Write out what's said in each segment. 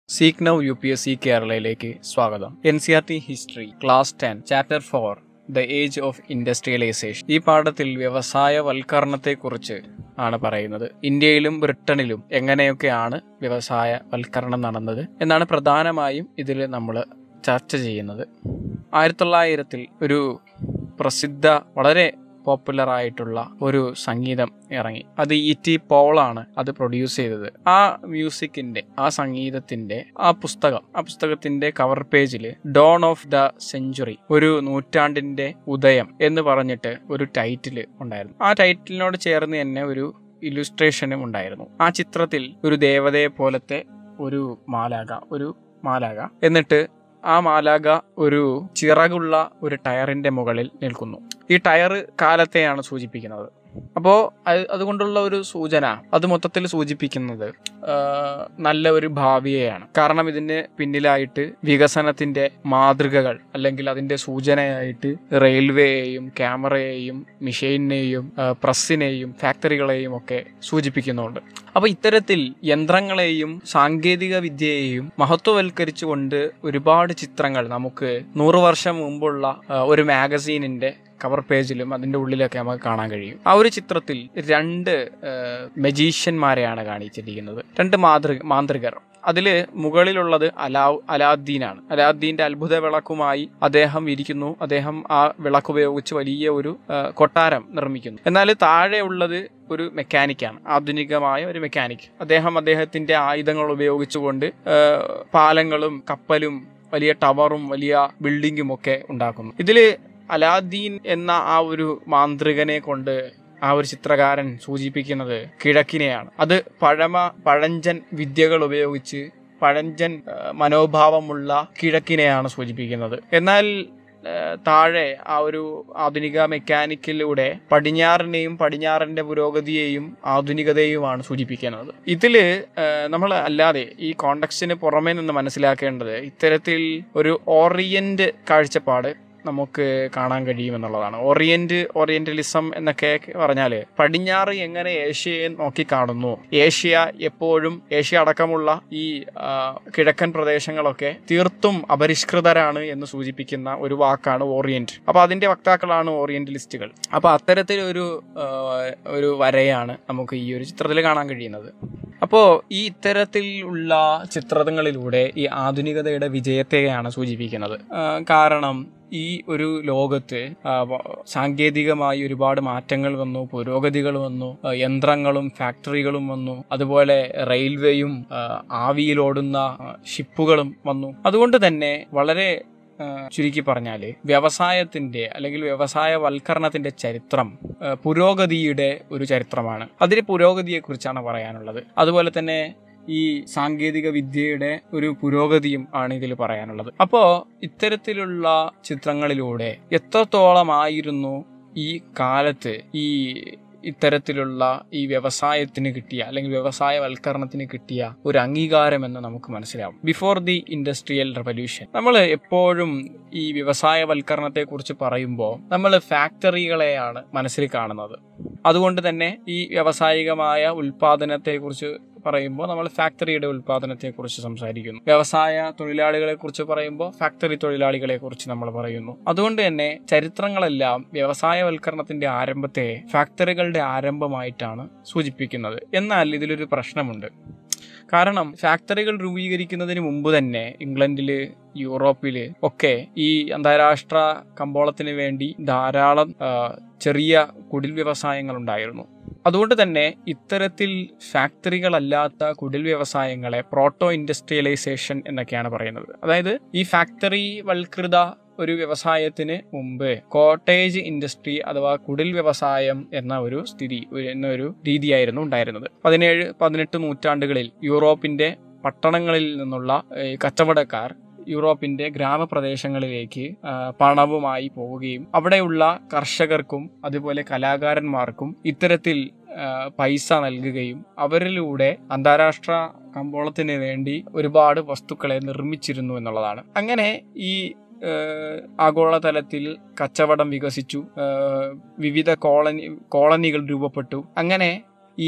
seek now U P S C കേരളയിലേക്ക് സ്വാഗതം N C R T history class ten chapter four the age of industrialisation ഈ പാഠത്തിൽ വ്യവസായവൽക്കരണത്തെക്കുറിച്ച് ആണ് പറയുന്നത് ഇന്ത്യയിലും ബ്രിട്ടനിലും എങ്ങനെയൊക്കെയാണ് വ്യവസായവൽക്കരണം നടന്നത് എന്നാണ് പ്രധാനമായും ഇതിൽ നമ്മൾ ചർച്ച ചെയ്യുന്നത് ആയിരത്തി തൊള്ളായിരത്തിൽ ഒരു പ്രസിദ്ധ വളരെ പോപ്പുലർ ആയിട്ടുള്ള ഒരു സംഗീതം ഇറങ്ങി അത് ഇ ടി പോളാണ് അത് പ്രൊഡ്യൂസ് ചെയ്തത് ആ മ്യൂസിക്കിന്റെ ആ സംഗീതത്തിന്റെ ആ പുസ്തകം ആ പുസ്തകത്തിന്റെ കവർ പേജിൽ ഡോൺ ഓഫ് ദ സെഞ്ചുറി ഒരു നൂറ്റാണ്ടിന്റെ ഉദയം എന്ന് പറഞ്ഞിട്ട് ഒരു ടൈറ്റിൽ ഉണ്ടായിരുന്നു ആ ടൈറ്റിലിനോട് ചേർന്ന് തന്നെ ഒരു ഇലുസ്ട്രേഷനും ഉണ്ടായിരുന്നു ആ ചിത്രത്തിൽ ഒരു ദേവതയെ പോലത്തെ ഒരു മാലാക ഒരു മാലാക എന്നിട്ട് ആ മാലാക ഒരു ചിറകുള്ള ഒരു ടയറിന്റെ മുകളിൽ നിൽക്കുന്നു ഈ ടയർ കാലത്തെയാണ് സൂചിപ്പിക്കുന്നത് അപ്പോൾ അതുകൊണ്ടുള്ള ഒരു സൂചന അത് മൊത്തത്തിൽ സൂചിപ്പിക്കുന്നത് ആ, നല്ല ഒരു ഭാവിയെയാണ് കാരണം ഇതിന് പിന്നിലായിട്ട് വികസനത്തിന്റെ മാതൃകകൾ അല്ലെങ്കിൽ അതിന്റെ സൂചനയായിട്ട് റെയിൽവേയെയും ക്യാമറയെയും മിഷീനെയും ആ, പ്രസ്സിനെയും ഫാക്ടറികളെയും ഒക്കെ സൂചിപ്പിക്കുന്നുണ്ട് അപ്പൊ ഇത്തരത്തിൽ യന്ത്രങ്ങളെയും സാങ്കേതിക വിദ്യയെയും മഹത്വവൽക്കരിച്ചുകൊണ്ട് ഒരുപാട് ചിത്രങ്ങൾ നമുക്ക് നൂറ് വർഷം മുമ്പുള്ള ആ, ഒരു മാഗസീനിന്റെ കവർ പേജിലും അതിന്റെ ഉള്ളിലൊക്കെ നമുക്ക് കാണാൻ കഴിയും ആ ഒരു ചിത്രത്തിൽ രണ്ട് മജീഷ്യന്മാരെയാണ് കാണിച്ചിരിക്കുന്നത് രണ്ട് മാതൃ മാന്ത്രികർ അതില് മുകളിലുള്ളത് അലാ അലാദ്ദീനാണ് അലാദ്ദീന്റെ അത്ഭുത വിളക്കുമായി അദ്ദേഹം ഇരിക്കുന്നു അദ്ദേഹം ആ വിളക്ക് ഉപയോഗിച്ച് വലിയ ഒരു ആ, കൊട്ടാരം നിർമ്മിക്കുന്നു എന്നാൽ താഴെ ഉള്ളത് ഒരു മെക്കാനിക്കാണ് ആധുനികമായ ഒരു മെക്കാനിക് അദ്ദേഹം അദ്ദേഹത്തിന്റെ ആയുധങ്ങൾ ഉപയോഗിച്ചുകൊണ്ട് ആ, പാലങ്ങളും കപ്പലും വലിയ ടവറും വലിയ ബിൽഡിങ്ങും ഒക്കെ ഉണ്ടാക്കുന്നു ഇതില് അലാദ്ദീൻ എന്ന ആ ഒരു മാന്ത്രികനെ കൊണ്ട് ആ ഒരു ചിത്രകാരൻ സൂചിപ്പിക്കുന്നത് കിഴക്കിനെയാണ് അത് പഴമ പഴഞ്ചൻ വിദ്യകൾ ഉപയോഗിച്ച് പഴഞ്ചൻ ആ, മനോഭാവമുള്ള കിഴക്കിനെയാണ് സൂചിപ്പിക്കുന്നത് എന്നാൽ ആ, താഴെ ആ ഒരു ആധുനിക മെക്കാനിക്കിലൂടെ പടിഞ്ഞാറിനെയും പടിഞ്ഞാറിന്റെ പുരോഗതിയെയും ആധുനികതയുമാണ് സൂചിപ്പിക്കുന്നത് ഇതില് നമ്മൾ അല്ലാതെ ഈ കോണ്ടക്സ്റ്റിന് പുറമേ നിന്ന് മനസ്സിലാക്കേണ്ടത് ഇത്തരത്തിൽ ഒരു ഓറിയന്റ് കാഴ്ചപ്പാട് നമുക്ക് കാണാൻ കഴിയുമെന്നുള്ളതാണ് ഓറിയന്റ് ഓറിയന്റലിസം എന്നൊക്കെ പറഞ്ഞാൽ പടിഞ്ഞാറ് എങ്ങനെ ഏഷ്യയെ നോക്കി കാണുന്നു ഏഷ്യ എപ്പോഴും ഏഷ്യ അടക്കമുള്ള ഈ ആ, കിഴക്കൻ പ്രദേശങ്ങളൊക്കെ തീർത്തും അപരിഷ്കൃതരാണ് എന്ന് സൂചിപ്പിക്കുന്ന ഒരു വാക്കാണ് ഓറിയന്റ് അപ്പൊ അതിന്റെ വക്താക്കളാണ് ഓറിയന്റലിസ്റ്റുകൾ അപ്പൊ അത്തരത്തിലൊരു ആ, ഒരു വരയാണ് നമുക്ക് ഈ ഒരു ചിത്രത്തിൽ കാണാൻ കഴിയുന്നത് അപ്പോൾ ഈ ഇത്തരത്തിലുള്ള ചിത്രങ്ങളിലൂടെ ഈ ആധുനികതയുടെ വിജയത്തെയാണ് സൂചിപ്പിക്കുന്നത് ആ, കാരണം ഈ ഒരു ലോകത്ത് ആ, വ- സാങ്കേതികമായി ഒരുപാട് മാറ്റങ്ങൾ വന്നു പുരോഗതികൾ വന്നു ആ, യന്ത്രങ്ങളും ഫാക്ടറികളും വന്നു അതുപോലെ റെയിൽവേയും ആ, ആവിയിലോടുന്ന ആ, ഷിപ്പുകളും വന്നു അതുകൊണ്ട് തന്നെ വളരെ ആ, ചുരുക്കി പറഞ്ഞാൽ വ്യവസായത്തിന്റെ അല്ലെങ്കിൽ വ്യവസായവൽക്കരണത്തിന്റെ ചരിത്രം ആ, പുരോഗതിയുടെ ഒരു ചരിത്രമാണ് അതിന് പുരോഗതിയെക്കുറിച്ചാണ് പറയാനുള്ളത് അതുപോലെ തന്നെ ഈ സാങ്കേതിക വിദ്യയുടെ ഒരു പുരോഗതിയും ആണ് ഇതിൽ പറയാനുള്ളത് അപ്പോ ഇത്തരത്തിലുള്ള ചിത്രങ്ങളിലൂടെ എത്രത്തോളമായിരുന്നു ഈ കാലത്ത് ഈ ഇത്തരത്തിലുള്ള ഈ വ്യവസായത്തിന് കിട്ടിയ അല്ലെങ്കിൽ വ്യവസായവൽക്കരണത്തിന് കിട്ടിയ ഒരു അംഗീകാരം എന്ന് നമുക്ക് മനസ്സിലാവും ബിഫോർ ദി ഇൻഡസ്ട്രിയൽ റെവല്യൂഷൻ നമ്മൾ എപ്പോഴും ഈ വ്യവസായവൽക്കരണത്തെ കുറിച്ച് പറയുമ്പോൾ നമ്മൾ ഫാക്ടറികളെയാണ് മനസ്സിൽ കാണുന്നത് അതുകൊണ്ട് തന്നെ ഈ വ്യാവസായികമായ ഉൽപാദനത്തെ കുറിച്ച് പറയുമ്പോൾ നമ്മൾ ഫാക്ടറിയുടെ ഉൽപാദനത്തെ കുറിച്ച് സംസാരിക്കുന്നു വ്യവസായ തൊഴിലാളികളെ കുറിച്ച് പറയുമ്പോൾ ഫാക്ടറി തൊഴിലാളികളെ കുറിച്ച് നമ്മൾ പറയുന്നു അതുകൊണ്ട് തന്നെ ചരിത്രങ്ങളെല്ലാം വ്യവസായവൽക്കരണത്തിന്റെ ആരംഭത്തെ ഫാക്ടറികളുടെ ആരംഭമായിട്ടാണ് സൂചിപ്പിക്കുന്നത് എന്നാൽ ഇതിലൊരു പ്രശ്നമുണ്ട് കാരണം ഫാക്ടറികൾ രൂപീകരിക്കുന്നതിന് മുമ്പ് തന്നെ ഇംഗ്ലണ്ടില് യൂറോപ്പില് ഒക്കെ ഈ അന്താരാഷ്ട്ര കമ്പോളത്തിന് വേണ്ടി ധാരാളം ആ, ചെറിയ കുടിൽ വ്യവസായങ്ങൾ ഉണ്ടായിരുന്നു അതുകൊണ്ട് തന്നെ ഇത്തരത്തിൽ ഫാക്ടറികളല്ലാത്ത കുടിൽ വ്യവസായങ്ങളെ പ്രോട്ടോ ഇൻഡസ്ട്രിയലൈസേഷൻ എന്നൊക്കെയാണ് പറയുന്നത് അതായത് ഈ ഫാക്ടറി വൽകൃത ഒരു വ്യവസായത്തിന് മുമ്പ് കോട്ടേജ് ഇൻഡസ്ട്രി അഥവാ കുടിൽ വ്യവസായം എന്ന ഒരു സ്ഥിതി ഒരു- എന്ന ഒരു രീതിയായിരുന്നു ഉണ്ടായിരുന്നത് പതിനേഴ് പതിനെട്ട് നൂറ്റാണ്ടുകളിൽ യൂറോപ്പിന്റെ പട്ടണങ്ങളിൽ നിന്നുള്ള ഏ, കച്ചവടക്കാർ യൂറോപ്പിന്റെ ഗ്രാമപ്രദേശങ്ങളിലേക്ക് ആ, പണവുമായി പോവുകയും അവിടെയുള്ള കർഷകർക്കും അതുപോലെ കലാകാരന്മാർക്കും ഇത്തരത്തിൽ ആ, പൈസ നൽകുകയും അവരിലൂടെ അന്താരാഷ്ട്ര കമ്പോളത്തിന് വേണ്ടി ഒരുപാട് വസ്തുക്കളെ നിർമ്മിച്ചിരുന്നു എന്നുള്ളതാണ് അങ്ങനെ ഈ ഏഹ്, ആഗോളതലത്തിൽ കച്ചവടം വികസിച്ചു ഏഹ്, വിവിധ കോളനി കോളനികൾ രൂപപ്പെട്ടു അങ്ങനെ ഈ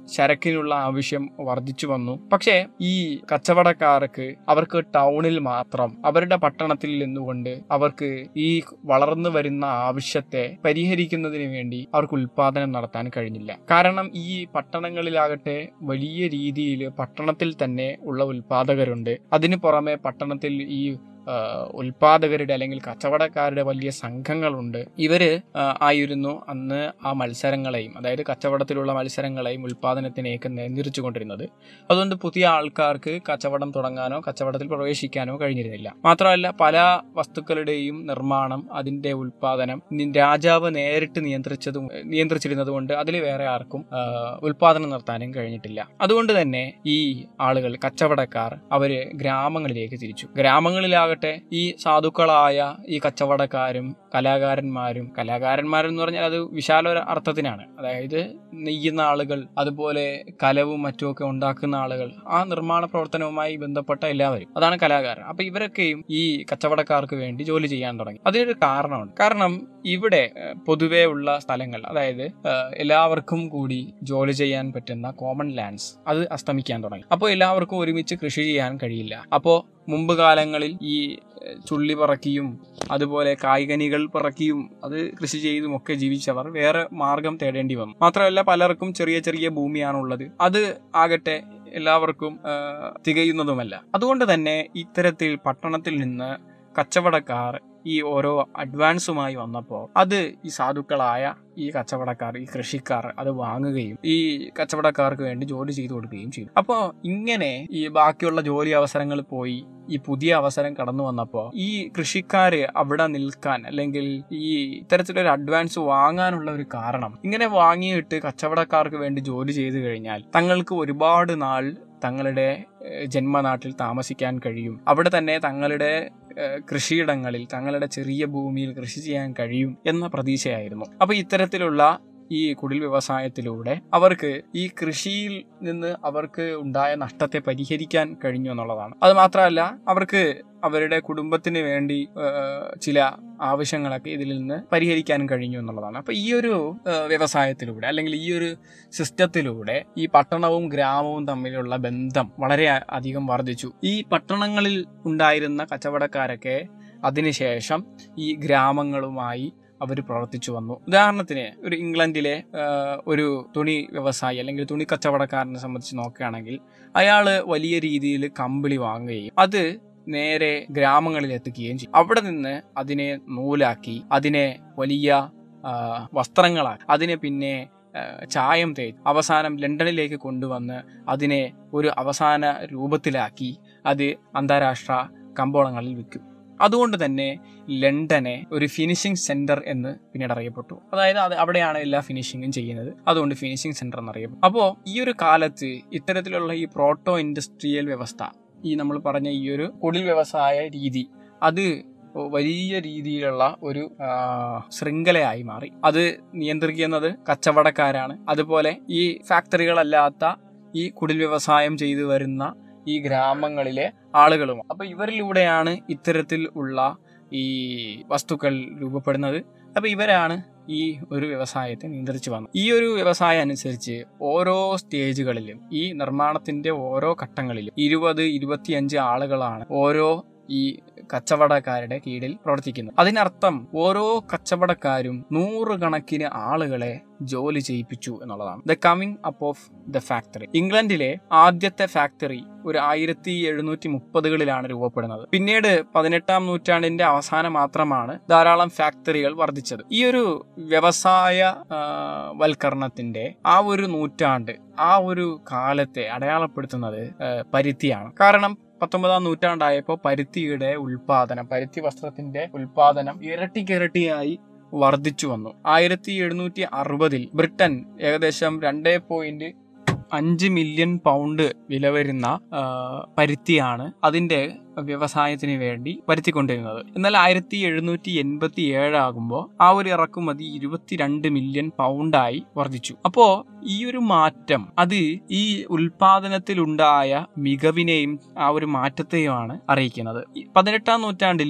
ചരക്കിനുള്ള ആവശ്യം വർദ്ധിച്ചു വന്നു പക്ഷേ ഈ കച്ചവടക്കാർക്ക് അവർക്ക് ടൗണിൽ മാത്രം അവരുടെ പട്ടണത്തിൽ നിന്നുകൊണ്ട് അവർക്ക് ഈ വളർന്നു വരുന്ന ആവശ്യത്തെ പരിഹരിക്കുന്നതിന് വേണ്ടി അവർക്ക് ഉൽപാദനം നടത്താൻ കഴിഞ്ഞില്ല കാരണം ഈ പട്ടണങ്ങളിലാകട്ടെ വലിയ രീതിയിൽ പട്ടണത്തിൽ തന്നെ ഉള്ള ഉൽപാദകരുണ്ട് അതിനു പുറമെ പട്ടണത്തിൽ ഈ ആ, ഉൽപാദകരുടെ അല്ലെങ്കിൽ കച്ചവടക്കാരുടെ വലിയ സംഘങ്ങളുണ്ട് ഇവര് ആ, ആയിരുന്നു അന്ന് ആ മത്സരങ്ങളെയും അതായത് കച്ചവടത്തിലുള്ള മത്സരങ്ങളെയും ഉൽപാദനത്തിനെയൊക്കെ നിയന്ത്രിച്ചുകൊണ്ടിരുന്നത് അതുകൊണ്ട് പുതിയ ആൾക്കാർക്ക് കച്ചവടം തുടങ്ങാനോ കച്ചവടത്തിൽ പ്രവേശിക്കാനോ കഴിഞ്ഞിരുന്നില്ല മാത്രമല്ല പല വസ്തുക്കളുടെയും നിർമ്മാണം അതിന്റെ ഉൽപാദനം നി- രാജാവ് നേരിട്ട് നിയന്ത്രിച്ചതും നിയന്ത്രിച്ചിരുന്നത് കൊണ്ട് അതിൽ വേറെ ആർക്കും ആ, ഉൽപാദനം നടത്താനും കഴിഞ്ഞിട്ടില്ല അതുകൊണ്ട് തന്നെ ഈ ആളുകൾ കച്ചവടക്കാർ അവര് ഗ്രാമങ്ങളിലേക്ക് തിരിച്ചു ഗ്രാമങ്ങളിലാകട്ടെ ഈ സാധുക്കളായ ഈ കച്ചവടക്കാരും കലാകാരന്മാരും കലാകാരന്മാരെന്ന് പറഞ്ഞാൽ അത് വിശാല ഒരു അർത്ഥത്തിനാണ് അതായത് നെയ്യുന്ന ആളുകൾ അതുപോലെ കലവും മറ്റുമൊക്കെ ഉണ്ടാക്കുന്ന ആളുകൾ ആ നിർമ്മാണ പ്രവർത്തനവുമായി ബന്ധപ്പെട്ട എല്ലാവരും അതാണ് കലാകാരൻ അപ്പൊ ഇവരൊക്കെയും ഈ കച്ചവടക്കാർക്ക് വേണ്ടി ജോലി ചെയ്യാൻ തുടങ്ങി അതിനൊരു കാരണമുണ്ട് കാരണം ഇവിടെ ഏഹ്, പൊതുവേ ഉള്ള സ്ഥലങ്ങൾ അതായത് ഏഹ്, എല്ലാവർക്കും കൂടി ജോലി ചെയ്യാൻ പറ്റുന്ന കോമൺ ലാൻഡ്സ് അത് അസ്തമിക്കാൻ തുടങ്ങി അപ്പോൾ എല്ലാവർക്കും ഒരുമിച്ച് കൃഷി ചെയ്യാൻ കഴിയില്ല അപ്പോൾ മുമ്പ് കാലങ്ങളിൽ ഈ ഏഹ്, ചുള്ളി പറക്കിയും അതുപോലെ കായ്കനികൾ പറക്കിയും അത് കൃഷി ചെയ്തും ഒക്കെ ജീവിച്ചവർ വേറെ മാർഗം തേടേണ്ടി വന്നു മാത്രമല്ല പലർക്കും ചെറിയ ചെറിയ ഭൂമിയാണുള്ളത് അത് ആകട്ടെ എല്ലാവർക്കും ആ, തികയുന്നതുമല്ല അതുകൊണ്ട് തന്നെ ഇത്തരത്തിൽ പട്ടണത്തിൽ നിന്ന് കച്ചവടക്കാർ ഈ ഓരോ അഡ്വാൻസുമായി വന്നപ്പോൾ അത് ഈ സാധുക്കളായ ഈ കച്ചവടക്കാർ ഈ കൃഷിക്കാർ അത് വാങ്ങുകയും ഈ കച്ചവടക്കാർക്ക് വേണ്ടി ജോലി ചെയ്തു കൊടുക്കുകയും ചെയ്തു അപ്പോൾ ഇങ്ങനെ ഈ ബാക്കിയുള്ള ജോലി അവസരങ്ങൾ പോയി ഈ പുതിയ അവസരം കടന്നു വന്നപ്പോൾ ഈ കൃഷിക്കാര് അവിടെ നിൽക്കാൻ അല്ലെങ്കിൽ ഈ ഇത്തരത്തിലൊരു അഡ്വാൻസ് വാങ്ങാനുള്ള ഒരു കാരണം ഇങ്ങനെ വാങ്ങിയിട്ട് കച്ചവടക്കാർക്ക് വേണ്ടി ജോലി ചെയ്തു കഴിഞ്ഞാൽ തങ്ങൾക്ക് ഒരുപാട് നാൾ തങ്ങളുടെ ഏഹ്, ജന്മനാട്ടിൽ താമസിക്കാൻ കഴിയും അവിടെ തന്നെ തങ്ങളുടെ ഏഹ്, കൃഷിയിടങ്ങളിൽ തങ്ങളുടെ ചെറിയ ഭൂമിയിൽ കൃഷി ചെയ്യാൻ കഴിയും എന്ന പ്രതീക്ഷയായിരുന്നു അപ്പൊ ഇത്തരത്തിലുള്ള ഈ കുടിൽ വ്യവസായത്തിലൂടെ അവർക്ക് ഈ കൃഷിയിൽ നിന്ന് അവർക്ക് ഉണ്ടായ നഷ്ടത്തെ പരിഹരിക്കാൻ കഴിഞ്ഞു എന്നുള്ളതാണ് അത് മാത്രമല്ല അവർക്ക് അവരുടെ കുടുംബത്തിന് വേണ്ടി ഏഹ്, ചില ആവശ്യങ്ങളൊക്കെ ഇതിൽ നിന്ന് പരിഹരിക്കാൻ കഴിഞ്ഞു എന്നുള്ളതാണ് അപ്പൊ ഈ ഒരു ഏഹ്, വ്യവസായത്തിലൂടെ അല്ലെങ്കിൽ ഈ ഒരു സിസ്റ്റത്തിലൂടെ ഈ പട്ടണവും ഗ്രാമവും തമ്മിലുള്ള ബന്ധം വളരെ അ- അധികം വർദ്ധിച്ചു ഈ പട്ടണങ്ങളിൽ ഉണ്ടായിരുന്ന കച്ചവടക്കാരൊക്കെ അതിനുശേഷം ഈ ഗ്രാമങ്ങളുമായി അവർ പ്രവർത്തിച്ചു വന്നു ഉദാഹരണത്തിന് ഒരു ഇംഗ്ലണ്ടിലെ ആ, ഒരു തുണി വ്യവസായി അല്ലെങ്കിൽ തുണി കച്ചവടക്കാരനെ സംബന്ധിച്ച് നോക്കുകയാണെങ്കിൽ അയാള് വലിയ രീതിയിൽ കമ്പിളി വാങ്ങുകയും അത് നേരെ ഗ്രാമങ്ങളിൽ എത്തിക്കുകയും ചെയ്യും അവിടെ നിന്ന് അതിനെ നൂലാക്കി അതിനെ വലിയ ആ, വസ്ത്രങ്ങളാക്കി അതിനെ പിന്നെ ആ, ചായം തേച്ച് അവസാനം ലണ്ടനിലേക്ക് കൊണ്ടുവന്ന് അതിനെ ഒരു അവസാന രൂപത്തിലാക്കി അത് അന്താരാഷ്ട്ര കമ്പോളങ്ങളിൽ വിൽക്കും അതുകൊണ്ട് തന്നെ ലണ്ടനെ ഒരു ഫിനിഷിംഗ് സെന്റർ എന്ന് പിന്നീട് അറിയപ്പെട്ടു അതായത് അത് അവിടെയാണ് എല്ലാ ഫിനിഷിങ്ങും ചെയ്യുന്നത് അതുകൊണ്ട് ഫിനിഷിംഗ് സെന്റർ എന്നറിയപ്പെട്ടു അപ്പോൾ ഈ ഒരു കാലത്ത് ഇത്തരത്തിലുള്ള ഈ പ്രോട്ടോ ഇൻഡസ്ട്രിയൽ വ്യവസ്ഥ ഈ നമ്മൾ പറഞ്ഞ ഈ ഒരു കുടിൽ വ്യവസായ രീതി അത് വലിയ രീതിയിലുള്ള ഒരു ആ, ശൃംഖലയായി മാറി അത് നിയന്ത്രിക്കുന്നത് കച്ചവടക്കാരാണ് അതുപോലെ ഈ ഫാക്ടറികളല്ലാത്ത ഈ കുടിൽ വ്യവസായം ചെയ്തു വരുന്ന ഈ ഗ്രാമങ്ങളിലെ ആളുകളും അപ്പൊ ഇവരിലൂടെയാണ് ഇത്തരത്തിൽ ഉള്ള ഈ വസ്തുക്കൾ രൂപപ്പെടുന്നത് അപ്പൊ ഇവരാണ് ഈ ഒരു വ്യവസായത്തെ നിയന്ത്രിച്ചു വന്നത് ഈ ഒരു വ്യവസായം അനുസരിച്ച് ഓരോ സ്റ്റേജുകളിലും ഈ നിർമ്മാണത്തിന്റെ ഓരോ ഘട്ടങ്ങളിലും ഇരുപത് ഇരുപത്തിയഞ്ച് ആളുകളാണ് ഓരോ ഈ കച്ചവടക്കാരുടെ കീഴിൽ പ്രവർത്തിക്കുന്നത് അതിനർത്ഥം ഓരോ കച്ചവടക്കാരും നൂറുകണക്കിന് ആളുകളെ ജോലി ചെയ്യിപ്പിച്ചു എന്നുള്ളതാണ് the coming up of the factory ഇംഗ്ലണ്ടിലെ ആദ്യത്തെ ഫാക്ടറി ഒരു ആയിരത്തി എഴുന്നൂറ്റി മുപ്പതുകളിലാണ് രൂപപ്പെടുന്നത് പിന്നീട് പതിനെട്ടാം നൂറ്റാണ്ടിന്റെ അവസാനം മാത്രമാണ് ധാരാളം ഫാക്ടറികൾ വർദ്ധിച്ചത് ഈ ഒരു വ്യവസായ ആ, വൽക്കരണത്തിന്റെ ആ ഒരു നൂറ്റാണ്ട് ആ ഒരു കാലത്തെ അടയാളപ്പെടുത്തുന്നത് ആ, പരുത്തിയാണ് കാരണം പത്തൊമ്പതാം നൂറ്റാണ്ടായപ്പോൾ പരുത്തിയുടെ ഉൽപാദനം പരുത്തി വസ്ത്രത്തിന്റെ ഉൽപാദനം ഇരട്ടിക്കിരട്ടിയായി വർദ്ധിച്ചു വന്നു ആയിരത്തി എഴുന്നൂറ്റി അറുപതിൽ ബ്രിട്ടൻ ഏകദേശം രണ്ടേ പോയിന്റ് അഞ്ച് മില്യൺ പൗണ്ട് വില വരുന്ന ആ, പരുത്തിയാണ് അതിന്റെ വ്യവസായത്തിന് വേണ്ടി പരുത്തിക്കൊണ്ടിരുന്നത് എന്നാൽ ആയിരത്തി എഴുന്നൂറ്റി എൺപത്തി ഏഴാകുമ്പോൾ ആ ഒരു ഇറക്കുമതി ഇരുപത്തിരണ്ട് മില്യൺ പൗണ്ടായി വർദ്ധിച്ചു അപ്പോ ഈ ഒരു മാറ്റം അത് ഈ ഉൽപാദനത്തിലുണ്ടായ മികവിനെയും ആ ഒരു മാറ്റത്തെയുമാണ് അറിയിക്കുന്നത് ഈ പതിനെട്ടാം നൂറ്റാണ്ടില്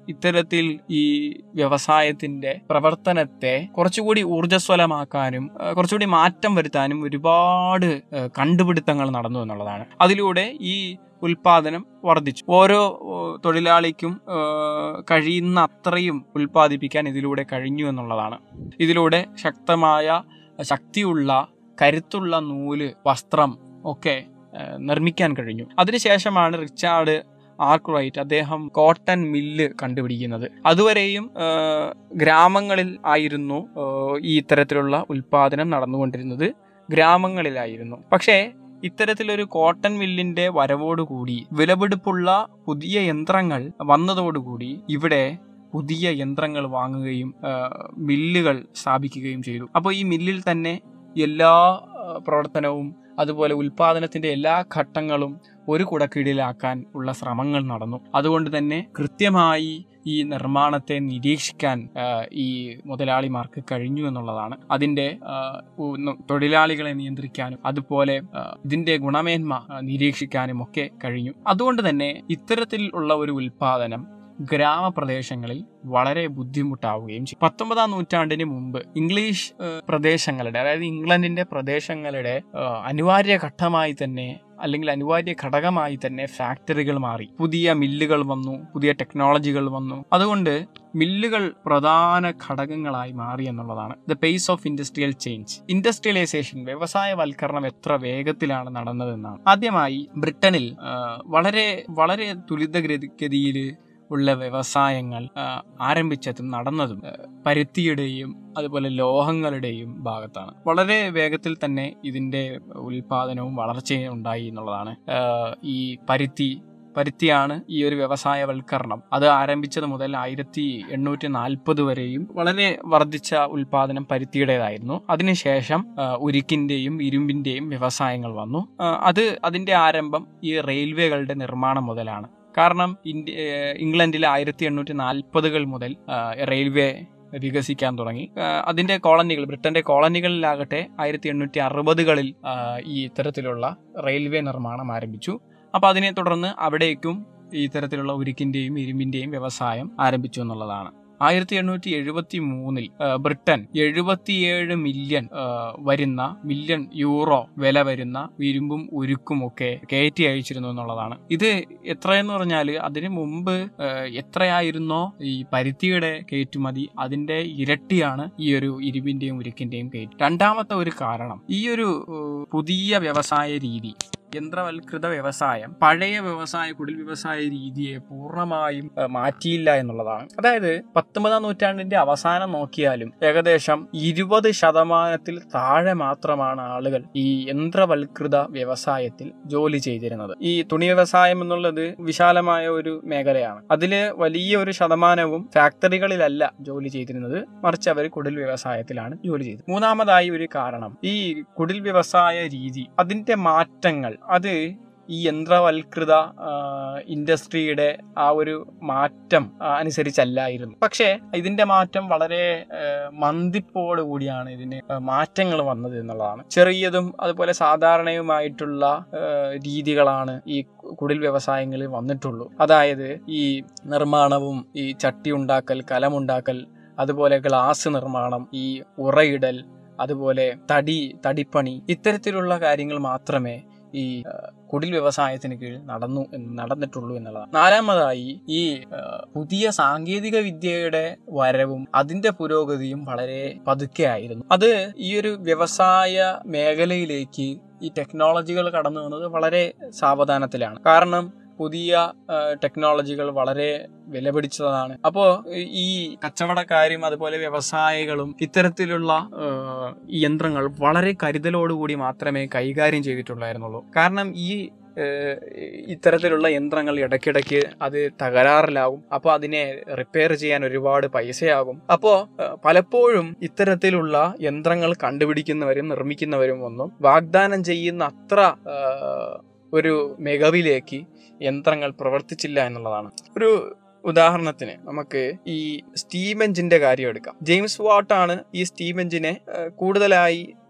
ഇത്തരത്തിൽ ഈ വ്യവസായത്തിന്റെ പ്രവർത്തനത്തെ കുറച്ചുകൂടി ഊർജ്ജസ്വലമാക്കാനും ആ, കുറച്ചുകൂടി മാറ്റം വരുത്താനും ഒരുപാട് ആ, കണ്ടുപിടുത്തങ്ങൾ നടന്നു എന്നുള്ളതാണ് അതിലൂടെ ഈ ഉൽപാദനം വർദ്ധിച്ചു ഓരോ ഓ, തൊഴിലാളിക്കും ആ, കഴിയുന്ന അത്രയും ഉൽപ്പാദിപ്പിക്കാൻ ഇതിലൂടെ കഴിഞ്ഞു എന്നുള്ളതാണ് ഇതിലൂടെ ശക്തമായ ശക്തിയുള്ള കരുത്തുള്ള നൂല് വസ്ത്രം ഒക്കെ ആ, നിർമ്മിക്കാൻ കഴിഞ്ഞു അതിനുശേഷമാണ് റിച്ചാർഡ് ആർക്രൈറ്റ് അദ്ദേഹം കോട്ടൺ മില്ല് കണ്ടുപിടിക്കുന്നത് അതുവരെയും ആ, ഗ്രാമങ്ങളിൽ ആയിരുന്നു ആ, ഈ ഇത്തരത്തിലുള്ള ഉൽപാദനം നടന്നുകൊണ്ടിരുന്നത് ഗ്രാമങ്ങളിലായിരുന്നു പക്ഷേ ഇത്തരത്തിലൊരു കോട്ടൺ മില്ലിന്റെ വരവോടുകൂടി വിലപിടിപ്പുള്ള പുതിയ യന്ത്രങ്ങൾ വന്നതോടുകൂടി ഇവിടെ പുതിയ യന്ത്രങ്ങൾ വാങ്ങുകയും ആ, മില്ലുകൾ സ്ഥാപിക്കുകയും ചെയ്തു അപ്പോൾ ഈ മില്ലിൽ തന്നെ എല്ലാ ആ, പ്രവർത്തനവും അതുപോലെ ഉൽപാദനത്തിന്റെ എല്ലാ ഘട്ടങ്ങളും ഒരു കുടക്കീഴിലാക്കാൻ ഉള്ള ശ്രമങ്ങൾ നടന്നു അതുകൊണ്ട് തന്നെ കൃത്യമായി ഈ നിർമ്മാണത്തെ നിരീക്ഷിക്കാൻ ആ, ഈ മുതലാളിമാർക്ക് കഴിഞ്ഞു എന്നുള്ളതാണ് അതിന്റെ ആ, ഉ- ന- തൊഴിലാളികളെ നിയന്ത്രിക്കാനും അതുപോലെ ആ, ഇതിന്റെ ഗുണമേന്മ ആ, നിരീക്ഷിക്കാനും ഒക്കെ കഴിഞ്ഞു അതുകൊണ്ട് തന്നെ ഇത്തരത്തിൽ ഉള്ള ഒരു ഉൽപാദനം ഗ്രാമപ്രദേശങ്ങളിൽ വളരെ ബുദ്ധിമുട്ടാവുകയും ചെയ്യും പത്തൊമ്പതാം നൂറ്റാണ്ടിന് മുമ്പ് ഇംഗ്ലീഷ് ആ, പ്രദേശങ്ങളുടെ അതായത് ഇംഗ്ലണ്ടിന്റെ പ്രദേശങ്ങളുടെ ആ, അനിവാര്യ ഘട്ടമായി തന്നെ അല്ലെങ്കിൽ അനിവാര്യ ഘടകമായി തന്നെ ഫാക്ടറികൾ മാറി പുതിയ മില്ലുകൾ വന്നു പുതിയ ടെക്നോളജികൾ വന്നു അതുകൊണ്ട് മില്ലുകൾ പ്രധാന ഘടകങ്ങളായി മാറി എന്നുള്ളതാണ് the pace of industrial change industrialisation വ്യവസായവൽക്കരണം എത്ര വേഗത്തിലാണ് നടന്നതെന്നാണ് ആദ്യമായി ബ്രിട്ടനിൽ ആ, വളരെ വളരെ ത്വരിതഗതിയിൽ ഉള്ള വ്യവസായങ്ങൾ ആ, ആരംഭിച്ചതും നടന്നതും ആ, പരുത്തിയുടെയും അതുപോലെ ലോഹങ്ങളുടെയും ഭാഗത്താണ് വളരെ വേഗത്തിൽ തന്നെ ഇതിന്റെ ഉൽപാദനവും വളർച്ചയും ഉണ്ടായി എന്നുള്ളതാണ് ആ, ഈ പരുത്തി പരുത്തിയാണ് ഈ ഒരു വ്യവസായവൽക്കരണം അത് ആരംഭിച്ചത് മുതൽ ആയിരത്തി എണ്ണൂറ്റി നാൽപ്പത് വരെയും വളരെ വർദ്ധിച്ച ഉൽപാദനം പരുത്തിയുടേതായിരുന്നു അതിനുശേഷം ആ, ഉരുക്കിന്റെയും ഇരുമ്പിന്റെയും വ്യവസായങ്ങൾ വന്നു ആ, അത് അതിന്റെ ആരംഭം ഈ റെയിൽവേകളുടെ നിർമ്മാണം മുതലാണ് കാരണം ഇന്ത്യ ഏഹ് ഇംഗ്ലണ്ടിൽ ആയിരത്തി എണ്ണൂറ്റി നാൽപ്പതുകൾ മുതൽ ആ, റെയിൽവേ വികസിക്കാൻ തുടങ്ങി ആ, അതിന്റെ കോളനികൾ ബ്രിട്ടന്റെ കോളനികളിലാകട്ടെ ആയിരത്തി എണ്ണൂറ്റി അറുപതുകളിൽ ഈ ഇത്തരത്തിലുള്ള റെയിൽവേ നിർമ്മാണം ആരംഭിച്ചു അപ്പൊ അതിനെ തുടർന്ന് അവിടേക്കും ഈ ഇത്തരത്തിലുള്ള ഉരുക്കിന്റെയും ഇരുമ്പിന്റെയും വ്യവസായം ആരംഭിച്ചു എന്നുള്ളതാണ് ആയിരത്തി എണ്ണൂറ്റി എഴുപത്തി മൂന്നിൽ ബ്രിട്ടൻ എഴുപത്തിയേഴ് മില്യൺ ആ, വരുന്ന മില്യൺ യൂറോ വില വരുന്ന ഇരുമ്പും ഉരുക്കും ഒക്കെ കയറ്റി അയച്ചിരുന്നു എന്നുള്ളതാണ് ഇത് എത്രയെന്ന് പറഞ്ഞാൽ അതിനു മുമ്പ് ആ, എത്രയായിരുന്നോ ഈ പരുത്തിയുടെ കയറ്റുമതി അതിന്റെ ഇരട്ടിയാണ് ഈ ഒരു ഇരുമ്പിന്റെയും ഉരുക്കിന്റെയും കയറ്റ് രണ്ടാമത്തെ ഒരു കാരണം ഈ ഒരു ഏഹ്, പുതിയ വ്യവസായ രീതി യന്ത്രവൽകൃത വ്യവസായം പഴയ വ്യവസായ കുടിൽ വ്യവസായ രീതിയെ പൂർണ്ണമായും ഏഹ്, മാറ്റിയില്ല എന്നുള്ളതാണ് അതായത് പത്തൊമ്പതാം നൂറ്റാണ്ടിന്റെ അവസാനം നോക്കിയാലും ഏകദേശം ഇരുപത് ശതമാനത്തിൽ താഴെ മാത്രമാണ് ആളുകൾ ഈ യന്ത്രവൽകൃത വ്യവസായത്തിൽ ജോലി ചെയ്തിരുന്നത് ഈ തുണി വ്യവസായം എന്നുള്ളത് വിശാലമായ ഒരു മേഖലയാണ് അതില് വലിയ ഒരു ശതമാനവും ഫാക്ടറികളിലല്ല ജോലി ചെയ്തിരുന്നത് മറിച്ച് അവർ കുടിൽ വ്യവസായത്തിലാണ് ജോലി ചെയ്തത് മൂന്നാമതായി ഒരു കാരണം ഈ കുടിൽ വ്യവസായ രീതി അതിന്റെ മാറ്റങ്ങൾ അത് ഈ യന്ത്രവൽകൃത ആ, ഇൻഡസ്ട്രിയുടെ ആ ഒരു മാറ്റം ആ, അനുസരിച്ചല്ലായിരുന്നു പക്ഷേ ഇതിന്റെ മാറ്റം വളരെ ആ, മന്ദിപ്പോട് കൂടിയാണ് ഇതിന് ആ, മാറ്റങ്ങൾ വന്നത് എന്നുള്ളതാണ് ചെറിയതും അതുപോലെ സാധാരണയുമായിട്ടുള്ള ആ, രീതികളാണ് ഈ കുടിൽ വ്യവസായങ്ങളിൽ വന്നിട്ടുള്ളൂ അതായത് ഈ നിർമ്മാണവും ഈ ചട്ടി ഉണ്ടാക്കൽ കലമുണ്ടാക്കൽ അതുപോലെ ഗ്ലാസ് നിർമ്മാണം ഈ ഉറയിടൽ അതുപോലെ തടി തടിപ്പണി ഇത്തരത്തിലുള്ള കാര്യങ്ങൾ മാത്രമേ ഈ ആ, കുടിൽ വ്യവസായത്തിന് കീഴിൽ നടന്നു എന്ന് നടന്നിട്ടുള്ളൂ എന്നുള്ളതാണ് നാലാമതായി ഈ ആ, പുതിയ സാങ്കേതിക വിദ്യയുടെ വരവും അതിന്റെ പുരോഗതിയും വളരെ പതുക്കെ ആയിരുന്നു അത് ഈ ഒരു വ്യവസായ മേഖലയിലേക്ക് ഈ ടെക്നോളജികൾ കടന്നു വന്നത് വളരെ സാവധാനത്തിലാണ് കാരണം പുതിയ ആ, ടെക്നോളജികൾ വളരെ വിലപിടിച്ചതാണ് അപ്പോ ഈ കച്ചവടക്കാരും അതുപോലെ വ്യവസായികളും ഇത്തരത്തിലുള്ള ആ, ഈ യന്ത്രങ്ങൾ വളരെ കരുതലോടുകൂടി മാത്രമേ കൈകാര്യം ചെയ്തിട്ടുണ്ടായിരുന്നുള്ളൂ കാരണം ഈ ഏഹ്, ഇത്തരത്തിലുള്ള യന്ത്രങ്ങൾ ഇടയ്ക്കിടയ്ക്ക് അത് തകരാറിലാവും അപ്പോൾ അതിനെ റിപ്പയർ ചെയ്യാൻ ഒരുപാട് പൈസയാകും അപ്പോൾ പലപ്പോഴും ഇത്തരത്തിലുള്ള യന്ത്രങ്ങൾ കണ്ടുപിടിക്കുന്നവരും നിർമ്മിക്കുന്നവരും ഒന്നും വാഗ്ദാനം ചെയ്യുന്ന അത്ര ഏഹ്, ഒരു മികവിലേക്ക് യന്ത്രങ്ങൾ പ്രവർത്തിച്ചില്ല എന്നുള്ളതാണ് ഒരു ഉദാഹരണത്തിന് നമുക്ക് ഈ സ്റ്റീം എഞ്ചിന്റെ കാര്യം എടുക്കാം ജെയിംസ് വാട്ട് ആണ് ഈ സ്റ്റീം എഞ്ചിനെ ഏഹ്, കൂടുതലായി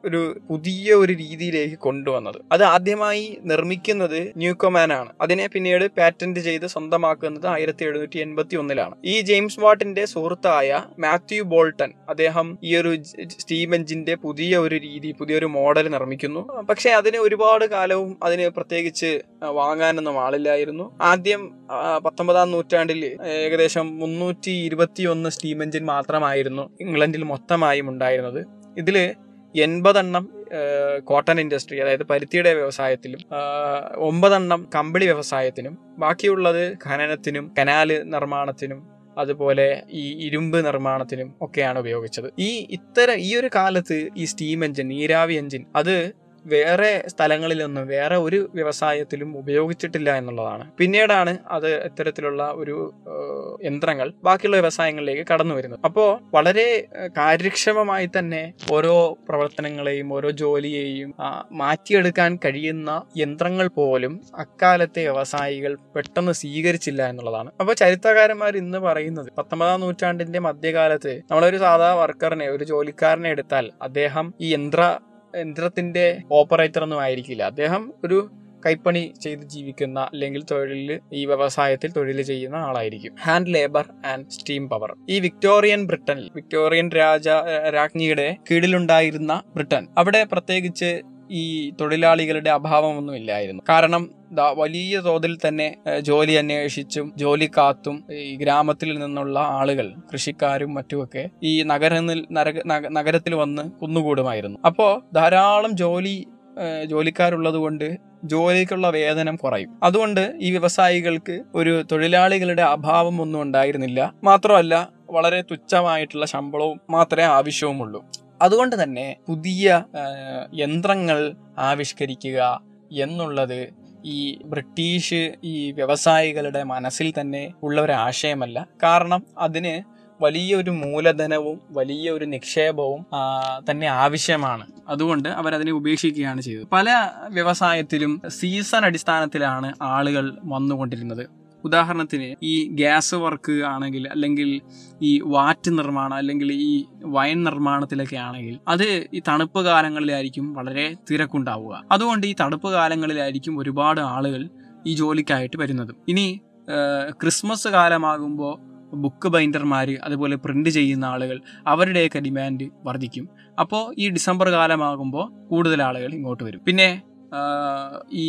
ഒരു പുതിയ ഒരു രീതിയിലേക്ക് കൊണ്ടുവന്നത് അത് ആദ്യമായി നിർമ്മിക്കുന്നത് ന്യൂക്കോമാൻ ആണ് അതിനെ പിന്നീട് പാറ്റന്റ് ചെയ്ത് സ്വന്തമാക്കുന്നത് ആയിരത്തി എഴുന്നൂറ്റി എൺപത്തി ഒന്നിലാണ് ഈ ജെയിംസ് വാട്ടിന്റെ സുഹൃത്തായ മാത്യു ബോൾട്ടൺ അദ്ദേഹം ഈ ഒരു ജ- സ്റ്റീം എഞ്ചിന്റെ പുതിയ ഒരു രീതി പുതിയൊരു മോഡൽ നിർമ്മിക്കുന്നു പക്ഷെ അതിന് ഒരുപാട് കാലവും അതിന് പ്രത്യേകിച്ച് ആ, വാങ്ങാനൊന്നും ആളില്ലായിരുന്നു ആദ്യം ആ, പത്തൊമ്പതാം നൂറ്റാണ്ടിൽ ഏകദേശം മുന്നൂറ്റി ഇരുപത്തി ഒന്ന് സ്റ്റീം എഞ്ചിൻ മാത്രമായിരുന്നു ഇംഗ്ലണ്ടിൽ മൊത്തമായും ഉണ്ടായിരുന്നത് ഇതില് എൺപതെണ്ണം കോട്ടൺ ഇൻഡസ്ട്രി അതായത് പരുത്തിയുടെ വ്യവസായത്തിലും ആ, ഒമ്പതെണ്ണം കമ്പിളി വ്യവസായത്തിനും ബാക്കിയുള്ളത് ഖനനത്തിനും കനാല് നിർമ്മാണത്തിനും അതുപോലെ ഈ ഇരുമ്പ് നിർമ്മാണത്തിനും ഒക്കെയാണ് ഉപയോഗിച്ചത് ഈ ഇത്തരം ഈ ഒരു കാലത്ത് ഈ സ്റ്റീം എഞ്ചിൻ നീരാവി എഞ്ചിൻ അത് വേറെ സ്ഥലങ്ങളിലൊന്നും വേറെ ഒരു വ്യവസായത്തിലും ഉപയോഗിച്ചിട്ടില്ല എന്നുള്ളതാണ് പിന്നീടാണ് അത് ഇത്തരത്തിലുള്ള ഒരു ഏഹ്, യന്ത്രങ്ങൾ ബാക്കിയുള്ള വ്യവസായങ്ങളിലേക്ക് കടന്നു വരുന്നത് അപ്പോൾ വളരെ ഏഹ്, കാര്യക്ഷമമായി തന്നെ ഓരോ പ്രവർത്തനങ്ങളെയും ഓരോ ജോലിയെയും ആ, മാറ്റിയെടുക്കാൻ കഴിയുന്ന യന്ത്രങ്ങൾ പോലും അക്കാലത്തെ വ്യവസായികൾ പെട്ടെന്ന് സ്വീകരിച്ചില്ല എന്നുള്ളതാണ് അപ്പോൾ ചരിത്രകാരന്മാർ ഇന്ന് പറയുന്നത് പത്തൊമ്പതാം നൂറ്റാണ്ടിന്റെ മധ്യകാലത്ത് നമ്മളൊരു സാധാ വർക്കറിനെ ഒരു ജോലിക്കാരനെ എടുത്താൽ അദ്ദേഹം ഈ യന്ത്ര യന്ത്രത്തിന്റെ ഓപ്പറേറ്റർ ഒന്നും ആയിരിക്കില്ല അദ്ദേഹം ഒരു കൈപ്പണി ചെയ്ത് ജീവിക്കുന്ന അല്ലെങ്കിൽ തൊഴിലിൽ ഈ വ്യവസായത്തിൽ തൊഴിൽ ചെയ്യുന്ന ആളായിരിക്കും hand labour and steam power ഈ വിക്ടോറിയൻ ബ്രിട്ടനിൽ വിക്ടോറിയൻ രാജ ഏഹ് രാജ്ഞിയുടെ കീഴിലുണ്ടായിരുന്ന ബ്രിട്ടൻ അവിടെ പ്രത്യേകിച്ച് ഈ തൊഴിലാളികളുടെ അഭാവമൊന്നും ഇല്ലായിരുന്നു കാരണം ദാ വലിയ തോതിൽ തന്നെ ഏഹ്, ജോലി അന്വേഷിച്ചും ജോലി കാത്തും ഈ ഗ്രാമത്തിൽ നിന്നുള്ള ആളുകൾ കൃഷിക്കാരും മറ്റുമൊക്കെ ഈ നഗരത്തിൽ നരക- നഗ- നഗരത്തിൽ വന്ന് കുന്നുകൂടുമായിരുന്നു അപ്പോൾ ധാരാളം ജോലി ഏഹ്, ജോലിക്കാരുള്ളത് കൊണ്ട് ജോലിക്കുള്ള വേതനം കുറയും അതുകൊണ്ട് ഈ വ്യവസായികൾക്ക് ഒരു തൊഴിലാളികളുടെ അഭാവം ഒന്നും ഉണ്ടായിരുന്നില്ല മാത്രമല്ല വളരെ തുച്ഛമായിട്ടുള്ള ശമ്പളവും മാത്രമേ ആവശ്യവുമുള്ളൂ അതുകൊണ്ട് തന്നെ പുതിയ ആ, യന്ത്രങ്ങൾ ആവിഷ്കരിക്കുക എന്നുള്ളത് ഈ ബ്രിട്ടീഷ് ഈ വ്യവസായികളുടെ മനസ്സിൽ തന്നെ ഉള്ള ഒരു ആശയമല്ല കാരണം അതിന് വലിയൊരു മൂലധനവും വലിയ ഒരു നിക്ഷേപവും ആ, തന്നെ ആവശ്യമാണ് അതുകൊണ്ട് അവരതിനെ ഉപേക്ഷിക്കുകയാണ് ചെയ്തത് പല വ്യവസായത്തിലും സീസൺ അടിസ്ഥാനത്തിലാണ് ആളുകൾ വന്നുകൊണ്ടിരുന്നത് ഉദാഹരണത്തിന് ഈ ഗ്യാസ് വർക്ക് ആണെങ്കിൽ അല്ലെങ്കിൽ ഈ വാറ്റ് നിർമ്മാണം അല്ലെങ്കിൽ ഈ വൈൻ നിർമ്മാണത്തിലൊക്കെ ആണെങ്കിൽ അത് ഈ തണുപ്പ് കാലങ്ങളിലായിരിക്കും വളരെ തിരക്കുണ്ടാവുക അതുകൊണ്ട് ഈ തണുപ്പ് കാലങ്ങളിലായിരിക്കും ഒരുപാട് ആളുകൾ ഈ ജോലിക്കായിട്ട് വരുന്നത് ഇനി ആ, ക്രിസ്മസ് കാലമാകുമ്പോൾ ബുക്ക് ബൈൻഡർമാർ അതുപോലെ പ്രിന്റ് ചെയ്യുന്ന ആളുകൾ അവരുടെയൊക്കെ ഡിമാൻഡ് വർദ്ധിക്കും അപ്പോൾ ഈ ഡിസംബർ കാലമാകുമ്പോൾ കൂടുതൽ ആളുകൾ ഇങ്ങോട്ട് വരും പിന്നെ ആ, ഈ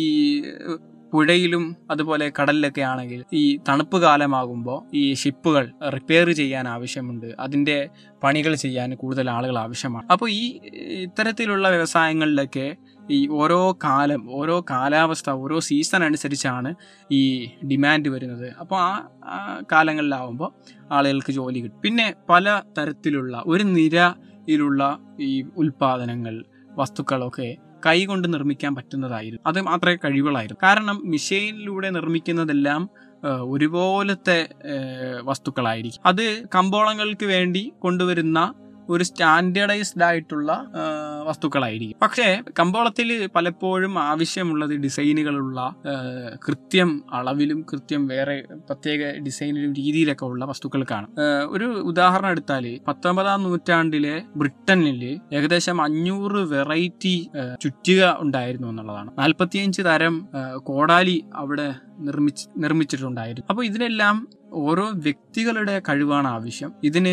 പുഴയിലും അതുപോലെ കടലിലൊക്കെ ആണെങ്കിൽ ഈ തണുപ്പ് കാലമാകുമ്പോൾ ഈ ഷിപ്പുകൾ റിപ്പയർ ചെയ്യാൻ ആവശ്യമുണ്ട് അതിൻ്റെ പണികൾ ചെയ്യാൻ കൂടുതൽ ആളുകൾ ആവശ്യമാണ് അപ്പോൾ ഈ ഇത്തരത്തിലുള്ള വ്യവസായങ്ങളിലൊക്കെ ഈ ഓരോ കാലം ഓരോ കാലാവസ്ഥ ഓരോ സീസൺ അനുസരിച്ചാണ് ഈ ഡിമാൻഡ് വരുന്നത് അപ്പോൾ ആ ആ കാലങ്ങളിലാവുമ്പോൾ ആളുകൾക്ക് ജോലി കിട്ടും പിന്നെ പല തരത്തിലുള്ള ഒരു നിരയിലുള്ള ഈ ഉൽപാദനങ്ങൾ വസ്തുക്കളൊക്കെ കൈകൊണ്ട് നിർമ്മിക്കാൻ പറ്റുന്നതായിരുന്നു അത് മാത്രമേ കഴിവുകളായിരുന്നു കാരണം മിഷീനിലൂടെ നിർമ്മിക്കുന്നതെല്ലാം ആ, ഒരുപോലത്തെ ആ, വസ്തുക്കളായിരിക്കും അത് കമ്പോളങ്ങൾക്ക് വേണ്ടി കൊണ്ടുവരുന്ന ഒരു സ്റ്റാൻഡേർഡൈസ്ഡ് ആയിട്ടുള്ള ആ, വസ്തുക്കളായിരിക്കും പക്ഷേ കമ്പോളത്തിൽ പലപ്പോഴും ആവശ്യമുള്ളത് ഡിസൈനുകളുള്ള ആ, കൃത്യം അളവിലും കൃത്യം വേറെ പ്രത്യേക ഡിസൈനിലും രീതിയിലൊക്കെ ഉള്ള വസ്തുക്കൾക്കാണ് ആ, ഒരു ഉദാഹരണം എടുത്താൽ പത്തൊമ്പതാം നൂറ്റാണ്ടിലെ ബ്രിട്ടനിൽ ഏകദേശം അഞ്ഞൂറ് വെറൈറ്റി ചുറ്റിക ഉണ്ടായിരുന്നു എന്നുള്ളതാണ് നാൽപ്പത്തിയഞ്ച് തരം ആ, കോടാലി അവിടെ നിർമ്മിച്ച് നിർമ്മിച്ചിട്ടുണ്ടായിരുന്നു അപ്പോൾ ഇതിനെല്ലാം ഓരോ വ്യക്തികളുടെ കഴിവാണ് ആവശ്യം ഇതിന്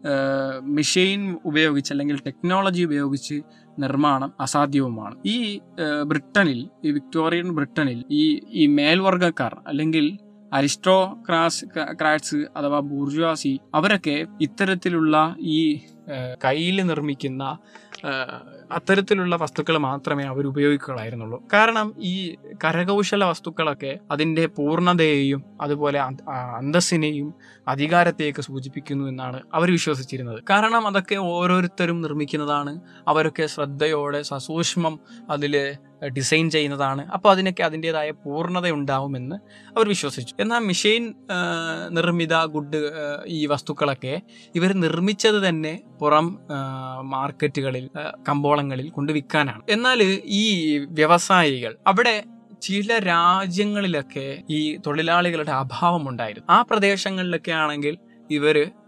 മെഷീൻ ഉപയോഗിച്ച് അല്ലെങ്കിൽ ടെക്നോളജി ഉപയോഗിച്ച് നിർമ്മാണം അസാധ്യവുമാണ് ഈ ഏഹ്, ബ്രിട്ടനിൽ ഈ വിക്ടോറിയൻ ബ്രിട്ടനിൽ ഈ ഈ മേൽവർഗക്കാർ അല്ലെങ്കിൽ അരിസ്റ്റോക്രാസ് ക്രാറ്റ്സ് അഥവാ ബൂർജുവാസി അവരൊക്കെ ഇത്തരത്തിലുള്ള ഈ കയ്യിൽ നിർമ്മിക്കുന്ന ഏഹ്, അത്തരത്തിലുള്ള വസ്തുക്കൾ മാത്രമേ അവർ ഉപയോഗിക്കുകയുള്ളായിരുന്നുള്ളൂ കാരണം ഈ കരകൗശല വസ്തുക്കളൊക്കെ അതിൻ്റെ പൂർണ്ണതയെയും അതുപോലെ അന്ത- ആ, അന്തസ്സിനെയും അധികാരത്തെയൊക്കെ സൂചിപ്പിക്കുന്നു എന്നാണ് അവർ വിശ്വസിച്ചിരുന്നത് കാരണം അതൊക്കെ ഓരോരുത്തരും നിർമ്മിക്കുന്നതാണ് അവരൊക്കെ ശ്രദ്ധയോടെ സസൂക്ഷ്മം അതിൽ ഡിസൈൻ ചെയ്യുന്നതാണ് അപ്പോൾ അതിനൊക്കെ അതിൻ്റെതായ പൂർണ്ണത ഉണ്ടാവുമെന്ന് അവർ വിശ്വസിച്ചു എന്നാൽ മെഷീൻ ആ, നിർമ്മിത ഗുഡ് ആ, ഈ വസ്തുക്കളൊക്കെ ഇവർ നിർമ്മിച്ചത് തന്നെ പുറം ആ, മാർക്കറ്റുകളിൽ ആ, കമ്പോളങ്ങളിൽ കൊണ്ട് വിൽക്കാനാണ് എന്നാൽ ഈ വ്യവസായികൾ അവിടെ ചില രാജ്യങ്ങളിലൊക്കെ ഈ തൊഴിലാളികളുടെ അഭാവം ഉണ്ടായിരുന്നു ആ പ്രദേശങ്ങളിലൊക്കെ ആണെങ്കിൽ ഇവര്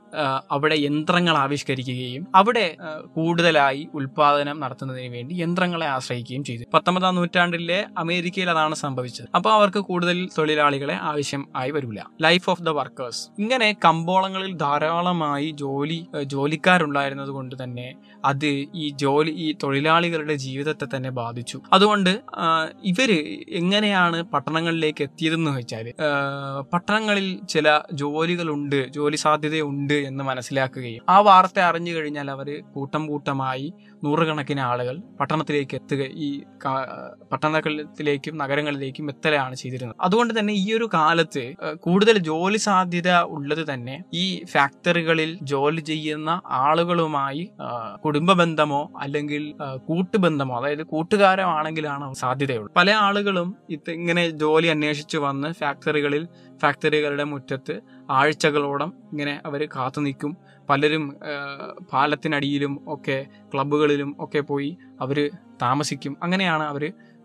ആ, അവിടെ യന്ത്രങ്ങൾ ആവിഷ്കരിക്കുകയും അവിടെ ആ, കൂടുതലായി ഉൽപാദനം നടത്തുന്നതിന് വേണ്ടി യന്ത്രങ്ങളെ ആശ്രയിക്കുകയും ചെയ്തു പത്തൊമ്പതാം നൂറ്റാണ്ടിലെ അമേരിക്കയിൽ അതാണ് സംഭവിച്ചത് അപ്പോൾ അവർക്ക് കൂടുതൽ തൊഴിലാളികളെ ആവശ്യം ആയി വരില്ല ലൈഫ് ഓഫ് ദ വർക്കേഴ്സ് ഇങ്ങനെ കമ്പോളങ്ങളിൽ ധാരാളമായി ജോലി ആ, ജോലിക്കാരുണ്ടായിരുന്നത് കൊണ്ട് തന്നെ അത് ഈ ജോലി ഈ തൊഴിലാളികളുടെ ജീവിതത്തെ തന്നെ ബാധിച്ചു അതുകൊണ്ട് ആ, ഇവര് എങ്ങനെയാണ് പട്ടണങ്ങളിലേക്ക് എത്തിയതെന്ന് വെച്ചാൽ പട്ടണങ്ങളിൽ ചില ജോലികളുണ്ട് ജോലി സാധ്യതയുണ്ട് എന്ന് മനസ്സിലാക്കുകയും ആ വാർത്ത അറിഞ്ഞു കഴിഞ്ഞാൽ അവർ കൂട്ടം കൂട്ടമായി നൂറുകണക്കിന് ആളുകൾ പട്ടണത്തിലേക്ക് എത്തുക ഈ കാ- പട്ടണത്തിലേക്കും നഗരങ്ങളിലേക്കും എത്തലാണ് ചെയ്തിരുന്നത് അതുകൊണ്ട് തന്നെ ഈ ഒരു കാലത്ത് ആ, കൂടുതൽ ജോലി സാധ്യത ഉള്ളത് തന്നെ ഈ ഫാക്ടറികളിൽ ജോലി ചെയ്യുന്ന ആളുകളുമായി ആ, കുടുംബ ബന്ധമോ അല്ലെങ്കിൽ ആ, കൂട്ടുബന്ധമോ അതായത് കൂട്ടുകാരോ ആണെങ്കിലാണ് സാധ്യതയുള്ളൂ പല ആളുകളും ഇത് ഇങ്ങനെ ജോലി അന്വേഷിച്ച് വന്ന് ഫാക്ടറികളിൽ ഫാക്ടറികളുടെ മുറ്റത്ത് ആഴ്ചകളോളം ഇങ്ങനെ അവർ കാത്തു നിൽക്കും പലരും ആ, പാലത്തിനടിയിലും ഒക്കെ ക്ലബ്ബുകളിലും ഒക്കെ പോയി അവർ താമസിക്കും അങ്ങനെയാണ് അവർ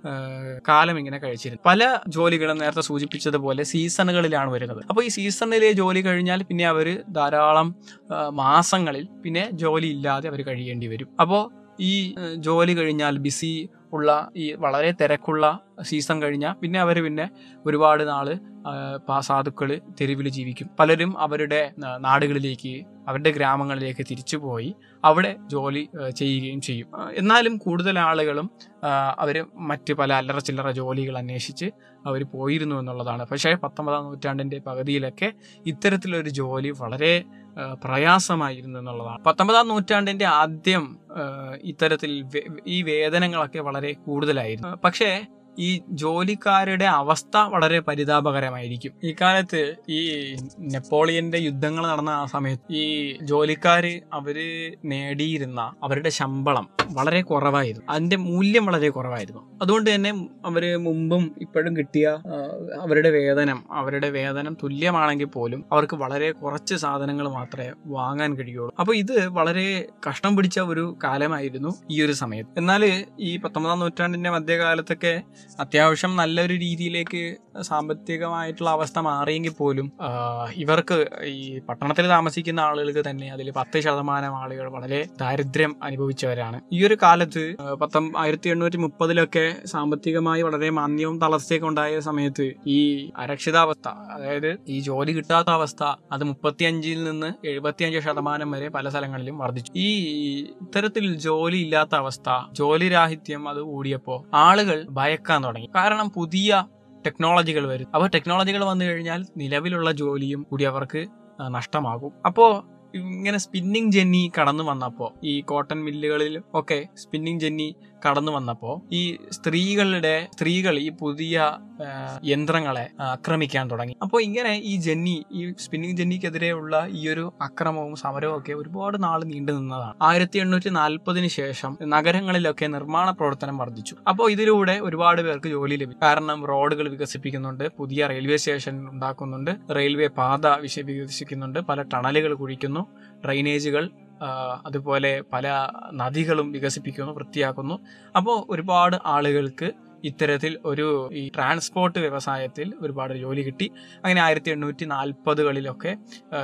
കാലം ഇങ്ങനെ കഴിച്ചിരുന്നത് പല ജോലികളും നേരത്തെ സൂചിപ്പിച്ചതുപോലെ സീസണുകളിലാണ് വരുന്നത് അപ്പോൾ ഈ സീസണിലെ ജോലി കഴിഞ്ഞാൽ പിന്നെ അവർ ധാരാളം ആ, മാസങ്ങളിൽ പിന്നെ ജോലി ഇല്ലാതെ അവർ കഴിയേണ്ടി വരും അപ്പോൾ ഈ ആ, ജോലി കഴിഞ്ഞാൽ ബിസി ഉള്ള ഈ വളരെ തിരക്കുള്ള സീസൺ കഴിഞ്ഞാൽ പിന്നെ അവർ പിന്നെ ഒരുപാട് നാള് ആ, സാധുക്കള് തെരുവിൽ ജീവിക്കും പലരും അവരുടെ ആ, നാടുകളിലേക്ക് അവരുടെ ഗ്രാമങ്ങളിലേക്ക് തിരിച്ചു പോയി അവിടെ ജോലി ആ, ചെയ്യുകയും ചെയ്യും ആ, എന്നാലും കൂടുതൽ ആളുകളും അവർ മറ്റ് പല അല്ലറ ചില്ലറ ജോലികൾ അന്വേഷിച്ച് അവർ പോയിരുന്നു എന്നുള്ളതാണ് പക്ഷേ പത്തൊമ്പതാം നൂറ്റാണ്ടിന്റെ പകുതിയിലൊക്കെ ഇത്തരത്തിലൊരു ജോലി വളരെ ആ, പ്രയാസമായിരുന്നു എന്നുള്ളതാണ് പത്തൊമ്പതാം നൂറ്റാണ്ടിന്റെ ആദ്യം ആ, ഇത്തരത്തിൽ വേ- ഈ വേതനങ്ങളൊക്കെ വളരെ കൂടുതലായിരുന്നു ആ, പക്ഷേ ഈ ജോലിക്കാരുടെ അവസ്ഥ വളരെ പരിതാപകരമായിരിക്കും ഈ കാലത്ത് ഈ നെപ്പോളിയന്റെ യുദ്ധങ്ങൾ നടന്ന ആ സമയത്ത് ഈ ജോലിക്കാര് അവര് നേടിയിരുന്ന അവരുടെ ശമ്പളം വളരെ കുറവായിരുന്നു അതിന്റെ മൂല്യം വളരെ കുറവായിരുന്നു അതുകൊണ്ട് തന്നെ അവര് മുമ്പും ഇപ്പോഴും കിട്ടിയ ആ, അവരുടെ വേതനം അവരുടെ വേതനം തുല്യമാണെങ്കിൽ പോലും അവർക്ക് വളരെ കുറച്ച് സാധനങ്ങൾ മാത്രമേ വാങ്ങാൻ കഴിയുള്ളൂ അപ്പൊ ഇത് വളരെ കഷ്ടം പിടിച്ച ഒരു കാലമായിരുന്നു ഈ ഒരു സമയത്ത് എന്നാൽ ഈ പത്തൊമ്പതാം നൂറ്റാണ്ടിന്റെ മധ്യകാലത്തൊക്കെ അത്യാവശ്യം നല്ലൊരു രീതിയിലേക്ക് സാമ്പത്തികമായിട്ടുള്ള അവസ്ഥ മാറിയെങ്കിൽ പോലും ആ, ഇവർക്ക് ഈ പട്ടണത്തിൽ താമസിക്കുന്ന ആളുകൾക്ക് തന്നെ അതിൽ പത്ത് ശതമാനം ആളുകൾ വളരെ ദാരിദ്ര്യം അനുഭവിച്ചവരാണ് ഈ ഒരു കാലത്ത് ആ, പത്തൊമ്പ ആയിരത്തി എണ്ണൂറ്റി മുപ്പതിലൊക്കെ സാമ്പത്തികമായി വളരെ മാന്യവും തളർച്ചയൊക്കെ ഉണ്ടായ സമയത്ത് ഈ അരക്ഷിതാവസ്ഥ അതായത് ഈ ജോലി കിട്ടാത്ത അവസ്ഥ അത് മുപ്പത്തിയഞ്ചിൽ നിന്ന് എഴുപത്തിയഞ്ച് ശതമാനം വരെ പല സ്ഥലങ്ങളിലും വർദ്ധിച്ചു ഈ ഇത്തരത്തിൽ ജോലി ഇല്ലാത്ത അവസ്ഥ ജോലി രാഹിത്യം അത് കൂടിയപ്പോൾ ആളുകൾ ഭയക്കാൻ തുടങ്ങി കാരണം പുതിയ ടെക്നോളജികൾ വരും അപ്പോൾ ടെക്നോളജികൾ വന്നു കഴിഞ്ഞാൽ നിലവിലുള്ള ജോലിയും കൂടി അവർക്ക് ആ, നഷ്ടമാകും അപ്പോൾ ഇങ്ങനെ സ്പിന്നിങ് ജെന്നി കടന്നു വന്നപ്പോൾ ഈ കോട്ടൺ മില്ലുകളിൽ ഒക്കെ സ്പിന്നിങ് ജെന്നി കടന്നു വന്നപ്പോൾ ഈ സ്ത്രീകളുടെ സ്ത്രീകൾ ഈ പുതിയ ആ, യന്ത്രങ്ങളെ ആ, ആക്രമിക്കാൻ തുടങ്ങി അപ്പോൾ ഇങ്ങനെ ഈ ജെന്നി ഈ സ്പിന്നിങ് ജെന്നിക്കെതിരെയുള്ള ഈ ഒരു അക്രമവും സമരവും ഒക്കെ ഒരുപാട് നാൾ നീണ്ടു നിന്നതാണ് ആയിരത്തി എണ്ണൂറ്റി നാൽപ്പതിന് ശേഷം നഗരങ്ങളിലൊക്കെ നിർമ്മാണ പ്രവർത്തനം വർദ്ധിച്ചു അപ്പോൾ ഇതിലൂടെ ഒരുപാട് പേർക്ക് ജോലി ലഭിക്കും കാരണം റോഡുകൾ വികസിപ്പിക്കുന്നുണ്ട് പുതിയ റെയിൽവേ സ്റ്റേഷൻ ഉണ്ടാക്കുന്നുണ്ട് റെയിൽവേ പാത വിശ- വികസിക്കുന്നുണ്ട് പല ടണലുകൾ കുഴിക്കുന്നു ഡ്രൈനേജുകൾ ആ, അതുപോലെ പല നദികളും വികസിപ്പിക്കുന്നു വൃത്തിയാക്കുന്നു അപ്പോൾ ഒരുപാട് ആളുകൾക്ക് ഇത്തരത്തിൽ ഒരു ഈ ട്രാൻസ്പോർട്ട് വ്യവസായത്തിൽ ഒരുപാട് ജോലി കിട്ടി അങ്ങനെ ആയിരത്തി എണ്ണൂറ്റി നാൽപ്പതുകളിലൊക്കെ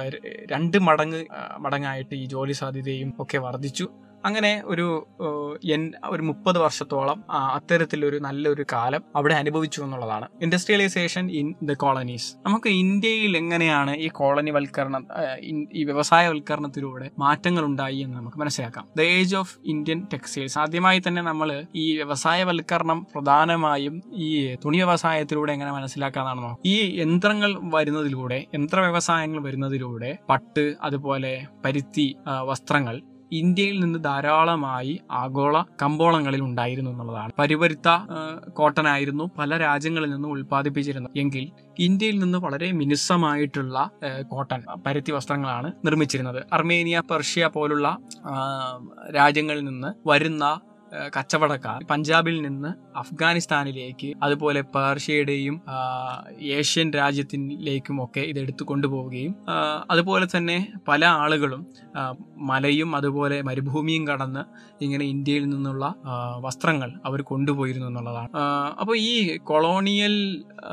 രണ്ട് മടങ്ങ് ആ, മടങ്ങായിട്ട് ഈ ജോലി സാധ്യതയും ഒക്കെ വർദ്ധിച്ചു അങ്ങനെ ഒരു ഏഹ്, എൻ- ഒരു മുപ്പത് വർഷത്തോളം ആ, അത്തരത്തിലൊരു നല്ലൊരു കാലം അവിടെ അനുഭവിച്ചു എന്നുള്ളതാണ് ഇൻഡസ്ട്രിയലൈസേഷൻ ഇൻ ദ കോളനീസ് നമുക്ക് ഇന്ത്യയിൽ എങ്ങനെയാണ് ഈ കോളനിവൽക്കരണം ആ, ഇൻ- ഈ വ്യവസായവൽക്കരണത്തിലൂടെ മാറ്റങ്ങൾ ഉണ്ടായി എന്ന് നമുക്ക് മനസ്സിലാക്കാം the age of Indian textiles ആദ്യമായി തന്നെ നമ്മൾ ഈ വ്യവസായവൽക്കരണം പ്രധാനമായും ഈ തുണി വ്യവസായത്തിലൂടെ എങ്ങനെ മനസ്സിലാക്കാന്നാണ് നോക്കാം ഈ യന്ത്രങ്ങൾ വരുന്നതിലൂടെ യന്ത്ര വ്യവസായങ്ങൾ വരുന്നതിലൂടെ പട്ട് അതുപോലെ പരുത്തി ആ, വസ്ത്രങ്ങൾ ഇന്ത്യയിൽ നിന്ന് ധാരാളമായി ആഗോള കമ്പോളങ്ങളിൽ ഉണ്ടായിരുന്നു എന്നുള്ളതാണ് പരുപരുത്ത ആ, കോട്ടൺ ആയിരുന്നു പല രാജ്യങ്ങളിൽ നിന്നും ഉൽപ്പാദിപ്പിച്ചിരുന്നത് എങ്കിൽ ഇന്ത്യയിൽ നിന്ന് വളരെ മിനുസമായിട്ടുള്ള ആ, കോട്ടൺ പരുത്തി വസ്ത്രങ്ങളാണ് നിർമ്മിച്ചിരുന്നത് അർമേനിയ പെർഷ്യ പോലുള്ള ആ, രാജ്യങ്ങളിൽ നിന്ന് വരുന്ന ഏഹ്, കച്ചവടക്കാർ പഞ്ചാബിൽ നിന്ന് അഫ്ഗാനിസ്ഥാനിലേക്ക് അതുപോലെ പേർഷ്യയുടെയും ആ, ഏഷ്യൻ രാജ്യത്തിലേക്കും ഒക്കെ ഇത് എടുത്തു കൊണ്ടുപോവുകയും ആ, അതുപോലെ തന്നെ പല ആളുകളും ആ, മലയും അതുപോലെ മരുഭൂമിയും കടന്ന് ഇങ്ങനെ ഇന്ത്യയിൽ നിന്നുള്ള ആ, വസ്ത്രങ്ങൾ അവർ കൊണ്ടുപോയിരുന്നു എന്നുള്ളതാണ് അപ്പോൾ ഈ കൊളോണിയൽ ആ,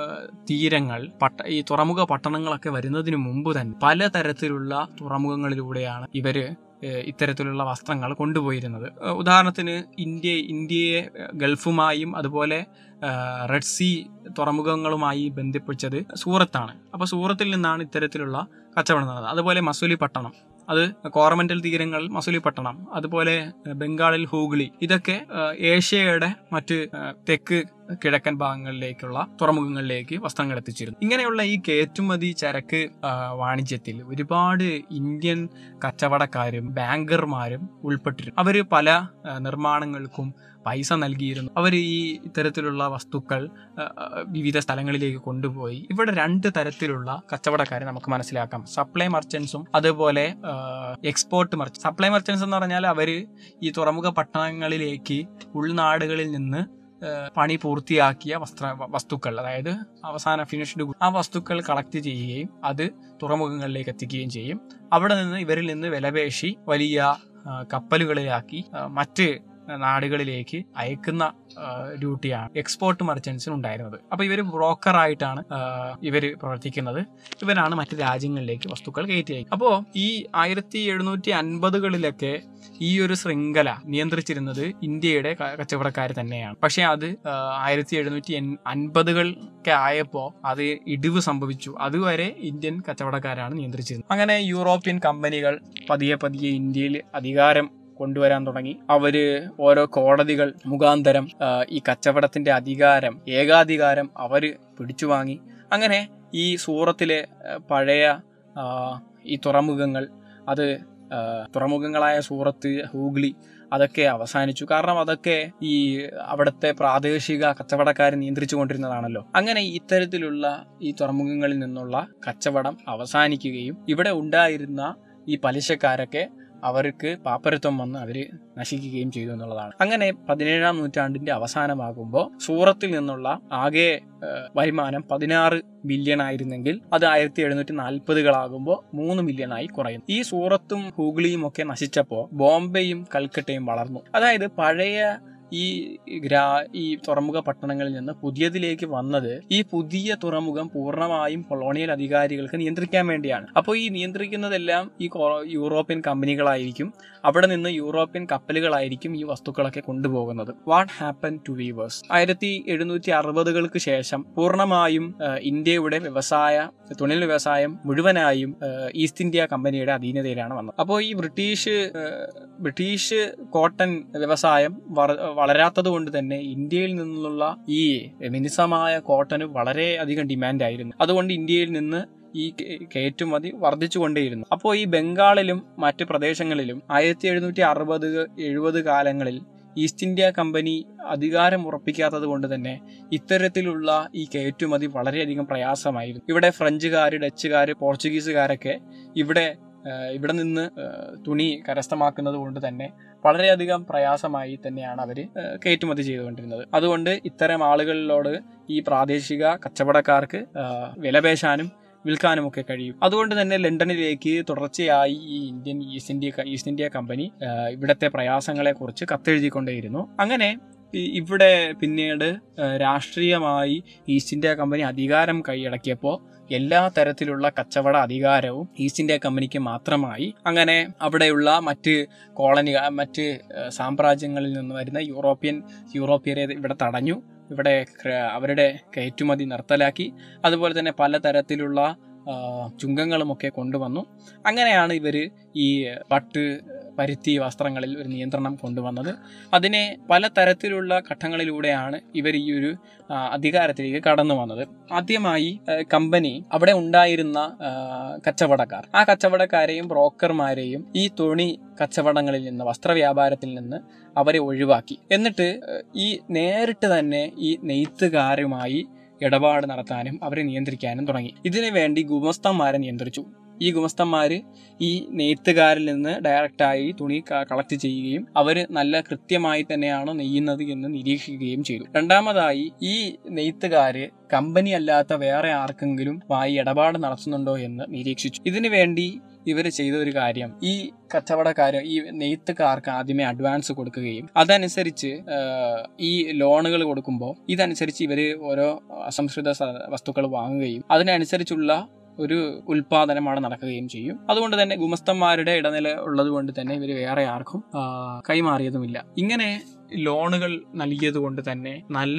തീരങ്ങൾ പട്ട ഈ തുറമുഖ പട്ടണങ്ങളൊക്കെ വരുന്നതിന് മുമ്പ് തന്നെ പലതരത്തിലുള്ള തുറമുഖങ്ങളിലൂടെയാണ് ഇവര് ഏഹ് ഇത്തരത്തിലുള്ള വസ്ത്രങ്ങൾ കൊണ്ടുപോയിരുന്നത് ഏഹ് ഉദാഹരണത്തിന് ഇന്ത്യ ഇന്ത്യയെ ഏഹ് ഗൾഫുമായും അതുപോലെ ഏഹ് റെഡ് സീ തുറമുഖങ്ങളുമായി ബന്ധിപ്പിച്ചത് സൂറത്താണ് അപ്പോൾ സൂറത്തിൽ നിന്നാണ് ഇത്തരത്തിലുള്ള കച്ചവടം നടന്നത് അതുപോലെ മസൂലി പട്ടണം അത് കോറമന്റൽ തീരങ്ങൾ മസൂലി പട്ടണം അതുപോലെ ഏഹ് ബംഗാളിൽ ഹൂഗ്ലി ഇതൊക്കെ ഏഹ് ഏഷ്യയുടെ മറ്റ് ഏഹ് തെക്ക് കിഴക്കൻ ഭാഗങ്ങളിലേക്കുള്ള തുറമുഖങ്ങളിലേക്ക് വസ്ത്രങ്ങൾ എത്തിച്ചിരുന്നു ഇങ്ങനെയുള്ള ഈ കയറ്റുമതി ചരക്ക് ആ, വാണിജ്യത്തിൽ ഒരുപാട് ഇന്ത്യൻ കച്ചവടക്കാരും ബാങ്കർമാരും ഉൾപ്പെട്ടിരുന്നു അവര് പല ആ, നിർമ്മാണങ്ങൾക്കും പൈസ നൽകിയിരുന്നു അവർ ഈ ഇത്തരത്തിലുള്ള വസ്തുക്കൾ ആ, ആ, വിവിധ സ്ഥലങ്ങളിലേക്ക് കൊണ്ടുപോയി ഇവിടെ രണ്ട് തരത്തിലുള്ള കച്ചവടക്കാരെ നമുക്ക് മനസ്സിലാക്കാം സപ്ലൈ മർച്ചൻസും അതുപോലെ എക്സ്പോർട്ട് മർച്ചൻ സപ്ലൈ മർച്ചൻസ് എന്ന് പറഞ്ഞാൽ അവര് ഈ തുറമുഖ പട്ടണങ്ങളിലേക്ക് ഉൾനാടുകളിൽ നിന്ന് ഏഹ് പണി പൂർത്തിയാക്കിയ വസ്ത്ര വസ്തുക്കൾ അതായത് അവസാന ഫിനിഷ്ഡ് ആ വസ്തുക്കൾ കളക്ട് ചെയ്യുകയും അത് തുറമുഖങ്ങളിലേക്ക് എത്തിക്കുകയും ചെയ്യും അവിടെ നിന്ന് ഇവരിൽ നിന്ന് വിലപേശി വലിയ ആ, കപ്പലുകളിലാക്കി ആ, മറ്റ് നാടുകളിലേക്ക് അയക്കുന്ന ആ, ഡ്യൂട്ടിയാണ് എക്സ്പോർട്ട് മർച്ചൻസിന് ഉണ്ടായിരുന്നത് അപ്പൊ ഇവര് ബ്രോക്കറായിട്ടാണ് ആ, ഇവര് പ്രവർത്തിക്കുന്നത് ഇവരാണ് മറ്റ് രാജ്യങ്ങളിലേക്ക് വസ്തുക്കൾ കയറ്റി അയക്കുക അപ്പോൾ ഈ ആയിരത്തി എഴുന്നൂറ്റി അൻപതുകളിലൊക്കെ ഈ ഒരു ശൃംഖല നിയന്ത്രിച്ചിരുന്നത് ഇന്ത്യയുടെ ക- കച്ചവടക്കാർ തന്നെയാണ് പക്ഷെ അത് ആയിരത്തി എഴുന്നൂറ്റി അൻപതുകളൊക്കെ ആയപ്പോൾ അത് ഇടിവ് സംഭവിച്ചു അതുവരെ ഇന്ത്യൻ കച്ചവടക്കാരാണ് നിയന്ത്രിച്ചിരുന്നത് അങ്ങനെ യൂറോപ്യൻ കമ്പനികൾ പതിയെ പതിയെ ഇന്ത്യയിൽ അധികാരം കൊണ്ടുവരാൻ തുടങ്ങി അവര് ഓരോ കോടതികൾ മുഖാന്തരം ആ, ഈ കച്ചവടത്തിന്റെ അധികാരം ഏകാധികാരം അവര് പിടിച്ചു വാങ്ങി അങ്ങനെ ഈ സൂറത്തിലെ ആ, പഴയ ആ, ഈ തുറമുഖങ്ങൾ അത് ആ, തുറമുഖങ്ങളായ സൂറത്ത് ഹൂഗ്ലി അതൊക്കെ അവസാനിച്ചു കാരണം അതൊക്കെ ഈ അവിടുത്തെ പ്രാദേശിക കച്ചവടക്കാർ നിയന്ത്രിച്ചു കൊണ്ടിരുന്നതാണല്ലോ അങ്ങനെ ഇത്തരത്തിലുള്ള ഈ തുറമുഖങ്ങളിൽ നിന്നുള്ള കച്ചവടം അവസാനിക്കുകയും ഇവിടെ ഉണ്ടായിരുന്ന ഈ പലിശക്കാരൊക്കെ അവർക്ക് പാപ്പരത്വം വന്ന് അവര് നശിക്കുകയും ചെയ്തു എന്നുള്ളതാണ് അങ്ങനെ പതിനേഴാം നൂറ്റാണ്ടിന്റെ അവസാനമാകുമ്പോൾ സൂറത്തിൽ നിന്നുള്ള ആകെ ഏഹ്, വരുമാനം പതിനാറ് ബില്യൺ ആയിരുന്നെങ്കിൽ അത് ആയിരത്തി എഴുന്നൂറ്റി നാൽപ്പതുകളാകുമ്പോൾ മൂന്ന് മില്യണായി കുറയുന്നു ഈ സൂറത്തും ഹൂഗ്ലിയും ഒക്കെ നശിച്ചപ്പോൾ ബോംബെയും കൽക്കട്ടയും വളർന്നു അതായത് പഴയ ഈ ഗ്രാ ഈ തുറമുഖ പട്ടണങ്ങളിൽ നിന്ന് പുതിയതിലേക്ക് വന്നത് ഈ പുതിയ തുറമുഖം പൂർണ്ണമായും കൊളോണിയൽ അധികാരികൾക്ക് നിയന്ത്രിക്കാൻ വേണ്ടിയാണ് അപ്പോൾ ഈ നിയന്ത്രിക്കുന്നതെല്ലാം ഈ കൊ- യൂറോപ്യൻ കമ്പനികളായിരിക്കും അവിടെ നിന്ന് യൂറോപ്യൻ കപ്പലുകളായിരിക്കും ഈ വസ്തുക്കളൊക്കെ കൊണ്ടുപോകുന്നത് വാട്ട് ഹാപ്പൻ ടു വീവേഴ്സ് ആയിരത്തി എഴുന്നൂറ്റി അറുപതുകൾക്ക് ശേഷം പൂർണ്ണമായും ആ, ഇന്ത്യയുടെ വ്യവസായ തുണിൽ വ്യവസായം മുഴുവനായും ആ, ഈസ്റ്റ് ഇന്ത്യ കമ്പനിയുടെ അധീനതയിലാണ് വന്നത് അപ്പോൾ ഈ ബ്രിട്ടീഷ് ആ, ബ്രിട്ടീഷ് കോട്ടൺ വ്യവസായം വറ- വളരാത്തത് കൊണ്ട് തന്നെ ഇന്ത്യയിൽ നിന്നുള്ള ഈ മിനുസമായ കോട്ടന് വളരെ അധികം ഡിമാൻഡ് ആയിരുന്നു അതുകൊണ്ട് ഇന്ത്യയിൽ നിന്ന് ഈ കേ- കയറ്റുമതി വർദ്ധിച്ചുകൊണ്ടേയിരുന്നു അപ്പോൾ ഈ ബംഗാളിലും മറ്റ് പ്രദേശങ്ങളിലും ആയിരത്തി എഴുന്നൂറ്റി അറുപത് എഴുപത് കാലങ്ങളിൽ ഈസ്റ്റ് ഇന്ത്യ കമ്പനി അധികാരം ഉറപ്പിക്കാത്തത് കൊണ്ട് തന്നെ ഇത്തരത്തിലുള്ള ഈ കയറ്റുമതി വളരെയധികം പ്രയാസമായിരുന്നു ഇവിടെ ഫ്രഞ്ചുകാർ ഡച്ചുകാർ പോർച്ചുഗീസുകാരൊക്കെ ഇവിടെ ആ, ഇവിടെ നിന്ന് ആ, തുണി കരസ്ഥമാക്കുന്നത് കൊണ്ട് തന്നെ വളരെയധികം പ്രയാസമായി തന്നെയാണ് അവർ കയറ്റുമതി ചെയ്തുകൊണ്ടിരുന്നത് അതുകൊണ്ട് ഇത്തരം ആളുകളിലോട് ഈ പ്രാദേശിക കച്ചവടക്കാർക്ക് ആ, വിലപേശാനും വിൽക്കാനും ഒക്കെ കഴിയും അതുകൊണ്ട് തന്നെ ലണ്ടനിലേക്ക് തുടർച്ചയായി ഈ Indian East India East India company ആ, ഇവിടുത്തെ പ്രയാസങ്ങളെ കുറിച്ച് കത്തെഴുതിക്കൊണ്ടേയിരുന്നു അങ്ങനെ ഈ- ഇവിടെ പിന്നീട് ആ, രാഷ്ട്രീയമായി ഈസ്റ്റ് ഇന്ത്യ കമ്പനി അധികാരം കൈയടക്കിയപ്പോൾ എല്ലാ തരത്തിലുള്ള കച്ചവട അധികാരവും ഈസ്റ്റ് ഇന്ത്യ കമ്പനിക്ക് മാത്രമായി അങ്ങനെ അവിടെയുള്ള മറ്റ് കോളനി മറ്റ് ആ, സാമ്രാജ്യങ്ങളിൽ നിന്ന് വരുന്ന യൂറോപ്യൻ യൂറോപ്യരെ ഇവിടെ തടഞ്ഞു ഇവിടെ ക്ര- അവരുടെ കയറ്റുമതി നിർത്തലാക്കി അതുപോലെ തന്നെ പലതരത്തിലുള്ള ആ, ചുങ്കങ്ങളുമൊക്കെ കൊണ്ടുവന്നു അങ്ങനെയാണ് ഇവർ ഈ പട്ട് പരുത്തി വസ്ത്രങ്ങളിൽ ഒരു നിയന്ത്രണം കൊണ്ടുവന്നത് അതിനെ പലതരത്തിലുള്ള ഘട്ടങ്ങളിലൂടെയാണ് ഇവർ ഈ ഒരു ആ, അധികാരത്തിലേക്ക് കടന്നു വന്നത് ആദ്യമായി ആ, കമ്പനി അവിടെ ഉണ്ടായിരുന്ന ആ, കച്ചവടക്കാർ ആ കച്ചവടക്കാരെയും ബ്രോക്കർമാരെയും ഈ തുണി കച്ചവടങ്ങളിൽ നിന്ന് വസ്ത്രവ്യാപാരത്തിൽ നിന്ന് അവരെ ഒഴിവാക്കി എന്നിട്ട് ആ, ഈ നേരിട്ട് തന്നെ ഈ നെയ്ത്തുകാരുമായി ഇടപാട് നടത്താനും അവരെ നിയന്ത്രിക്കാനും തുടങ്ങി ഇതിനു വേണ്ടി ഗുമസ്തന്മാരെ നിയന്ത്രിച്ചു ഈ ഗുമസ്തന്മാര് ഈ നെയ്ത്തുകാരിൽ നിന്ന് ഡയറക്റ്റായി തുണി കളക്ട് ചെയ്യുകയും അവർ നല്ല കൃത്യമായി തന്നെയാണ് നെയ്യുന്നത് എന്ന് നിരീക്ഷിക്കുകയും ചെയ്തു രണ്ടാമതായി ഈ നെയ്ത്തുകാര് കമ്പനി അല്ലാത്ത വേറെ ആർക്കെങ്കിലും വായി ഇടപാട് നടത്തുന്നുണ്ടോ എന്ന് നിരീക്ഷിച്ചു ഇതിനു വേണ്ടി ഇവർ ചെയ്ത ഒരു കാര്യം ഈ കച്ചവടക്കാര് ഈ നെയ്ത്തുകാർക്ക് ആദ്യമേ അഡ്വാൻസ് കൊടുക്കുകയും അതനുസരിച്ച് ഈ ലോണുകൾ കൊടുക്കുമ്പോൾ ഇതനുസരിച്ച് ഇവർ ഓരോ അസംസ്കൃത വസ്തുക്കൾ വാങ്ങുകയും അതിനനുസരിച്ചുള്ള ഒരു ഉൽപാദനമാണ് നടക്കുകയും ചെയ്യും അതുകൊണ്ട് തന്നെ ഗുമസ്തന്മാരുടെ ഇടനില ഉള്ളത് കൊണ്ട് തന്നെ ഇവർ വേറെ ആർക്കും കൈമാറിയതുമില്ല ഇങ്ങനെ ലോണുകൾ നൽകിയത് കൊണ്ട് തന്നെ നല്ല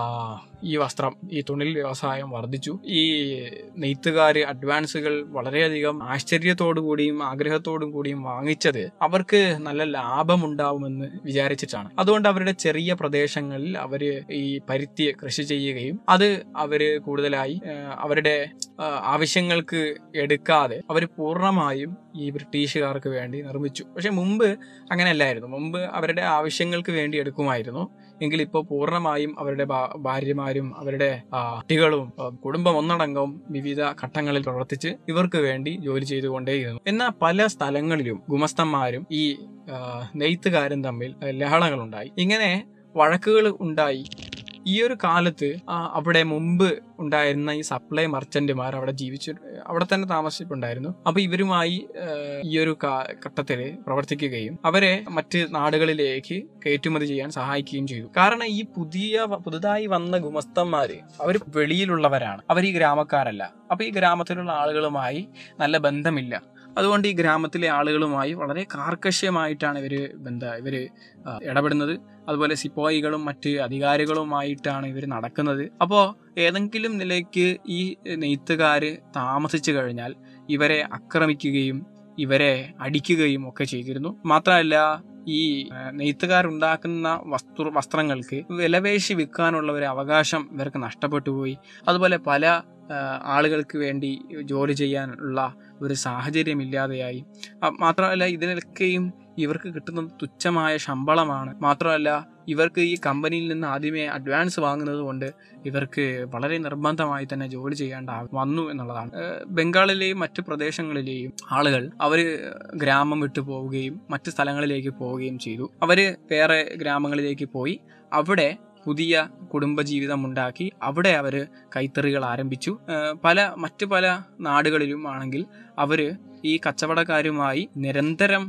ഈ വസ്ത്രം ഈ തുണിൽ വ്യവസായം വർദ്ധിച്ചു ഈ നെയ്ത്തുകാര് അഡ്വാൻസുകൾ വളരെയധികം ആശ്ചര്യത്തോടു കൂടിയും ആഗ്രഹത്തോടും കൂടിയും വാങ്ങിച്ചത് അവർക്ക് നല്ല ലാഭമുണ്ടാവുമെന്ന് വിചാരിച്ചിട്ടാണ് അതുകൊണ്ട് അവരുടെ ചെറിയ പ്രദേശങ്ങളിൽ അവര് ഈ പരുത്തി കൃഷി ചെയ്യുകയും അത് അവര് കൂടുതലായി അവരുടെ ആവശ്യങ്ങൾക്ക് എടുക്കാതെ അവർ പൂർണ്ണമായും ഈ ബ്രിട്ടീഷുകാർക്ക് വേണ്ടി നിർമ്മിച്ചു പക്ഷെ മുമ്പ് അങ്ങനെയല്ലായിരുന്നു മുമ്പ് അവരുടെ ആവശ്യങ്ങൾക്ക് വേണ്ടി എടുക്കുമായിരുന്നു എങ്കിൽ ഇപ്പോൾ പൂർണ്ണമായും അവരുടെ ഭാര്യമാരും അവരുടെ കുട്ടികളും കുടുംബം ഒന്നടങ്കവും വിവിധ ഘട്ടങ്ങളിൽ പ്രവർത്തിച്ച് ഇവർക്ക് വേണ്ടി ജോലി ചെയ്തുകൊണ്ടേയിരുന്നു എന്നാൽ പല സ്ഥലങ്ങളിലും ഗുമസ്തന്മാരും ഈ നെയ്ത്തുകാരും തമ്മിൽ ലഹളകളുണ്ടായി ഇങ്ങനെ വഴക്കുകൾ ഉണ്ടായി ഈ ഒരു കാലത്ത് അവിടെ മുമ്പ് ഉണ്ടായിരുന്ന ഈ സപ്ലൈ മർച്ചന്റുമാർ അവിടെ ജീവിച്ചു അവിടെ തന്നെ താമസിച്ചിട്ടുണ്ടായിരുന്നു അപ്പൊ ഇവരുമായി ഈ ഒരു ഘട്ടത്തിൽ പ്രവർത്തിക്കുകയും അവരെ മറ്റ് നാടുകളിലേക്ക് കയറ്റുമതി ചെയ്യാൻ സഹായിക്കുകയും ചെയ്തു കാരണം ഈ പുതിയ പുതുതായി വന്ന ഗുമസ്തന്മാര് അവർ വെളിയിലുള്ളവരാണ് അവർ ഈ ഗ്രാമക്കാരല്ല അപ്പൊ ഈ ഗ്രാമത്തിലുള്ള ആളുകളുമായി നല്ല ബന്ധമില്ല അതുകൊണ്ട് ഈ ഗ്രാമത്തിലെ ആളുകളുമായി വളരെ കാർക്കശ്യമായിട്ടാണ് ഇവര് ബന്ധ ഇവര് ഇടപെടുന്നത് അതുപോലെ സിപ്പോയികളും മറ്റ് അധികാരികളുമായിട്ടാണ് ഇവർ നടക്കുന്നത് അപ്പോൾ ഏതെങ്കിലും നിലയ്ക്ക് ഈ നെയ്ത്തുകാര് താമസിച്ചു കഴിഞ്ഞാൽ ഇവരെ ആക്രമിക്കുകയും ഇവരെ അടിക്കുകയും ഒക്കെ ചെയ്തിരുന്നു മാത്രമല്ല ഈ നെയ്ത്തുകാരുണ്ടാക്കുന്ന വസ്തു വസ്ത്രങ്ങൾക്ക് വിലപേശി വിൽക്കാനുള്ള ഒരു അവകാശം ഇവർക്ക് നഷ്ടപ്പെട്ടു പോയി അതുപോലെ പല ആളുകൾക്ക് വേണ്ടി ജോലി ചെയ്യാനുള്ള ഒരു സാഹചര്യം ഇല്ലാതെയായി മാത്രമല്ല ഇതിനൊക്കെയും ഇവർക്ക് കിട്ടുന്നത് തുച്ഛമായ ശമ്പളമാണ് മാത്രമല്ല ഇവർക്ക് ഈ കമ്പനിയിൽ നിന്ന് ആദ്യമേ അഡ്വാൻസ് വാങ്ങുന്നത് കൊണ്ട് ഇവർക്ക് വളരെ നിർബന്ധമായി തന്നെ ജോലി ചെയ്യേണ്ട വന്നു എന്നുള്ളതാണ് ബംഗാളിലെയും മറ്റു പ്രദേശങ്ങളിലെയും ആളുകൾ അവർ ഗ്രാമം വിട്ടു പോവുകയും മറ്റു സ്ഥലങ്ങളിലേക്ക് പോവുകയും ചെയ്തു അവർ വേറെ ഗ്രാമങ്ങളിലേക്ക് പോയി അവിടെ പുതിയ കുടുംബജീവിതം ഉണ്ടാക്കി അവിടെ അവർ കൈത്തറികൾ ആരംഭിച്ചു പല മറ്റു പല നാടുകളിലും ആണെങ്കിൽ അവർ ഈ കച്ചവടക്കാരുമായി നിരന്തരം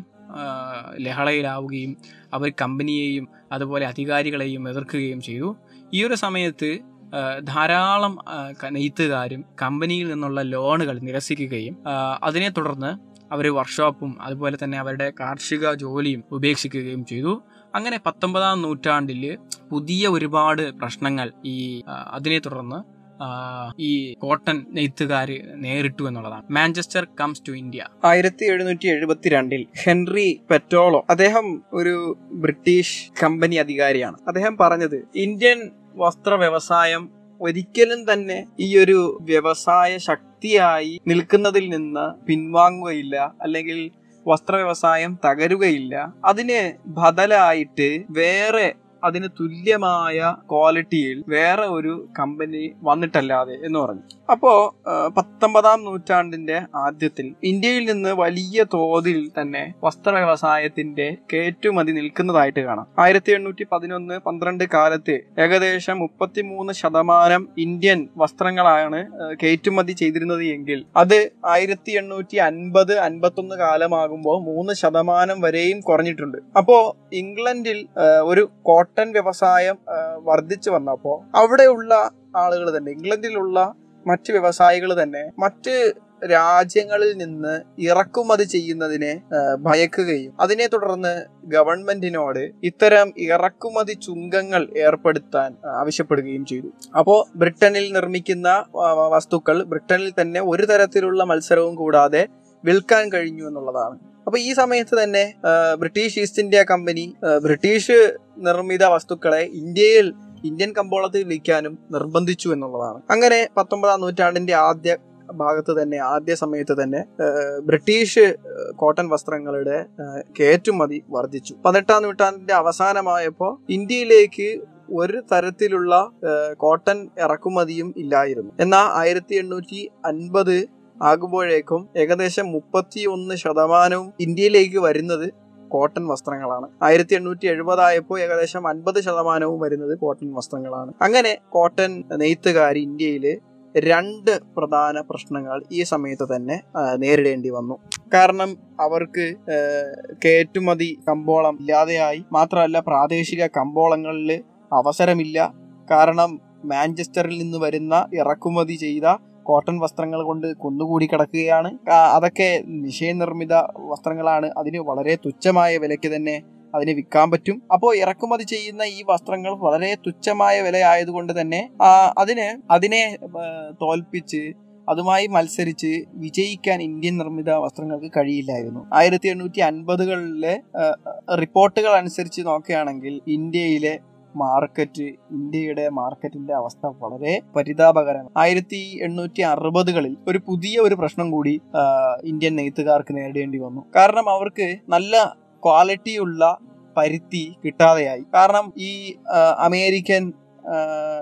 ലഹളയിലാവുകയും അവർ കമ്പനിയെയും അതുപോലെ അധികാരികളെയും എതിർക്കുകയും ചെയ്തു ഈ ഒരു സമയത്ത് ധാരാളം നെയ്ത്തുകാരും കമ്പനിയിൽ നിന്നുള്ള ലോണുകൾ നിരസിക്കുകയും അതിനെ തുടർന്ന് അവർ വർക്ക്ഷോപ്പും അതുപോലെ തന്നെ അവരുടെ കാർഷിക ജോലിയും ഉപേക്ഷിക്കുകയും ചെയ്തു അങ്ങനെ പത്തൊമ്പതാം നൂറ്റാണ്ടിൽ പുതിയ ഒരുപാട് പ്രശ്നങ്ങൾ ഈ അതിനെ തുടർന്ന് ഈ കോട്ടൺ നെയ്ത്തുകാര് നേരിട്ടു എന്നുള്ളതാണ് മാഞ്ചസ്റ്റർ കംസ് ടു ഇന്ത്യ ആയിരത്തി എഴുന്നൂറ്റി എഴുപത്തിരണ്ടിൽ ഹെൻറി പെറ്റോളോ അദ്ദേഹം ഒരു ബ്രിട്ടീഷ് കമ്പനി അധികാരിയാണ് അദ്ദേഹം പറഞ്ഞത് ഇന്ത്യൻ വസ്ത്ര വ്യവസായം ഒരിക്കലും തന്നെ ഈ ഒരു വ്യവസായ ശക്തിയായി നിൽക്കുന്നതിൽ നിന്ന് പിൻവാങ്ങുകയില്ല അല്ലെങ്കിൽ വസ്ത്ര വ്യവസായം തകരുകയില്ല അതിന് ബദലായിട്ട് വേറെ അതിന് തുല്യമായ ക്വാളിറ്റിയിൽ വേറെ ഒരു കമ്പനി വന്നിട്ടല്ലാതെ എന്ന് പറഞ്ഞു അപ്പോ പത്തൊമ്പതാം നൂറ്റാണ്ടിന്റെ ആദ്യത്തിൽ ഇന്ത്യയിൽ നിന്ന് വലിയ തോതിൽ തന്നെ വസ്ത്ര വ്യവസായത്തിന്റെ കയറ്റുമതി നിൽക്കുന്നതായിട്ട് കാണാം ആയിരത്തി എണ്ണൂറ്റി പതിനൊന്ന് പന്ത്രണ്ട് കാലത്ത് ഏകദേശം മുപ്പത്തിമൂന്ന് ശതമാനം ഇന്ത്യൻ വസ്ത്രങ്ങളാണ് കയറ്റുമതി ചെയ്തിരുന്നത് എങ്കിൽ അത് ആയിരത്തി എണ്ണൂറ്റി അൻപത് അൻപത്തൊന്ന് കാലമാകുമ്പോൾ മൂന്ന് ശതമാനം വരെയും കുറഞ്ഞിട്ടുണ്ട് അപ്പോ ഇംഗ്ലണ്ടിൽ ഒരു കോട്ടൺ വ്യവസായം വർദ്ധിച്ചു വന്നപ്പോൾ അവിടെയുള്ള ആളുകൾ തന്നെ ഇംഗ്ലണ്ടിലുള്ള മറ്റ് വ്യവസായികൾ തന്നെ മറ്റ് രാജ്യങ്ങളിൽ നിന്ന് ഇറക്കുമതി ചെയ്യുന്നതിനെ ഭയക്കുകയും അതിനെ തുടർന്ന് ഗവൺമെന്റിനോട് ഇത്തരം ഇറക്കുമതി ചുങ്കങ്ങൾ ഏർപ്പെടുത്താൻ ആവശ്യപ്പെടുകയും ചെയ്തു അപ്പോ ബ്രിട്ടനിൽ നിർമ്മിക്കുന്ന വസ്തുക്കൾ ബ്രിട്ടനിൽ തന്നെ ഒരു തരത്തിലുള്ള മത്സരവും കൂടാതെ വിൽക്കാൻ കഴിഞ്ഞു എന്നുള്ളതാണ് അപ്പൊ ഈ സമയത്ത് തന്നെ British East India company British നിർമ്മിത വസ്തുക്കളെ ഇന്ത്യയിൽ ഇന്ത്യൻ കമ്പോളത്തിൽ വിൽക്കാനും നിർബന്ധിച്ചു എന്നുള്ളതാണ് അങ്ങനെ പത്തൊമ്പതാം നൂറ്റാണ്ടിന്റെ ആദ്യ ഭാഗത്ത് തന്നെ ആദ്യ സമയത്ത് തന്നെ ബ്രിട്ടീഷ് കോട്ടൺ വസ്ത്രങ്ങളുടെ കയറ്റുമതി വർദ്ധിച്ചു പതിനെട്ടാം നൂറ്റാണ്ടിന്റെ അവസാനമായപ്പോൾ ഇന്ത്യയിലേക്ക് ഒരു തരത്തിലുള്ള കോട്ടൺ ഇറക്കുമതിയും ഇല്ലായിരുന്നു എന്നാൽ ആയിരത്തി എണ്ണൂറ്റി അൻപത് ആകുമ്പോഴേക്കും ഏകദേശം മുപ്പത്തി ഒന്ന് ശതമാനവും ഇന്ത്യയിലേക്ക് വരുന്നത് കോട്ടൺ വസ്ത്രങ്ങളാണ് ആയിരത്തി എണ്ണൂറ്റി എഴുപതായപ്പോൾ ഏകദേശം അൻപത് ശതമാനവും വരുന്നത് കോട്ടൺ വസ്ത്രങ്ങളാണ് അങ്ങനെ കോട്ടൺ നെയ്ത്തുകാർ ഇന്ത്യയിൽ രണ്ട് പ്രധാന പ്രശ്നങ്ങൾ ഈ സമയത്ത് തന്നെ ആ, നേരിടേണ്ടി വന്നു കാരണം അവർക്ക് ആ, കയറ്റുമതി കമ്പോളം ഇല്ലാതെയായി മാത്രമല്ല പ്രാദേശിക കമ്പോളങ്ങളിൽ അവസരമില്ല കാരണം മാഞ്ചസ്റ്ററിൽ നിന്ന് വരുന്ന ഇറക്കുമതി ചെയ്ത കോട്ടൺ വസ്ത്രങ്ങൾ കൊണ്ട് കുന്നുകൂടി കിടക്കുകയാണ് ആ, അതൊക്കെ നിശ്ചയനിർമ്മിത വസ്ത്രങ്ങളാണ് അതിന് വളരെ തുച്ഛമായ വിലയ്ക്ക് തന്നെ അതിന് വിൽക്കാൻ പറ്റും അപ്പോൾ ഇറക്കുമതി ചെയ്യുന്ന ഈ വസ്ത്രങ്ങൾ വളരെ തുച്ഛമായ വില ആയതുകൊണ്ട് തന്നെ ആ, അതിന് അതിനെ ആ, തോൽപ്പിച്ച് അതുമായി മത്സരിച്ച് വിജയിക്കാൻ ഇന്ത്യൻ നിർമ്മിത വസ്ത്രങ്ങൾക്ക് കഴിയില്ലായിരുന്നു ആയിരത്തി എണ്ണൂറ്റി അൻപതുകളിലെ റിപ്പോർട്ടുകൾ അനുസരിച്ച് നോക്കുകയാണെങ്കിൽ ഇന്ത്യയിലെ മാർക്കറ്റ് ഇന്ത്യയുടെ മാർക്കറ്റിന്റെ അവസ്ഥ വളരെ പരിതാപകരമാണ് ആയിരത്തി എണ്ണൂറ്റി അറുപതുകളിൽ ഒരു പുതിയ ഒരു പ്രശ്നം കൂടി ആ, ഇന്ത്യൻ നെയ്ത്തുകാർക്ക് നേരിടേണ്ടി വന്നു കാരണം അവർക്ക് നല്ല ക്വാളിറ്റിയുള്ള പരുത്തി കിട്ടാതെയായി കാരണം ഈ ആ, അമേരിക്കൻ ആ,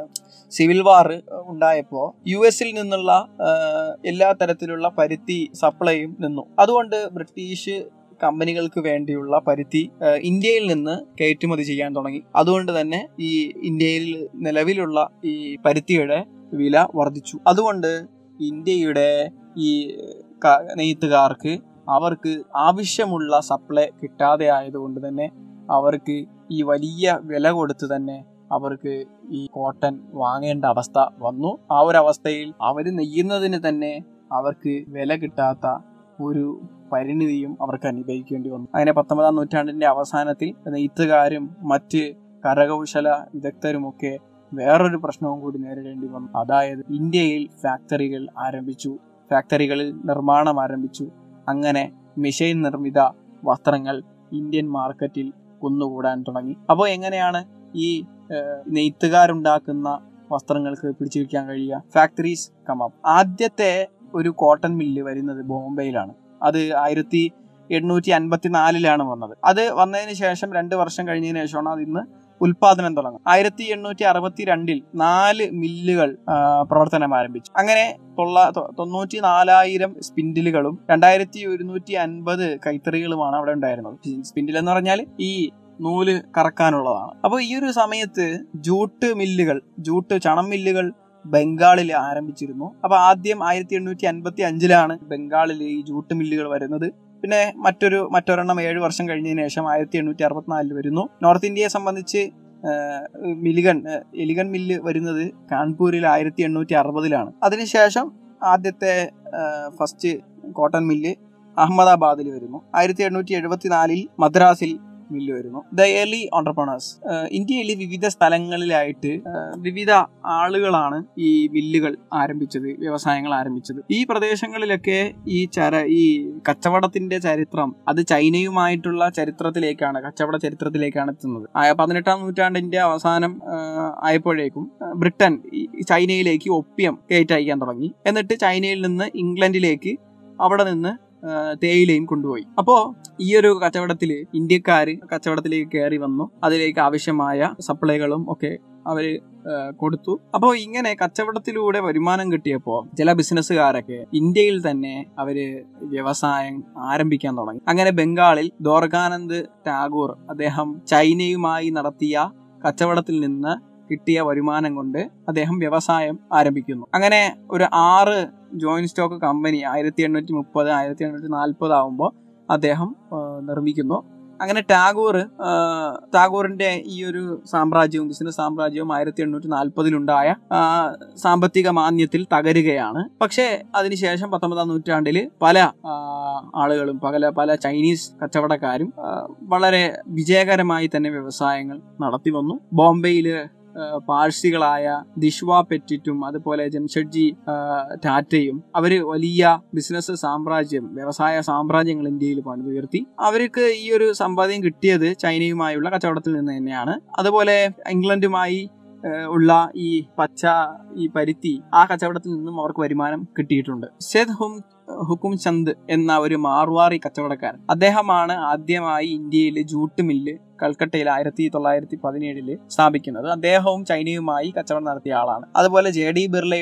സിവിൽ വാർ ഉണ്ടായപ്പോൾ യു എസിൽ നിന്നുള്ള ആ, എല്ലാ തരത്തിലുള്ള പരുത്തി സപ്ലൈയും നിന്നു അതുകൊണ്ട് ബ്രിട്ടീഷ് കമ്പനികൾക്ക് വേണ്ടിയുള്ള പരുത്തി ആ, ഇന്ത്യയിൽ നിന്ന് കയറ്റുമതി ചെയ്യാൻ തുടങ്ങി അതുകൊണ്ട് തന്നെ ഈ ഇന്ത്യയിൽ നിലവിലുള്ള ഈ പരുത്തിയുടെ വില വർദ്ധിച്ചു അതുകൊണ്ട് ഇന്ത്യയുടെ ഈ ക- നെയ്ത്തുകാർക്ക് അവർക്ക് ആവശ്യമുള്ള സപ്ലൈ കിട്ടാതെ ആയതുകൊണ്ട് തന്നെ അവർക്ക് ഈ വലിയ വില കൊടുത്ത് തന്നെ അവർക്ക് ഈ കോട്ടൺ വാങ്ങേണ്ട അവസ്ഥ വന്നു ആ ഒരു അവസ്ഥയിൽ അവർ നെയ്യുന്നതിന് തന്നെ അവർക്ക് വില കിട്ടാത്ത ഒരു പരിണിതിയും അവർക്ക് അനുഭവിക്കേണ്ടി വന്നു അങ്ങനെ പത്തൊമ്പതാം നൂറ്റാണ്ടിന്റെ അവസാനത്തിൽ നെയ്ത്തുകാരും മറ്റ് കരകൗശല വിദഗ്ധരുമൊക്കെ വേറൊരു പ്രശ്നവും കൂടി നേരിടേണ്ടി വന്നു അതായത് ഇന്ത്യയിൽ ഫാക്ടറികൾ ആരംഭിച്ചു ഫാക്ടറികളിൽ നിർമ്മാണം ആരംഭിച്ചു അങ്ങനെ മിഷൈൻ നിർമ്മിത വസ്ത്രങ്ങൾ ഇന്ത്യൻ മാർക്കറ്റിൽ കുന്നുകൂടാൻ തുടങ്ങി അപ്പോൾ എങ്ങനെയാണ് ഈ ഏഹ്, നെയ്ത്തുകാരുണ്ടാക്കുന്ന വസ്ത്രങ്ങൾക്ക് പിടിച്ചു വയ്ക്കാൻ കഴിയുക ഫാക്ടറീസ് കമം ആദ്യത്തെ ഒരു കോട്ടൺ മില്ല് വരുന്നത് ബോംബെയിലാണ് അത് ആയിരത്തി എണ്ണൂറ്റി അൻപത്തി നാലിലാണ് വന്നത് അത് വന്നതിന് ശേഷം രണ്ട് വർഷം കഴിഞ്ഞതിന് ശേഷമാണ് അത് ഇന്ന് ഉൽപാദനം തുടങ്ങും ആയിരത്തി എണ്ണൂറ്റി അറുപത്തി രണ്ടിൽ നാല് മില്ലുകൾ ആ, പ്രവർത്തനം ആരംഭിച്ചു അങ്ങനെ തൊള്ള തൊ- തൊണ്ണൂറ്റി നാലായിരം സ്പിൻഡിലുകളും രണ്ടായിരത്തി ഒരുന്നൂറ്റി അൻപത് കൈത്തറികളുമാണ് അവിടെ ഉണ്ടായിരുന്നത് സ്പിൻഡിൽ എന്ന് പറഞ്ഞാൽ ഈ നൂല് കറക്കാനുള്ളതാണ് അപ്പോൾ ഈ ഒരു സമയത്ത് ജൂട്ട് മില്ലുകൾ ജൂട്ട് ചണം മില്ലുകൾ ബംഗാളിൽ ആരംഭിച്ചിരുന്നു അപ്പൊ ആദ്യം ആയിരത്തി എണ്ണൂറ്റി അൻപത്തി അഞ്ചിലാണ് ബംഗാളിൽ ഈ ജൂട്ട് മില്ലുകൾ വരുന്നത് പിന്നെ മറ്റൊരു മറ്റൊരെണ്ണം ഏഴ് വർഷം കഴിഞ്ഞതിന് ശേഷം ആയിരത്തി എണ്ണൂറ്റി അറുപത്തിനാലിൽ വരുന്നു നോർത്ത് ഇന്ത്യയെ സംബന്ധിച്ച് ആ, മിലിഗൺ ആ, എലിഗൺ മില്ല് വരുന്നത് കാൺപൂരിൽ ആയിരത്തി എണ്ണൂറ്റി അറുപതിലാണ് അതിനുശേഷം ആദ്യത്തെ ആ, ഫസ്റ്റ് കോട്ടൺ മില്ല് അഹമ്മദാബാദിൽ വരുന്നു ആയിരത്തി എണ്ണൂറ്റി എഴുപത്തിനാലിൽ മദ്രാസിൽ മില്ല് വരുന്നു ദ ഏർലി ഓണ്ടർപ്രണേഴ്സ് ഇന്ത്യയിലെ വിവിധ സ്ഥലങ്ങളിലായിട്ട് ആ, വിവിധ ആളുകളാണ് ഈ മില്ലുകൾ ആരംഭിച്ചത് വ്യവസായങ്ങൾ ആരംഭിച്ചത് ഈ പ്രദേശങ്ങളിലൊക്കെ ഈ ചര ഈ കച്ചവടത്തിന്റെ ചരിത്രം അത് ചൈനയുമായിട്ടുള്ള ചരിത്രത്തിലേക്കാണ് കച്ചവട ചരിത്രത്തിലേക്കാണ് എത്തുന്നത് ആയ പതിനെട്ടാം നൂറ്റാണ്ടിന്റെ അവസാനം ആ, ആയപ്പോഴേക്കും ആ, ബ്രിട്ടൻ ഈ ചൈനയിലേക്ക് ഒപ്പിയം കയറ്റി അയക്കാൻ തുടങ്ങി എന്നിട്ട് ചൈനയിൽ നിന്ന് ഇംഗ്ലണ്ടിലേക്ക് അവിടെ നിന്ന് ആ, തേയിലയും കൊണ്ടുപോയി അപ്പോ ഈ ഒരു കച്ചവടത്തിൽ ഇന്ത്യക്കാര് കച്ചവടത്തിലേക്ക് കയറി വന്നു അതിലേക്ക് ആവശ്യമായ സപ്ലൈകളും ഒക്കെ അവര് ആ, കൊടുത്തു അപ്പോൾ ഇങ്ങനെ കച്ചവടത്തിലൂടെ വരുമാനം കിട്ടിയപ്പോൾ ചില ബിസിനസ്സുകാരൊക്കെ ഇന്ത്യയിൽ തന്നെ അവര് വ്യവസായം ആരംഭിക്കാൻ തുടങ്ങി അങ്ങനെ ബംഗാളിൽ ദോർഗാനന്ദ് ടാഗോർ അദ്ദേഹം ചൈനയുമായി നടത്തിയ കച്ചവടത്തിൽ നിന്ന് കിട്ടിയ വരുമാനം കൊണ്ട് അദ്ദേഹം വ്യവസായം ആരംഭിക്കുന്നു അങ്ങനെ ഒരു ആറ് ജോയിന്റ് സ്റ്റോക്ക് കമ്പനി ആയിരത്തി എണ്ണൂറ്റി മുപ്പത് ആയിരത്തി എണ്ണൂറ്റി നാൽപ്പത് ആകുമ്പോൾ അദ്ദേഹം ആ, നിർമ്മിക്കുന്നു അങ്ങനെ ടാഗോർ ആ, ടാഗോറിന്റെ ഈ ഒരു സാമ്രാജ്യവും ബിസിനസ് സാമ്രാജ്യവും ആയിരത്തി എണ്ണൂറ്റി നാൽപ്പതിലുണ്ടായ ആ, സാമ്പത്തിക മാന്യത്തിൽ തകരുകയാണ് പക്ഷേ അതിനുശേഷം പത്തൊമ്പതാം നൂറ്റാണ്ടിൽ പല ആ, ആളുകളും പല പല ചൈനീസ് കച്ചവടക്കാരും ആ, വളരെ വിജയകരമായി തന്നെ വ്യവസായങ്ങൾ നടത്തി വന്നു ബോംബെയില് ആ, പാഴ്സികളായ ദിഷ്വ പെറ്റിറ്റും അതുപോലെ ജംഷഡ്ജി ആ, ടാറ്റയും അവര് വലിയ ബിസിനസ് സാമ്രാജ്യം വ്യവസായ സാമ്രാജ്യങ്ങൾ ഇന്ത്യയിൽ പണിതുയർത്തി അവർക്ക് ഈ ഒരു സമ്പാദ്യം കിട്ടിയത് ചൈനയുമായുള്ള കച്ചവടത്തിൽ നിന്ന് തന്നെയാണ് അതുപോലെ ഇംഗ്ലണ്ടുമായി ആ, ഉള്ള ഈ പച്ച ഈ പരുത്തി ആ കച്ചവടത്തിൽ നിന്നും അവർക്ക് വരുമാനം കിട്ടിയിട്ടുണ്ട് സെദ് ഹും ഹുക്കും ചന്ദ് എന്ന ഒരു മാർവാറി കച്ചവടക്കാരൻ അദ്ദേഹമാണ് ആദ്യമായി ഇന്ത്യയിൽ ജൂട്ട് മില്ല് കൽക്കട്ടയിൽ ആയിരത്തി തൊള്ളായിരത്തി പതിനേഴില് സ്ഥാപിക്കുന്നത് അദ്ദേഹവും ചൈനയുമായി കച്ചവടം നടത്തിയ ആളാണ് അതുപോലെ ജെ ഡി ബിർളയുടെ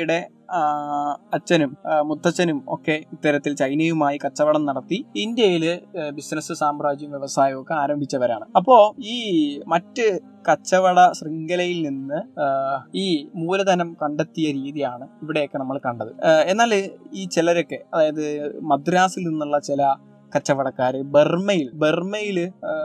ആ, അച്ഛനും ആ, മുത്തച്ഛനും ഒക്കെ ഇത്തരത്തിൽ ചൈനയുമായി കച്ചവടം നടത്തി ഇന്ത്യയിൽ ബിസിനസ് സാമ്രാജ്യം വ്യവസായവും ഒക്കെ ആരംഭിച്ചവരാണ് അപ്പോ ഈ മറ്റ് കച്ചവട ശൃംഖലയിൽ നിന്ന് ആ, ഈ മൂലധനം കണ്ടെത്തിയ രീതിയാണ് ഇവിടെയൊക്കെ നമ്മൾ കണ്ടത് എന്നാൽ ഈ ചിലരൊക്കെ അതായത് മദ്രാസിൽ നിന്നുള്ള ചില കച്ചവടക്കാര് ബർമയിൽ ബർമയിൽ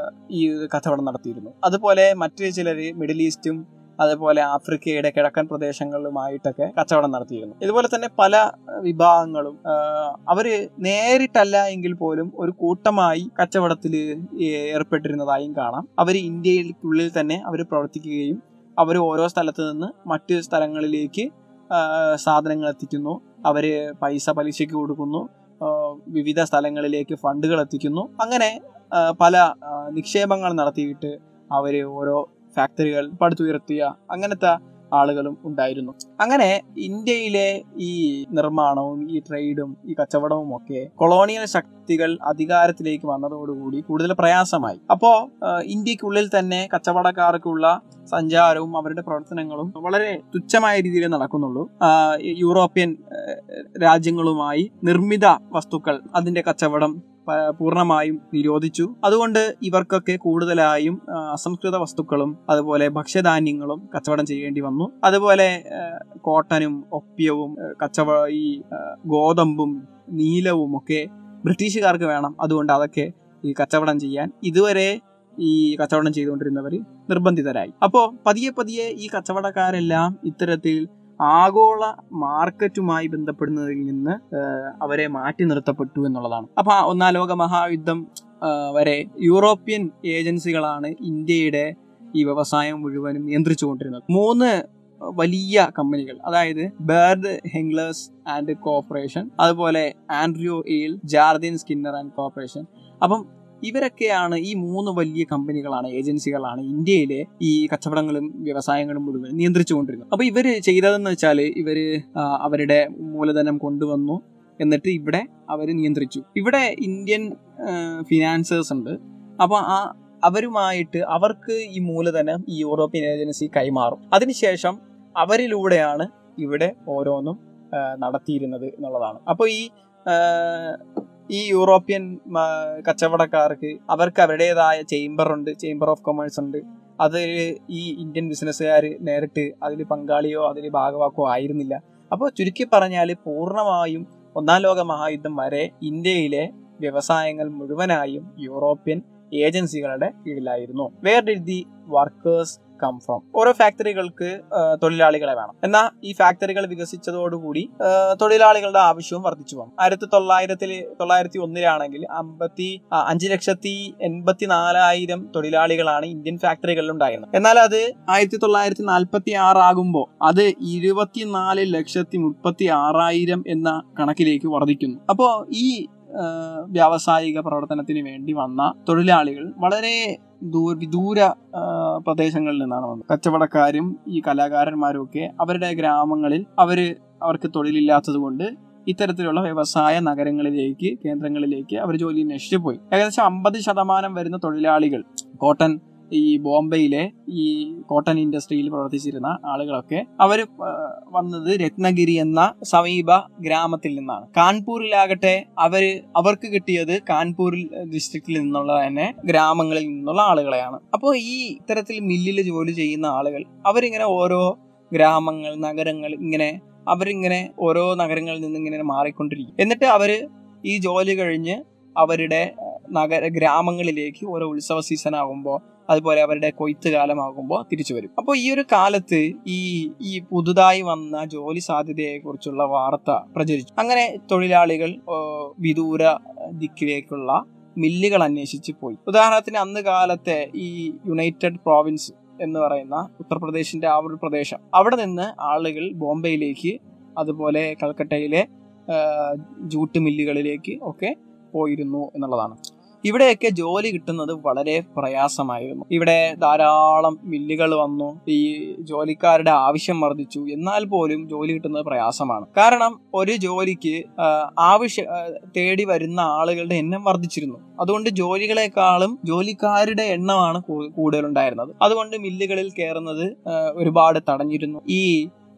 ഈ കച്ചവടം നടത്തിയിരുന്നു അതുപോലെ മറ്റു ചിലര് മിഡിൽ ഈസ്റ്റും അതുപോലെ ആഫ്രിക്കയുടെ കിഴക്കൻ പ്രദേശങ്ങളുമായിട്ടൊക്കെ കച്ചവടം നടത്തിയിരുന്നു ഇതുപോലെ തന്നെ പല ആ, വിഭാഗങ്ങളും ആ, അവര് നേരിട്ടല്ല എങ്കിൽ പോലും ഒരു കൂട്ടമായി കച്ചവടത്തിൽ ഏർപ്പെട്ടിരുന്നതായും കാണാം അവർ ഇന്ത്യയിൽക്കുള്ളിൽ തന്നെ അവർ പ്രവർത്തിക്കുകയും അവർ ഓരോ സ്ഥലത്ത് നിന്ന് മറ്റ് സ്ഥലങ്ങളിലേക്ക് ആ, സാധനങ്ങൾ എത്തിക്കുന്നു അവര് പൈസ പലിശയ്ക്ക് കൊടുക്കുന്നു ആ, വിവിധ സ്ഥലങ്ങളിലേക്ക് ഫണ്ടുകൾ എത്തിക്കുന്നു അങ്ങനെ ആ, പല ആ, നിക്ഷേപങ്ങൾ നടത്തിയിട്ട് അവര് ഓരോ ഫാക്ടറികൾ പടുത്തുയർത്തിയ അങ്ങനത്തെ ആളുകളും ഉണ്ടായിരുന്നു അങ്ങനെ ഇന്ത്യയിലെ ഈ നിർമ്മാണവും ഈ ട്രേഡും ഈ കച്ചവടവും ഒക്കെ കൊളോണിയൽ ശക്തികൾ അധികാരത്തിലേക്ക് വന്നതോടുകൂടി കൂടുതൽ പ്രയാസമായി അപ്പോ ആ, ഇന്ത്യക്കുള്ളിൽ തന്നെ കച്ചവടക്കാർക്കുള്ള സഞ്ചാരവും അവരുടെ പ്രവർത്തനങ്ങളും വളരെ തുച്ഛമായ രീതിയിൽ നടക്കുന്നുള്ളൂ ആ, ഈ യൂറോപ്യൻ ആ, രാജ്യങ്ങളുമായി നിർമ്മിത വസ്തുക്കൾ അതിന്റെ കച്ചവടം പ- പൂർണ്ണമായും നിരോധിച്ചു അതുകൊണ്ട് ഇവർക്കൊക്കെ കൂടുതലായും ആ, അസംസ്കൃത വസ്തുക്കളും അതുപോലെ ഭക്ഷ്യധാന്യങ്ങളും കച്ചവടം ചെയ്യേണ്ടി വന്നു അതുപോലെ ആ, കോട്ടനും ഒപ്പിയവും ആ, കച്ചവട ഈ ആ, ഗോതമ്പും നീലവും ഒക്കെ ബ്രിട്ടീഷുകാർക്ക് വേണം അതുകൊണ്ട് അതൊക്കെ ഈ കച്ചവടം ചെയ്യാൻ ഇതുവരെ ഈ കച്ചവടം ചെയ്തുകൊണ്ടിരുന്നവർ നിർബന്ധിതരായി അപ്പോൾ പതിയെ പതിയെ ഈ കച്ചവടക്കാരെല്ലാം ഇത്തരത്തിൽ ആഗോള മാർക്കറ്റുമായി ബന്ധപ്പെടുന്നതിൽ നിന്ന് ഏഹ്, അവരെ മാറ്റി നിർത്തപ്പെട്ടു എന്നുള്ളതാണ് അപ്പൊ ആ ഒന്നാം ലോക മഹായുദ്ധം ആ, വരെ യൂറോപ്യൻ ഏജൻസികളാണ് ഇന്ത്യയുടെ ഈ വ്യവസായം മുഴുവനും നിയന്ത്രിച്ചുകൊണ്ടിരുന്നത് മൂന്ന് വലിയ കമ്പനികൾ അതായത് ബേർഡ് ഹെംഗ്ലേഴ്സ് ആൻഡ് കോർപ്പറേഷൻ അതുപോലെ ആൻഡ്രിയോ എയിൽ ജാർദിൻ സ്കിന്നർ ആൻഡ് കോർപ്പറേഷൻ അപ്പം ഇവരൊക്കെയാണ് ഈ മൂന്ന് വലിയ കമ്പനികളാണ് ഏജൻസികളാണ് ഇന്ത്യയിലെ ഈ കച്ചവടങ്ങളും വ്യവസായങ്ങളും മുഴുവൻ നിയന്ത്രിച്ചുകൊണ്ടിരുന്നത് അപ്പൊ ഇവര് ചെയ്തതെന്ന് വെച്ചാൽ ഇവര് ആ, അവരുടെ മൂലധനം കൊണ്ടുവന്നു എന്നിട്ട് ഇവിടെ അവർ നിയന്ത്രിച്ചു ഇവിടെ ഇന്ത്യൻ ഫിനാൻസേഴ്സ് ഉണ്ട് അപ്പൊ ആ അവരുമായിട്ട് അവർക്ക് ഈ മൂലധനം ഈ യൂറോപ്യൻ ഏജൻസി കൈമാറും അതിനുശേഷം അവരിലൂടെയാണ് ഇവിടെ ഓരോന്നും ആ, നടത്തിയിരുന്നത് എന്നുള്ളതാണ് അപ്പോൾ ഈ ആ, ഈ യൂറോപ്യൻ ആ, കച്ചവടക്കാർക്ക് അവർക്ക് അവരുടേതായ ചേംബർ ഉണ്ട് ചേംബർ ഓഫ് കൊമേഴ്സ് ഉണ്ട് അത് ഈ ഇന്ത്യൻ ബിസിനസ്സുകാർ നേരിട്ട് അതിൽ പങ്കാളിയോ അതിൽ ഭാഗവാക്കോ ആയിരുന്നില്ല അപ്പോൾ ചുരുക്കി പറഞ്ഞാൽ പൂർണ്ണമായും ഒന്നാം ലോക മഹായുദ്ധം വരെ ഇന്ത്യയിലെ വ്യവസായങ്ങൾ മുഴുവനായും യൂറോപ്യൻ ഏജൻസികളുടെ കീഴിലായിരുന്നു where did the workers come from ഓരോ ഫാക്ടറികൾക്ക് ആ, തൊഴിലാളികളെ വേണം എന്നാൽ ഈ ഫാക്ടറികൾ വികസിച്ചതോടുകൂടി ആ, തൊഴിലാളികളുടെ ആവശ്യവും വർദ്ധിച്ചു വന്നു ആയിരത്തി തൊള്ളായിരത്തിൽ തൊള്ളായിരത്തി ഒന്നിലാണെങ്കിൽ അമ്പത്തി ആ, അഞ്ച് ലക്ഷത്തി എൺപത്തി നാലായിരം തൊഴിലാളികളാണ് ഇന്ത്യൻ ഫാക്ടറികളിൽ ഉണ്ടായിരുന്നത് എന്നാൽ അത് ആയിരത്തി തൊള്ളായിരത്തി നാൽപ്പത്തി ആറ് ആകുമ്പോൾ അത് ഇരുപത്തിനാല് ലക്ഷത്തി മുപ്പത്തി ആറായിരം എന്ന കണക്കിലേക്ക് വർദ്ധിക്കുന്നു അപ്പോൾ ഈ ആ, വ്യാവസായിക പ്രവർത്തനത്തിന് വേണ്ടി വന്ന തൊഴിലാളികൾ വളരെ ദൂര വിദൂര ആ, പ്രദേശങ്ങളിൽ നിന്നാണ് വന്നത് കച്ചവടക്കാരും ഈ കലാകാരന്മാരും ഒക്കെ അവരുടെ ഗ്രാമങ്ങളിൽ അവര് അവർക്ക് തൊഴിലില്ലാത്തത് കൊണ്ട് ഇത്തരത്തിലുള്ള വ്യവസായ നഗരങ്ങളിലേക്ക് കേന്ദ്രങ്ങളിലേക്ക് അവർ ജോലി അന്വേഷിച്ച് പോയി ഏകദേശം അമ്പത് ശതമാനം വരുന്ന തൊഴിലാളികൾ കോട്ടൺ ഈ ബോംബെയിലെ ഈ കോട്ടൺ ഇൻഡസ്ട്രിയിൽ പ്രവർത്തിച്ചിരുന്ന ആളുകളൊക്കെ അവർ വന്നത് രത്നഗിരി എന്ന സമീപ ഗ്രാമത്തിൽ നിന്നാണ് കാൺപൂരിലാകട്ടെ അവര് അവർക്ക് കിട്ടിയത് കാൺപൂരിൽ ഡിസ്ട്രിക്റ്റിൽ നിന്നുള്ള തന്നെ ഗ്രാമങ്ങളിൽ നിന്നുള്ള ആളുകളെയാണ് അപ്പോൾ ഈ ഇത്തരത്തിൽ മില്ലിൽ ജോലി ചെയ്യുന്ന ആളുകൾ അവരിങ്ങനെ ഓരോ ഗ്രാമങ്ങൾ നഗരങ്ങൾ ഇങ്ങനെ അവരിങ്ങനെ ഓരോ നഗരങ്ങളിൽ നിന്ന് ഇങ്ങനെ മാറിക്കൊണ്ടിരിക്കും എന്നിട്ട് അവര് ഈ ജോലി കഴിഞ്ഞ് അവരുടെ ഏഹ്, നഗര ഗ്രാമങ്ങളിലേക്ക് ഓരോ ഉത്സവ സീസൺ ആകുമ്പോൾ അതുപോലെ അവരുടെ കൊയ്ത്ത് കാലമാകുമ്പോൾ തിരിച്ചു വരും അപ്പോൾ ഈ ഒരു കാലത്ത് ഈ ഈ പുതുതായി വന്ന ജോലി സാധ്യതയെ കുറിച്ചുള്ള വാർത്ത പ്രചരിച്ചു അങ്ങനെ തൊഴിലാളികൾ ഏഹ്, വിദൂര ദിക്കിലേക്കുള്ള മില്ലുകൾ അന്വേഷിച്ച് പോയി ഉദാഹരണത്തിന് അന്ന് കാലത്തെ ഈ യുണൈറ്റഡ് പ്രോവിൻസ് എന്ന് പറയുന്ന ഉത്തർപ്രദേശിന്റെ ആ ഒരു പ്രദേശം അവിടെ നിന്ന് ആളുകൾ ബോംബെയിലേക്ക് അതുപോലെ കൽക്കട്ടയിലെ ആ, ജൂട്ട് മില്ലുകളിലേക്ക് ഒക്കെ പോയിരുന്നു എന്നുള്ളതാണ് ഇവിടെയൊക്കെ ജോലി കിട്ടുന്നത് വളരെ പ്രയാസമായിരുന്നു ഇവിടെ ധാരാളം മില്ലുകൾ വന്നു ഈ ജോലിക്കാരുടെ ആവശ്യം വർദ്ധിച്ചു എന്നാൽ പോലും ജോലി കിട്ടുന്നത് പ്രയാസമാണ് കാരണം ഒരു ജോലിക്ക് ആ, ആവശ്യ ആ, തേടി വരുന്ന ആളുകളുടെ എണ്ണം വർദ്ധിച്ചിരുന്നു അതുകൊണ്ട് ജോലികളെക്കാളും ജോലിക്കാരുടെ എണ്ണമാണ് കൂ- കൂടുതലുണ്ടായിരുന്നത് അതുകൊണ്ട് മില്ലുകളിൽ കയറുന്നത് ആ, ഒരുപാട് തടഞ്ഞിരുന്നു ഈ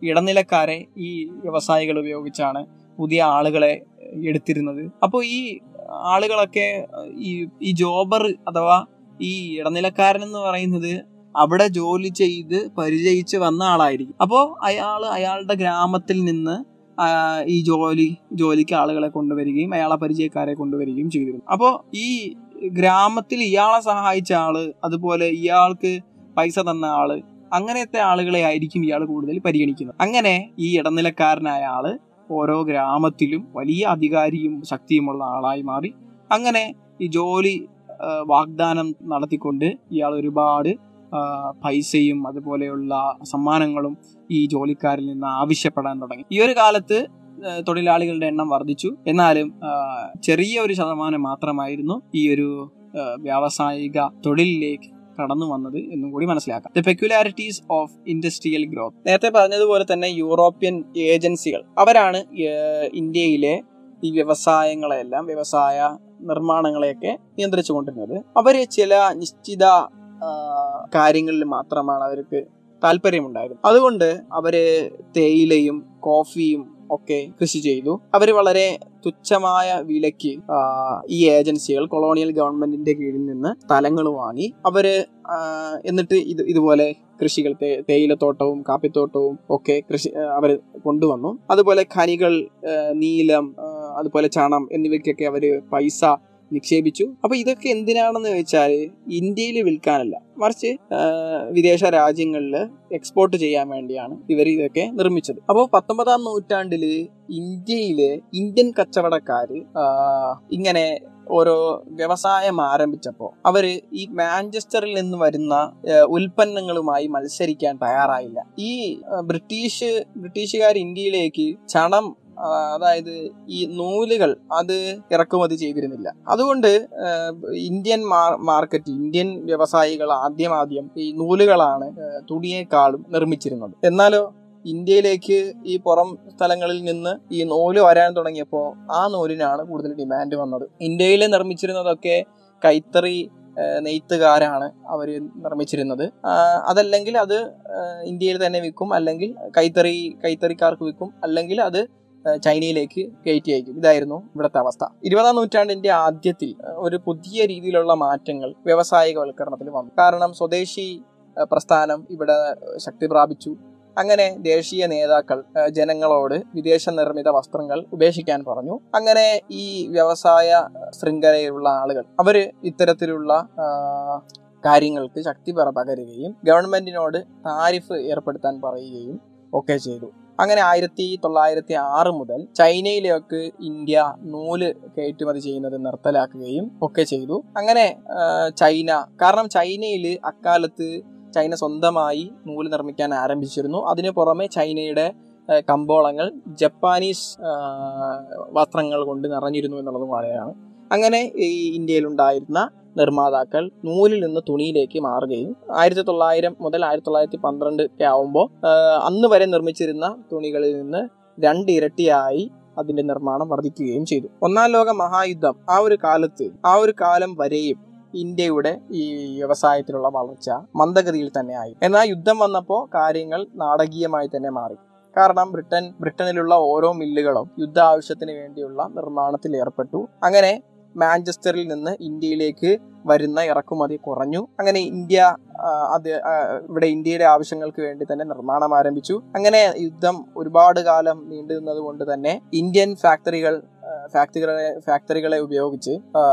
ഇടനിലക്കാരെ ഈ വ്യവസായികൾ ഉപയോഗിച്ചാണ് പുതിയ ആളുകളെ എടുത്തിരുന്നത് അപ്പോൾ ഈ ആളുകളൊക്കെ ഈ ഈ ജോബർ അഥവാ ഈ ഇടനിലക്കാരൻ എന്ന് പറയുന്നത് അവിടെ ജോലി ചെയ്ത് പരിചയിച്ച് വന്ന ആളായിരിക്കും അപ്പോൾ അയാൾ അയാളുടെ ഗ്രാമത്തിൽ നിന്ന് ആ, ഈ ജോലി ജോലിക്ക് ആളുകളെ കൊണ്ടുവരികയും അയാളെ പരിചയക്കാരെ കൊണ്ടുവരികയും ചെയ്തിരുന്നു അപ്പോൾ ഈ ഗ്രാമത്തിൽ ഇയാളെ സഹായിച്ച ആള് അതുപോലെ ഇയാൾക്ക് പൈസ തന്ന ആള് അങ്ങനത്തെ ആളുകളെ ആയിരിക്കും ഇയാൾ കൂടുതൽ പരിഗണിക്കുന്നത് അങ്ങനെ ഈ ഇടനിലക്കാരനായ ആള് ഓരോ ഗ്രാമത്തിലും വലിയ അധികാരിയും ശക്തിയുമുള്ള ആളായി മാറി അങ്ങനെ ഈ ജോലി ആ, വാഗ്ദാനം നടത്തിക്കൊണ്ട് ഇയാൾ ഒരുപാട് ആ, പൈസയും അതുപോലെയുള്ള സമ്മാനങ്ങളും ഈ ജോലിക്കാരിൽ നിന്ന് ആവശ്യപ്പെടാൻ തുടങ്ങി ഈ ഒരു കാലത്ത് ആ, തൊഴിലാളികളുടെ എണ്ണം വർദ്ധിച്ചു എന്നാലും ആ, ചെറിയ ഒരു ശതമാനം മാത്രമായിരുന്നു ഈ ഒരു ആ, വ്യാവസായിക തൊഴിലിലേക്ക് കടന്നു വന്നത് എന്നും കൂടി മനസ്സിലാക്കാം the peculiarities of industrial growth നേരത്തെ പറഞ്ഞതുപോലെ തന്നെ യൂറോപ്യൻ ഏജൻസികൾ അവരാണ് ഏഹ്, ഇന്ത്യയിലെ ഈ വ്യവസായങ്ങളെല്ലാം വ്യവസായ നിർമ്മാണങ്ങളെയൊക്കെ നിയന്ത്രിച്ചു കൊണ്ടിരുന്നത് അവര് ചില നിശ്ചിത ആ, കാര്യങ്ങളിൽ മാത്രമാണ് അവർക്ക് താല്പര്യമുണ്ടായിരുന്നത് അതുകൊണ്ട് അവര് തേയിലയും കോഫിയും ഒക്കെ കൃഷി ചെയ്തു അവര് വളരെ തുച്ഛമായ വിലയ്ക്ക് ആ, ഈ ഏജൻസികൾ കൊളോണിയൽ ഗവൺമെന്റിന്റെ കീഴിൽ നിന്ന് സ്ഥലങ്ങൾ വാങ്ങി അവര് ആ, എന്നിട്ട് ഇത് ഇതുപോലെ കൃഷികൾ തേ- തേയിലത്തോട്ടവും കാപ്പിത്തോട്ടവും ഒക്കെ കൃഷി അവർ കൊണ്ടുവന്നു അതുപോലെ ഖനികൾ ആ, നീലം ആ, അതുപോലെ ചണം എന്നിവയ്ക്കൊക്കെ അവര് പൈസ നിക്ഷേപിച്ചു അപ്പൊ ഇതൊക്കെ എന്തിനാണെന്ന് വെച്ചാൽ ഇന്ത്യയിൽ വിൽക്കാനല്ല മറിച്ച് ആ, വിദേശ രാജ്യങ്ങളിൽ എക്സ്പോർട്ട് ചെയ്യാൻ വേണ്ടിയാണ് ഇവർ ഇതൊക്കെ നിർമ്മിച്ചത് അപ്പോൾ പത്തൊമ്പതാം നൂറ്റാണ്ടില് ഇന്ത്യയിലെ ഇന്ത്യൻ കച്ചവടക്കാര് ആ, ഇങ്ങനെ ഓരോ വ്യവസായം ആരംഭിച്ചപ്പോൾ അവര് ഈ മാഞ്ചസ്റ്ററിൽ നിന്ന് വരുന്ന ആ, ഉൽപ്പന്നങ്ങളുമായി മത്സരിക്കാൻ തയ്യാറായില്ല ഈ ആ, ബ്രിട്ടീഷ് ബ്രിട്ടീഷുകാർ ഇന്ത്യയിലേക്ക് ചണം ആ, അതായത് ഈ നൂലുകൾ അത് ഇറക്കുമതി ചെയ്തിരുന്നില്ല അതുകൊണ്ട് ആ, ഇന്ത്യൻ മാർ- മാർക്കറ്റ് ഇന്ത്യൻ വ്യവസായികൾ ആദ്യം ആദ്യം ഈ നൂലുകളാണ് ആ, തുണിയേക്കാളും നിർമ്മിച്ചിരുന്നത് എന്നാലോ ഇന്ത്യയിലേക്ക് ഈ പുറം സ്ഥലങ്ങളിൽ നിന്ന് ഈ നൂല് വരാൻ തുടങ്ങിയപ്പോൾ ആ നൂലിനാണ് കൂടുതൽ ഡിമാൻഡ് വന്നത് ഇന്ത്യയിൽ നിർമ്മിച്ചിരുന്നതൊക്കെ കൈത്തറി ആ, നെയ്ത്തുകാരാണ് അവർ നിർമ്മിച്ചിരുന്നത് ആ, അതല്ലെങ്കിൽ അത് ആ, ഇന്ത്യയിൽ തന്നെ വിൽക്കും അല്ലെങ്കിൽ കൈത്തറി കൈത്തറിക്കാർക്ക് വിൽക്കും അല്ലെങ്കിൽ അത് ആ, ചൈനയിലേക്ക് കയറ്റി അയക്കും ഇതായിരുന്നു ഇവിടുത്തെ അവസ്ഥ ഇരുപതാം നൂറ്റാണ്ടിന്റെ ആദ്യത്തിൽ ആ, ഒരു പുതിയ രീതിയിലുള്ള മാറ്റങ്ങൾ വ്യവസായികവൽക്കരണത്തിൽ വന്നു കാരണം സ്വദേശി ആ, പ്രസ്ഥാനം ഇവിടെ ശക്തി പ്രാപിച്ചു അങ്ങനെ ദേശീയ നേതാക്കൾ ആ, ജനങ്ങളോട് വിദേശ നിർമ്മിത വസ്ത്രങ്ങൾ ഉപേക്ഷിക്കാൻ പറഞ്ഞു അങ്ങനെ ഈ വ്യവസായ ശൃംഖലയിലുള്ള ആളുകൾ അവര് ഇത്തരത്തിലുള്ള ആ, കാര്യങ്ങൾക്ക് ശക്തി പക- പകരുകയും ഗവൺമെന്റിനോട് താരിഫ് ഏർപ്പെടുത്താൻ പറയുകയും ഒക്കെ ചെയ്തു അങ്ങനെ ആയിരത്തി തൊള്ളായിരത്തി ആറ് മുതൽ ചൈനയിലേക്ക് ഇന്ത്യ നൂല് കയറ്റുമതി ചെയ്യുന്നത് നിർത്തലാക്കുകയും ഒക്കെ ചെയ്തു അങ്ങനെ ആ, ചൈന കാരണം ചൈനയിൽ അക്കാലത്ത് ചൈന സ്വന്തമായി നൂല് നിർമ്മിക്കാൻ ആരംഭിച്ചിരുന്നു അതിനു പുറമെ ചൈനയുടെ ആ, കമ്പോളങ്ങൾ ജപ്പാനീസ് ആ, വസ്ത്രങ്ങൾ കൊണ്ട് നിറഞ്ഞിരുന്നു എന്നുള്ളത് വളരെയാണ് അങ്ങനെ ഈ ഇന്ത്യയിലുണ്ടായിരുന്ന നിർമ്മാതാക്കൾ നൂലിൽ നിന്ന് തുണിയിലേക്ക് മാറുകയും ആയിരത്തി തൊള്ളായിരം മുതൽ ആയിരത്തി തൊള്ളായിരത്തി പന്ത്രണ്ട് ഒക്കെ ആവുമ്പോൾ അന്ന് വരെ നിർമ്മിച്ചിരുന്ന തുണികളിൽ നിന്ന് രണ്ട് ഇരട്ടിയായി അതിന്റെ നിർമ്മാണം വർദ്ധിക്കുകയും ചെയ്തു ഒന്നാം ലോക മഹായുദ്ധം ആ ഒരു കാലത്ത് ആ ഒരു കാലം വരെയും ഇന്ത്യയുടെ ഈ വ്യവസായത്തിലുള്ള വളർച്ച മന്ദഗതിയിൽ തന്നെയായി എന്നാൽ യുദ്ധം വന്നപ്പോൾ കാര്യങ്ങൾ നാടകീയമായി തന്നെ മാറി കാരണം ബ്രിട്ടൻ ബ്രിട്ടനിലുള്ള ഓരോ മില്ലുകളും യുദ്ധ ആവശ്യത്തിന് വേണ്ടിയുള്ള നിർമ്മാണത്തിൽ ഏർപ്പെട്ടു അങ്ങനെ മാഞ്ചസ്റ്ററിൽ നിന്ന് ഇന്ത്യയിലേക്ക് വരുന്ന ഇറക്കുമതി കുറഞ്ഞു അങ്ങനെ ഇന്ത്യ ആ, അത് ആ, ഇവിടെ ഇന്ത്യയുടെ ആവശ്യങ്ങൾക്ക് വേണ്ടി തന്നെ നിർമ്മാണം ആരംഭിച്ചു അങ്ങനെ യുദ്ധം ഒരുപാട് കാലം നീണ്ടു നിന്നത് കൊണ്ട് തന്നെ ഇന്ത്യൻ ഫാക്ടറികൾ ആ, ഫാക്ടറികളെ ഫാക്ടറികളെ ഉപയോഗിച്ച് ആ,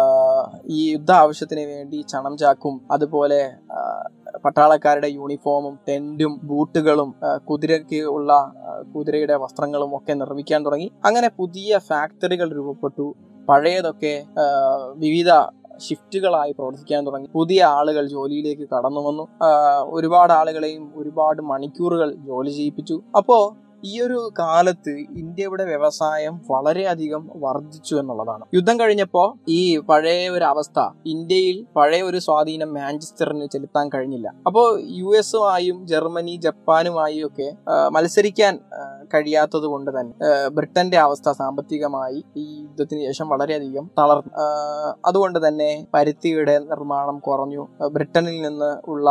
ഈ യുദ്ധ ആവശ്യത്തിന് വേണ്ടി ചണം ചാക്കും അതുപോലെ ആ, പട്ടാളക്കാരുടെ യൂണിഫോമും ടെന്റും ബൂട്ടുകളും ആ, കുതിരയ്ക്ക് ഉള്ള ആ, കുതിരയുടെ വസ്ത്രങ്ങളും ഒക്കെ നിർമ്മിക്കാൻ തുടങ്ങി അങ്ങനെ പുതിയ ഫാക്ടറികൾ രൂപപ്പെട്ടു പഴയതൊക്കെ ആ, വിവിധ ഷിഫ്റ്റുകളായി പ്രവർത്തിക്കാൻ തുടങ്ങി പുതിയ ആളുകൾ ജോലിയിലേക്ക് കടന്നു വന്നു ആ, ഒരുപാട് ആളുകളെയും ഒരുപാട് മണിക്കൂറുകൾ ജോലി ചെയ്യിപ്പിച്ചു അപ്പോ ഈ ഒരു കാലത്ത് ഇന്ത്യയുടെ വ്യവസായം വളരെയധികം വർദ്ധിച്ചു എന്നുള്ളതാണ് യുദ്ധം കഴിഞ്ഞപ്പോ ഈ പഴയ ഒരു അവസ്ഥ ഇന്ത്യയിൽ പഴയ ഒരു സ്വാധീനം മാഞ്ചസ്റ്ററിന് ചെലുത്താൻ കഴിഞ്ഞില്ല അപ്പോൾ യു എസുമായും ജർമ്മനി ജപ്പാനുമായും ഒക്കെ ആ, മത്സരിക്കാൻ ആ, കഴിയാത്തത് കൊണ്ട് തന്നെ ആ, ബ്രിട്ടന്റെ അവസ്ഥ സാമ്പത്തികമായി ഈ യുദ്ധത്തിന് ശേഷം വളരെയധികം തളർന്നു ആ, അതുകൊണ്ട് തന്നെ പരുത്തിയുടെ നിർമ്മാണം കുറഞ്ഞു ആ, ബ്രിട്ടനിൽ നിന്ന് ഉള്ള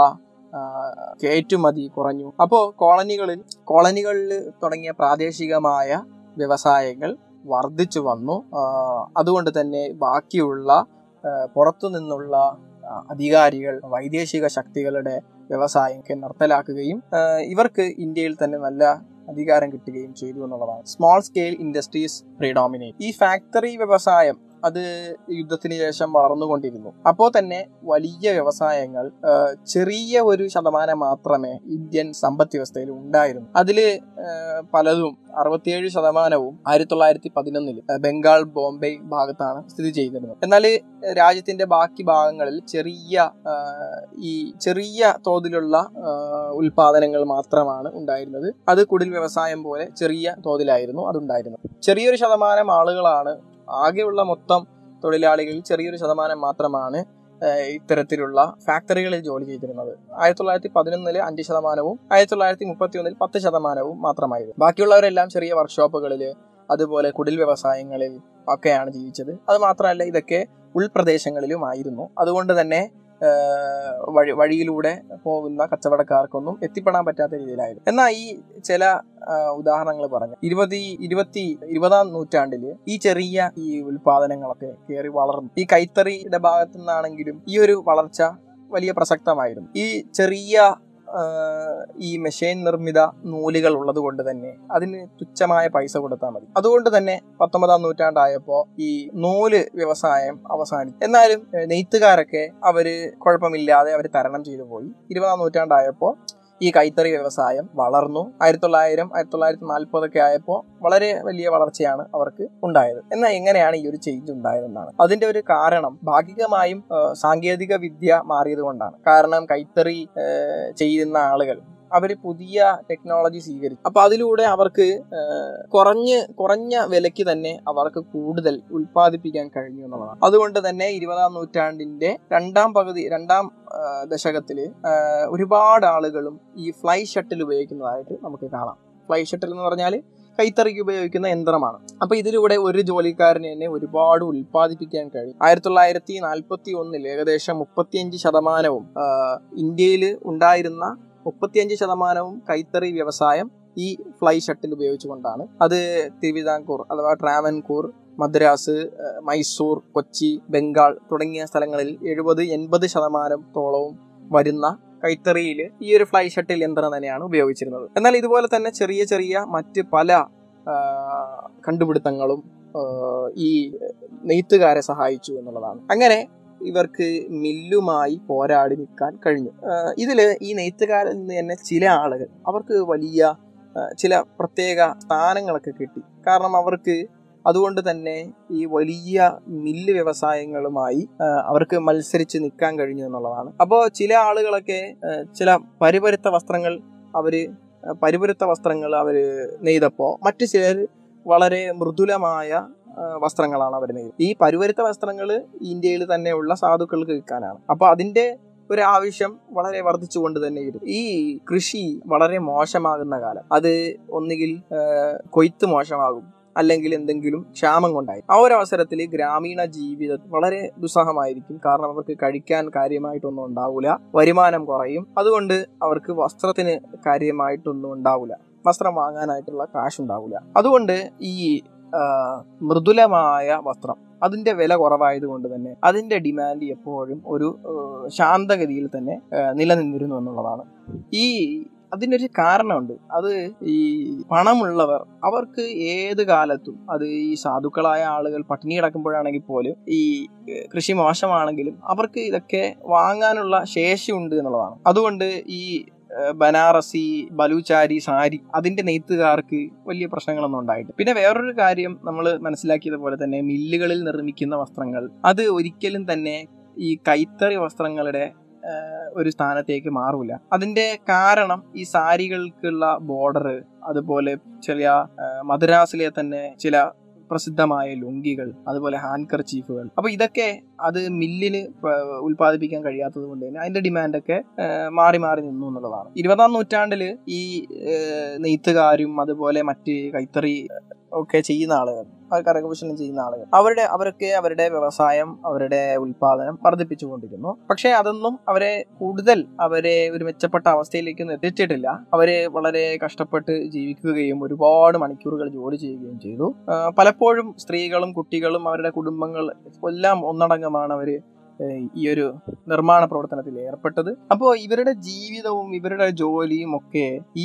ആ, കയറ്റുമതി കുറഞ്ഞു അപ്പോൾ കോളനികളിൽ കോളനികളിൽ തുടങ്ങിയ പ്രാദേശികമായ വ്യവസായങ്ങൾ വർദ്ധിച്ചു വന്നു ആ, അതുകൊണ്ട് തന്നെ ബാക്കിയുള്ള ആ, പുറത്തു നിന്നുള്ള ആ, അധികാരികൾ വൈദേശിക ശക്തികളുടെ വ്യവസായം നിർത്തലാക്കുകയും ആ, ഇവർക്ക് ഇന്ത്യയിൽ തന്നെ നല്ല അധികാരം കിട്ടുകയും ചെയ്തു എന്നുള്ളതാണ് സ്മോൾ സ്കെയിൽ ഇൻഡസ്ട്രീസ് പ്രിഡോമിനേറ്റ് ഈ ഫാക്ടറി വ്യവസായം അത് യുദ്ധത്തിന് ശേഷം വളർന്നുകൊണ്ടിരുന്നു അപ്പോൾ തന്നെ വലിയ വ്യവസായങ്ങൾ ആ, ചെറിയ ഒരു ശതമാനം മാത്രമേ ഇന്ത്യൻ സമ്പദ് വ്യവസ്ഥയിൽ ഉണ്ടായിരുന്നു അതില് ആ, പലതും അറുപത്തിയേഴ് ശതമാനവും ആയിരത്തി തൊള്ളായിരത്തി പതിനൊന്നില് ബംഗാൾ ബോംബെ ഭാഗത്താണ് സ്ഥിതി ചെയ്തിരുന്നത് എന്നാൽ രാജ്യത്തിന്റെ ബാക്കി ഭാഗങ്ങളിൽ ചെറിയ ആ, ഈ ചെറിയ തോതിലുള്ള ആ, ഉൽപാദനങ്ങൾ മാത്രമാണ് ഉണ്ടായിരുന്നത് അത് കുടിൽ വ്യവസായം പോലെ ചെറിയ തോതിലായിരുന്നു അതുണ്ടായിരുന്നത് ചെറിയൊരു ശതമാനം ആളുകളാണ് ആകെയുള്ള മൊത്തം തൊഴിലാളികളിൽ ചെറിയൊരു ശതമാനം മാത്രമാണ് ആ, ഇത്തരത്തിലുള്ള ഫാക്ടറികളിൽ ജോലി ചെയ്തിരുന്നത് ആയിരത്തി തൊള്ളായിരത്തി പതിനൊന്നില് അഞ്ച് ശതമാനവും ആയിരത്തി തൊള്ളായിരത്തി മുപ്പത്തി ഒന്നിൽ പത്ത് ശതമാനവും മാത്രമായിരുന്നു ബാക്കിയുള്ളവരെല്ലാം ചെറിയ വർക്ക്ഷോപ്പുകളിൽ അതുപോലെ കുടിൽ വ്യവസായങ്ങളിൽ ഒക്കെയാണ് ജീവിച്ചത് അത് മാത്രമല്ല ഇതൊക്കെ ഉൾപ്രദേശങ്ങളിലുമായിരുന്നു അതുകൊണ്ട് തന്നെ ആ, വഴി വഴിയിലൂടെ പോകുന്ന കച്ചവടക്കാർക്കൊന്നും എത്തിപ്പെടാൻ പറ്റാത്ത രീതിയിലായിരുന്നു എന്നാൽ ഈ ചില ഉദാഹരണങ്ങൾ പറഞ്ഞു ഇരുപത്തി ഇരുപത്തി ഇരുപതാം നൂറ്റാണ്ടില് ഈ ചെറിയ ഈ ഉൽപാദനങ്ങളൊക്കെ കയറി വളർന്നു ഈ കൈത്തറിയുടെ ഭാഗത്തു നിന്നാണെങ്കിലും ഈ ഒരു വളർച്ച വലിയ പ്രസക്തമായിരുന്നു ഈ ചെറിയ ആ, ഈ മെഷീൻ നിർമ്മിത നൂലുകൾ ഉള്ളത് കൊണ്ട് തന്നെ അതിന് തുച്ഛമായ പൈസ കൊടുത്താൽ മതി അതുകൊണ്ട് തന്നെ പത്തൊമ്പതാം നൂറ്റാണ്ടായപ്പോ ഈ നൂല് വ്യവസായം അവസാനിച്ചു എന്നാലും ഏ, നെയ്ത്തുകാരൊക്കെ അവര് കുഴപ്പമില്ലാതെ അവർ തരണം ചെയ്തു പോയി ഇരുപതാം നൂറ്റാണ്ടായപ്പോ ഈ കൈത്തറി വ്യവസായം വളർന്നു ആയിരത്തി തൊള്ളായിരം ആയിരത്തി തൊള്ളായിരത്തി നാൽപ്പതൊക്കെ ആയപ്പോൾ വളരെ വലിയ വളർച്ചയാണ് അവർക്ക് ഉണ്ടായത് എന്നാൽ എങ്ങനെയാണ് ഈ ഒരു ചേഞ്ച് ഉണ്ടായതെന്നാണ് അതിന്റെ ഒരു കാരണം ഭാഗികമായും ആ, സാങ്കേതിക വിദ്യ മാറിയത് കൊണ്ടാണ് കാരണം കൈത്തറി ആ, ചെയ്യുന്ന ആളുകൾ അവർ പുതിയ ടെക്നോളജി സ്വീകരിച്ചു അപ്പൊ അതിലൂടെ അവർക്ക് ആ, കുറഞ്ഞ് കുറഞ്ഞ വിലയ്ക്ക് തന്നെ അവർക്ക് കൂടുതൽ ഉൽപ്പാദിപ്പിക്കാൻ കഴിഞ്ഞു എന്നുള്ളതാണ് അതുകൊണ്ട് തന്നെ ഇരുപതാം നൂറ്റാണ്ടിന്റെ രണ്ടാം പകുതി രണ്ടാം ആ, ദശകത്തില് ആ, ഒരുപാട് ആളുകളും ഈ ഫ്ലൈ ഷട്ടിൽ ഉപയോഗിക്കുന്നതായിട്ട് നമുക്ക് കാണാം ഫ്ലൈ ഷട്ടിൽ എന്ന് പറഞ്ഞാൽ കൈത്തറിക്ക് ഉപയോഗിക്കുന്ന യന്ത്രമാണ് അപ്പൊ ഇതിലൂടെ ഒരു ജോലിക്കാരന് തന്നെ ഒരുപാട് ഉൽപ്പാദിപ്പിക്കാൻ കഴിയും ആയിരത്തി തൊള്ളായിരത്തി നാൽപ്പത്തി ഒന്നിൽ ഏകദേശം മുപ്പത്തിയഞ്ച് ശതമാനവും ഇന്ത്യയിൽ ഉണ്ടായിരുന്ന മുപ്പത്തിയഞ്ച് ശതമാനവും കൈത്തറി വ്യവസായം ഈ ഫ്ലൈ ഷട്ടിൽ ഉപയോഗിച്ചുകൊണ്ടാണ് അത് തിരുവിതാംകൂർ അഥവാ ട്രാവൻകൂർ മദ്രാസ് ഏഹ് മൈസൂർ കൊച്ചി ബംഗാൾ തുടങ്ങിയ സ്ഥലങ്ങളിൽ എഴുപത് എൺപത് ശതമാനത്തോളവും വരുന്ന കൈത്തറിയിൽ ഈ ഒരു ഫ്ലൈ ഷട്ടിൽ യന്ത്രം തന്നെയാണ് ഉപയോഗിച്ചിരുന്നത് എന്നാൽ ഇതുപോലെ തന്നെ ചെറിയ ചെറിയ മറ്റ് പല ആ, കണ്ടുപിടുത്തങ്ങളും ആ, ഈ നെയ്ത്തുകാരെ സഹായിച്ചു എന്നുള്ളതാണ് അങ്ങനെ ഇവർക്ക് മില്ലുമായി പോരാടി നിൽക്കാൻ കഴിഞ്ഞു ആ, ഇതില് ഈ നെയ്ത്തുകാരിൽ നിന്ന് തന്നെ ചില ആളുകൾ അവർക്ക് വലിയ ആ, ചില പ്രത്യേക സ്ഥാനങ്ങളൊക്കെ കിട്ടി കാരണം അവർക്ക് അതുകൊണ്ട് തന്നെ ഈ വലിയ മില്ല് വ്യവസായങ്ങളുമായി ആ, അവർക്ക് മത്സരിച്ച് നിൽക്കാൻ കഴിഞ്ഞു എന്നുള്ളതാണ് അപ്പോൾ ചില ആളുകളൊക്കെ ആ, ചില പരിപരുത്ത വസ്ത്രങ്ങൾ അവര് ആ, പരിപരുത്ത വസ്ത്രങ്ങൾ അവര് നെയ്തപ്പോൾ മറ്റു ചിലർ വളരെ മൃദുലമായ ആ, വസ്ത്രങ്ങളാണ് അവർ നെയ്തത് ഈ പരുവരുത്ത വസ്ത്രങ്ങൾ ഇന്ത്യയിൽ തന്നെയുള്ള സാധുക്കൾക്ക് വിൽക്കാനാണ് അപ്പൊ അതിന്റെ ഒരു ആവശ്യം വളരെ വർദ്ധിച്ചുകൊണ്ട് തന്നെ ഇരുന്നു ഈ കൃഷി വളരെ മോശമാകുന്ന കാലം അത് ഒന്നുകിൽ ആ, കൊയ്ത്ത് മോശമാകും അല്ലെങ്കിൽ എന്തെങ്കിലും ക്ഷാമം കൊണ്ടായി ആ ഒരു അവസരത്തിൽ ഗ്രാമീണ ജീവിതം വളരെ ദുസ്സഹമായിരിക്കും കാരണം അവർക്ക് കഴിക്കാൻ കാര്യമായിട്ടൊന്നും ഉണ്ടാവില്ല വരുമാനം കുറയും അതുകൊണ്ട് അവർക്ക് വസ്ത്രത്തിന് കാര്യമായിട്ടൊന്നും ഉണ്ടാവില്ല വസ്ത്രം വാങ്ങാനായിട്ടുള്ള കാശ് ഉണ്ടാവില്ല അതുകൊണ്ട് ഈ ആ, മൃദുലമായ വസ്ത്രം അതിന്റെ വില കുറവായതുകൊണ്ട് തന്നെ അതിന്റെ ഡിമാൻഡ് എപ്പോഴും ഒരു ആ, ശാന്തഗതിയിൽ തന്നെ ആ, നിലനിന്നിരുന്നു എന്നുള്ളതാണ് ഈ അതിനൊരു കാരണമുണ്ട് അത് ഈ പണമുള്ളവർ അവർക്ക് ഏത് കാലത്തും അത് ഈ സാധുക്കളായ ആളുകൾ പട്ടിണി കിടക്കുമ്പോഴാണെങ്കിൽ പോലും ഈ ഏഹ്, കൃഷി മോശമാണെങ്കിലും അവർക്ക് ഇതൊക്കെ വാങ്ങാനുള്ള ശേഷിയുണ്ട് എന്നുള്ളതാണ് അതുകൊണ്ട് ഈ ഏഹ്, ബനാറസി ബലൂചാരി സാരി അതിന്റെ നെയ്ത്തുകാർക്ക് വലിയ പ്രശ്നങ്ങളൊന്നും ഉണ്ടായിട്ട് പിന്നെ വേറൊരു കാര്യം നമ്മൾ മനസ്സിലാക്കിയത് പോലെ തന്നെ മില്ലുകളിൽ നിർമ്മിക്കുന്ന വസ്ത്രങ്ങൾ അത് ഒരിക്കലും തന്നെ ഈ കൈത്തറി വസ്ത്രങ്ങളുടെ ഏഹ്, ഒരു സ്ഥാനത്തേക്ക് മാറൂല അതിന്റെ കാരണം ഈ സാരികൾക്കുള്ള ബോർഡർ അതുപോലെ ചില ഏഹ്, മദ്രാസിലെ തന്നെ ചില പ്രസിദ്ധമായ ലുങ്കികൾ അതുപോലെ ഹാൻഡ് കർച്ചീഫുകൾ അപ്പൊ ഇതൊക്കെ അത് മില്ലിന് പ- ഉൽപ്പാദിപ്പിക്കാൻ കഴിയാത്തത് കൊണ്ട് തന്നെ അതിന്റെ ഡിമാൻഡൊക്കെ ഏഹ്, മാറി മാറി നിന്നു എന്നുള്ളതാണ് ഇരുപതാം നൂറ്റാണ്ടില് ഈ ഏഹ്, നെയ്ത്തുകാരും അതുപോലെ മറ്റ് കൈത്തറി ഒക്കെ ചെയ്യുന്ന ആളുകൾ ആ കരകൗശലം ചെയ്യുന്ന ആളുകൾ അവരുടെ അവരൊക്കെ അവരുടെ വ്യവസായം അവരുടെ ഉൽപാദനം വർദ്ധിപ്പിച്ചുകൊണ്ടിരുന്നു പക്ഷേ അതൊന്നും അവരെ കൂടുതൽ അവരെ ഒരു മെച്ചപ്പെട്ട അവസ്ഥയിലേക്കൊന്നും എത്തിച്ചിട്ടില്ല അവര് വളരെ കഷ്ടപ്പെട്ട് ജീവിക്കുകയും ഒരുപാട് മണിക്കൂറുകൾ ജോലി ചെയ്യുകയും ചെയ്തു ആ, പലപ്പോഴും സ്ത്രീകളും കുട്ടികളും അവരുടെ കുടുംബങ്ങൾ എല്ലാം ഒന്നടങ്കമാണ് അവര് ഏഹ് ഈ ഒരു നിർമ്മാണ പ്രവർത്തനത്തിൽ ഏർപ്പെട്ടത് അപ്പോൾ ഇവരുടെ ജീവിതവും ഇവരുടെ ജോലിയും ഒക്കെ ഈ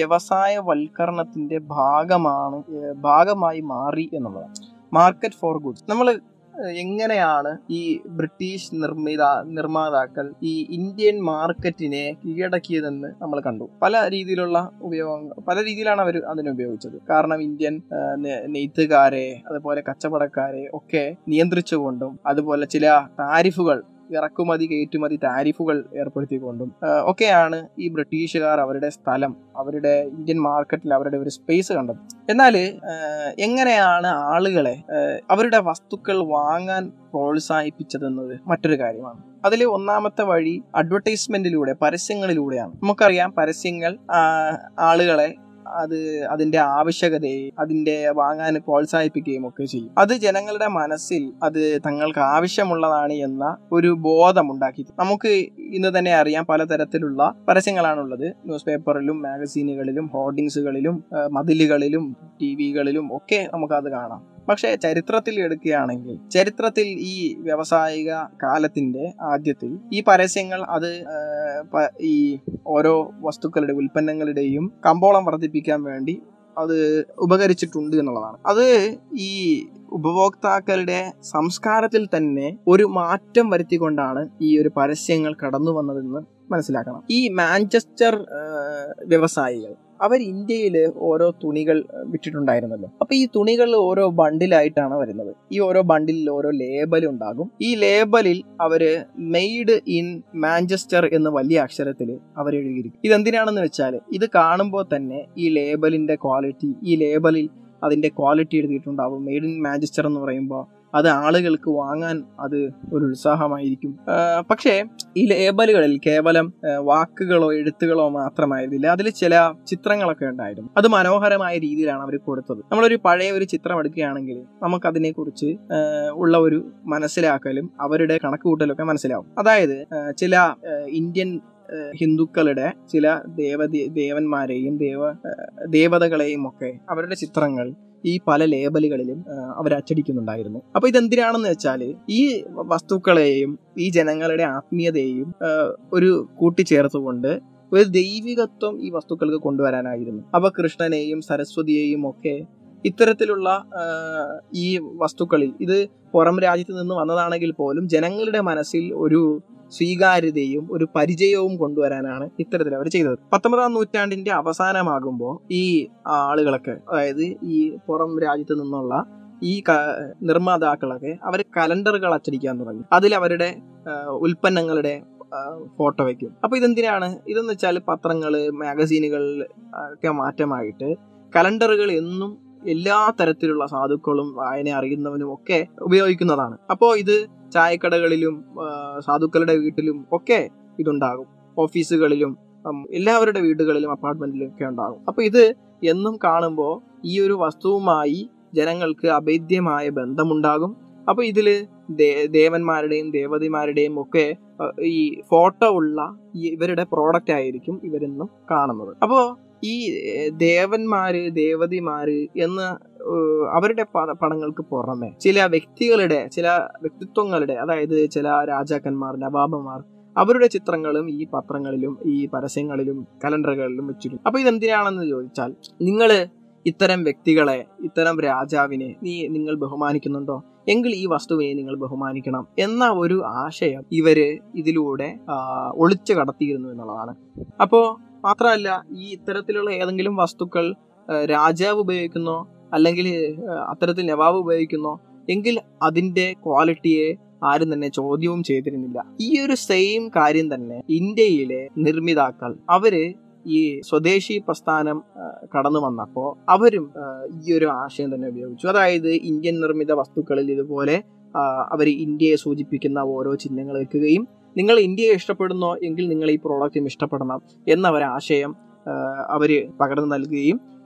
വ്യവസായവൽക്കരണത്തിന്റെ ഭാഗമാണ് ഏഹ് ഭാഗമായി മാറി എന്നുള്ളതാണ് മാർക്കറ്റ് ഫോർ ഗുഡ്സ് നമ്മൾ എങ്ങനെയാണ് ഈ ബ്രിട്ടീഷ് നിർമ്മിത നിർമ്മാതാക്കൾ ഈ ഇന്ത്യൻ മാർക്കറ്റിനെ കീഴടക്കിയതെന്ന് നമ്മൾ കണ്ടു പല രീതിയിലുള്ള ഉപയോഗങ്ങൾ പല രീതിയിലാണ് അവർ അതിനെ ഉപയോഗിച്ചത് കാരണം ഇന്ത്യൻ ആ, നെ- നെയ്ത്തുകാരെ അതുപോലെ കച്ചവടക്കാരെ ഒക്കെ നിയന്ത്രിച്ചുകൊണ്ടും അതുപോലെ ചില താരിഫുകൾ ഇറക്കുമതി കയറ്റുമതി താരിഫുകൾ ഏർപ്പെടുത്തിക്കൊണ്ടും ആ, ഒക്കെയാണ് ഈ ബ്രിട്ടീഷുകാർ അവരുടെ സ്ഥലം അവരുടെ ഇന്ത്യൻ മാർക്കറ്റിൽ അവരുടെ ഒരു സ്പേസ് കണ്ടത് എന്നാൽ എങ്ങനെയാണ് ആളുകളെ ആ, അവരുടെ വസ്തുക്കൾ വാങ്ങാൻ പ്രോത്സാഹിപ്പിച്ചതെന്നത് മറ്റൊരു കാര്യമാണ് അതിൽ ഒന്നാമത്തെ വഴി അഡ്വർടൈസ്മെന്റിലൂടെ പരസ്യങ്ങളിലൂടെയാണ് നമുക്കറിയാം പരസ്യങ്ങൾ ആ, ആളുകളെ അത് അതിന്റെ ആവശ്യകതയെ അതിന്റെ വാങ്ങാൻ പ്രോത്സാഹിപ്പിക്കുകയും ഒക്കെ ചെയ്യും അത് ജനങ്ങളുടെ മനസ്സിൽ അത് തങ്ങൾക്ക് ആവശ്യമുള്ളതാണ് എന്ന ഒരു ബോധം ഉണ്ടാക്കി നമുക്ക് ഇന്ന് തന്നെ അറിയാം പലതരത്തിലുള്ള പരസ്യങ്ങളാണുള്ളത് ന്യൂസ് പേപ്പറിലും മാഗസീനുകളിലും ഹോർഡിങ്സുകളിലും ആ, മതിലുകളിലും ടി വികളിലും ഒക്കെ നമുക്കത് കാണാം പക്ഷേ ചരിത്രത്തിൽ എടുക്കുകയാണെങ്കിൽ ചരിത്രത്തിൽ ഈ വ്യാവസായിക കാലത്തിന്റെ ആദ്യത്തിൽ ഈ പരസ്യങ്ങൾ അത് ആ, പ- ഈ ഓരോ വസ്തുക്കളുടെ ഉൽപ്പന്നങ്ങളുടെയും കമ്പോളം വർദ്ധിപ്പിക്കാൻ വേണ്ടി അത് ഉപകരിച്ചിട്ടുണ്ട് എന്നുള്ളതാണ് അത് ഈ ഉപഭോക്താക്കളുടെ സംസ്കാരത്തിൽ തന്നെ ഒരു മാറ്റം വരുത്തിക്കൊണ്ടാണ് ഈ ഒരു പരസ്യങ്ങൾ കടന്നു വന്നതെന്ന് മനസ്സിലാക്കണം ഈ മാഞ്ചസ്റ്റർ ആ, വ്യവസായികൾ അവർ ഇന്ത്യയിൽ ഓരോ തുണികൾ വിറ്റിട്ടുണ്ടായിരുന്നല്ലോ അപ്പൊ ഈ തുണികൾ ഓരോ ബണ്ടിലായിട്ടാണ് വരുന്നത് ഈ ഓരോ ബണ്ടിലിൽ ഓരോ ലേബൽ ഉണ്ടാകും ഈ ലേബലിൽ അവര് മെയ്ഡ് ഇൻ മാഞ്ചസ്റ്റർ എന്ന് വലിയ അക്ഷരത്തിൽ അവർ എഴുതിയിരിക്കും ഇതെന്തിനാണെന്ന് വെച്ചാൽ ഇത് കാണുമ്പോൾ തന്നെ ഈ ലേബലിന്റെ ക്വാളിറ്റി ഈ ലേബലിൽ അതിന്റെ ക്വാളിറ്റി എഴുതിയിട്ടുണ്ടാവും മെയ്ഡ് ഇൻ മാഞ്ചസ്റ്റർ എന്ന് പറയുമ്പോൾ അത് ആളുകൾക്ക് വാങ്ങാൻ അത് ഒരു ഉത്സാഹമായിരിക്കും ആ, പക്ഷേ ഈ ലേബലുകളിൽ കേവലം ആ, വാക്കുകളോ എഴുത്തുകളോ മാത്രമായിരുന്നില്ല അതിൽ ചില ചിത്രങ്ങളൊക്കെ ഉണ്ടായിരുന്നു അത് മനോഹരമായ രീതിയിലാണ് അവർ കൊടുത്തത് നമ്മളൊരു പഴയ ഒരു ചിത്രം എടുക്കുകയാണെങ്കിൽ നമുക്ക് അതിനെക്കുറിച്ച് ആ, ഉള്ള ഒരു മനസ്സിലാക്കലും അവരുടെ കണക്കുകൂട്ടലൊക്കെ മനസ്സിലാവും അതായത് ആ, ചില ആ, ഇന്ത്യൻ ആ, ഹിന്ദുക്കളുടെ ചില ദേവതി ദേവന്മാരെയും ദേവ ആ, ദേവതകളെയും ഒക്കെ അവരുടെ ചിത്രങ്ങൾ ഈ പല ലേബലുകളിലും അവർ അച്ചടിക്കുന്നുണ്ടായിരുന്നു അപ്പൊ ഇതെന്തിനാണെന്ന് വെച്ചാൽ ഈ വസ്തുക്കളെയും ഈ ജനങ്ങളുടെ ആത്മീയതയെയും ആ, ഒരു കൂട്ടിച്ചേർത്തുകൊണ്ട് ഒരു ദൈവികത്വം ഈ വസ്തുക്കൾക്ക് കൊണ്ടുവരാനായിരുന്നു അപ്പൊ കൃഷ്ണനെയും സരസ്വതിയെയും ഒക്കെ ഇത്തരത്തിലുള്ള ആ, ഈ വസ്തുക്കളിൽ ഇത് പുറം രാജ്യത്ത് നിന്ന് വന്നതാണെങ്കിൽ പോലും ജനങ്ങളുടെ മനസ്സിൽ ഒരു സ്വീകാര്യതയും ഒരു പരിചയവും കൊണ്ടുവരാനാണ് ഇത്തരത്തിൽ അവർ ചെയ്തത് പത്തൊമ്പതാം നൂറ്റാണ്ടിന്റെ അവസാനമാകുമ്പോൾ ഈ ആളുകളൊക്കെ അതായത് ഈ പുറം രാജ്യത്ത് നിന്നുള്ള ഈ ക- നിർമ്മാതാക്കളൊക്കെ അവർ കലണ്ടറുകൾ അച്ചടിക്കാൻ തുടങ്ങി അതിൽ അവരുടെ ആ, ഉൽപ്പന്നങ്ങളുടെ ആ, ഫോട്ടോ വയ്ക്കും അപ്പൊ ഇതെന്തിനാണ് ഇതെന്ന് വെച്ചാൽ പത്രങ്ങള് മാഗസീനുകൾ ഒക്കെ മാറ്റമായിട്ട് കലണ്ടറുകൾ എന്നും എല്ലാ തരത്തിലുള്ള സാധുക്കളും വായന അറിയുന്നവനും ഒക്കെ ഉപയോഗിക്കുന്നതാണ് അപ്പോൾ ഇത് ചായക്കടകളിലും ആ, സാധുക്കളുടെ വീട്ടിലും ഒക്കെ ഇതുണ്ടാകും ഓഫീസുകളിലും ഉം, എല്ലാവരുടെ വീടുകളിലും അപ്പാർട്ട്മെന്റിലും ഒക്കെ ഉണ്ടാകും അപ്പൊ ഇത് എന്നും കാണുമ്പോൾ ഈ ഒരു വസ്തുവുമായി ജനങ്ങൾക്ക് അഭേദ്യമായ ബന്ധമുണ്ടാകും അപ്പൊ ഇതില് ദേ- ദേവന്മാരുടെയും ദേവതമാരുടെയും ഒക്കെ ആ, ഈ ഫോട്ടോ ഉള്ള ഈ ഇവരുടെ പ്രോഡക്റ്റ് ആയിരിക്കും ഇവരെന്നും കാണുന്നത് അപ്പോ ഈ ഏഹ്, ദേവന്മാര് ദേവതിമാര് എന്ന ഏഹ്, അവരുടെ പട- പടങ്ങൾക്ക് പുറമെ ചില വ്യക്തികളുടെ ചില വ്യക്തിത്വങ്ങളുടെ അതായത് ചില രാജാക്കന്മാർ നവാബന്മാർ അവരുടെ ചിത്രങ്ങളും ഈ പത്രങ്ങളിലും ഈ പരസ്യങ്ങളിലും കലണ്ടറുകളിലും വെച്ചിരുന്നു അപ്പൊ ഇതെന്തിനാണെന്ന് ചോദിച്ചാൽ നിങ്ങൾ ഇത്തരം വ്യക്തികളെ ഇത്തരം രാജാവിനെ നീ നിങ്ങൾ ബഹുമാനിക്കുന്നുണ്ടോ എങ്കിൽ ഈ വസ്തുവിനെ നിങ്ങൾ ബഹുമാനിക്കണം എന്ന ഒരു ആശയം ഇവര് ഇതിലൂടെ ആ, ഒളിച്ചു കടത്തിയിരുന്നു എന്നുള്ളതാണ് അപ്പോ മാത്രമല്ല ഈ ഇത്തരത്തിലുള്ള ഏതെങ്കിലും വസ്തുക്കൾ ആ, രാജാവ് ഉപയോഗിക്കുന്നോ അല്ലെങ്കിൽ ആ, അത്തരത്തിൽ നവാബ് ഉപയോഗിക്കുന്നോ എങ്കിൽ അതിന്റെ ക്വാളിറ്റിയെ ആരും തന്നെ ചോദ്യവും ചെയ്തിരുന്നില്ല ഈ ഒരു സെയിം കാര്യം തന്നെ ഇന്ത്യയിലെ നിർമ്മിതാക്കൾ അവര് ഈ സ്വദേശി പ്രസ്ഥാനം ആ, കടന്നു വന്നപ്പോൾ അവരും ആ, ഈ ഒരു ആശയം തന്നെ ഉപയോഗിച്ചു അതായത് ഇന്ത്യൻ നിർമ്മിത വസ്തുക്കളിൽ ഇതുപോലെ അവർ ഇന്ത്യയെ സൂചിപ്പിക്കുന്ന ഓരോ ചിഹ്നങ്ങൾ വെക്കുകയും നിങ്ങൾ ഇന്ത്യയെ ഇഷ്ടപ്പെടുന്നോ എങ്കിൽ നിങ്ങൾ ഈ പ്രോഡക്റ്റും ഇഷ്ടപ്പെടണം എന്ന ഒരാശയം ആ, അവര് പകർന്നു നൽകുകയും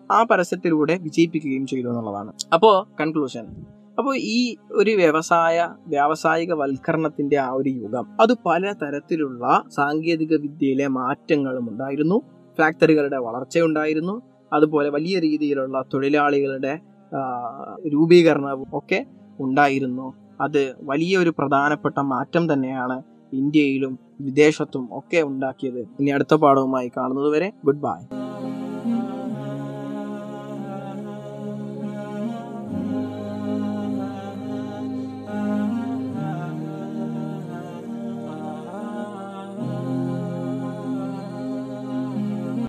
ആ പരസ്യത്തിലൂടെ വിജയിപ്പിക്കുകയും ചെയ്തു എന്നുള്ളതാണ് അപ്പോൾ കൺക്ലൂഷൻ അപ്പോൾ ഈ ഒരു വ്യവസായ വ്യാവസായിക വൽക്കരണത്തിന്റെ ആ ഒരു യുഗം അത് പല തരത്തിലുള്ള സാങ്കേതിക വിദ്യയിലെ മാറ്റങ്ങളും ഉണ്ടായിരുന്നു ഫാക്ടറികളുടെ വളർച്ചയുണ്ടായിരുന്നു അതുപോലെ വലിയ രീതിയിലുള്ള തൊഴിലാളികളുടെ ആ, രൂപീകരണവും ഒക്കെ ഉണ്ടായിരുന്നു അത് വലിയൊരു പ്രധാനപ്പെട്ട മാറ്റം തന്നെയാണ് ഇന്ത്യയിലും വിദേശത്തും ഒക്കെ ഉണ്ടാക്കിയത് ഇനി അടുത്ത പാഠവുമായി കാണുന്നതുവരെ ഗുഡ് ബൈ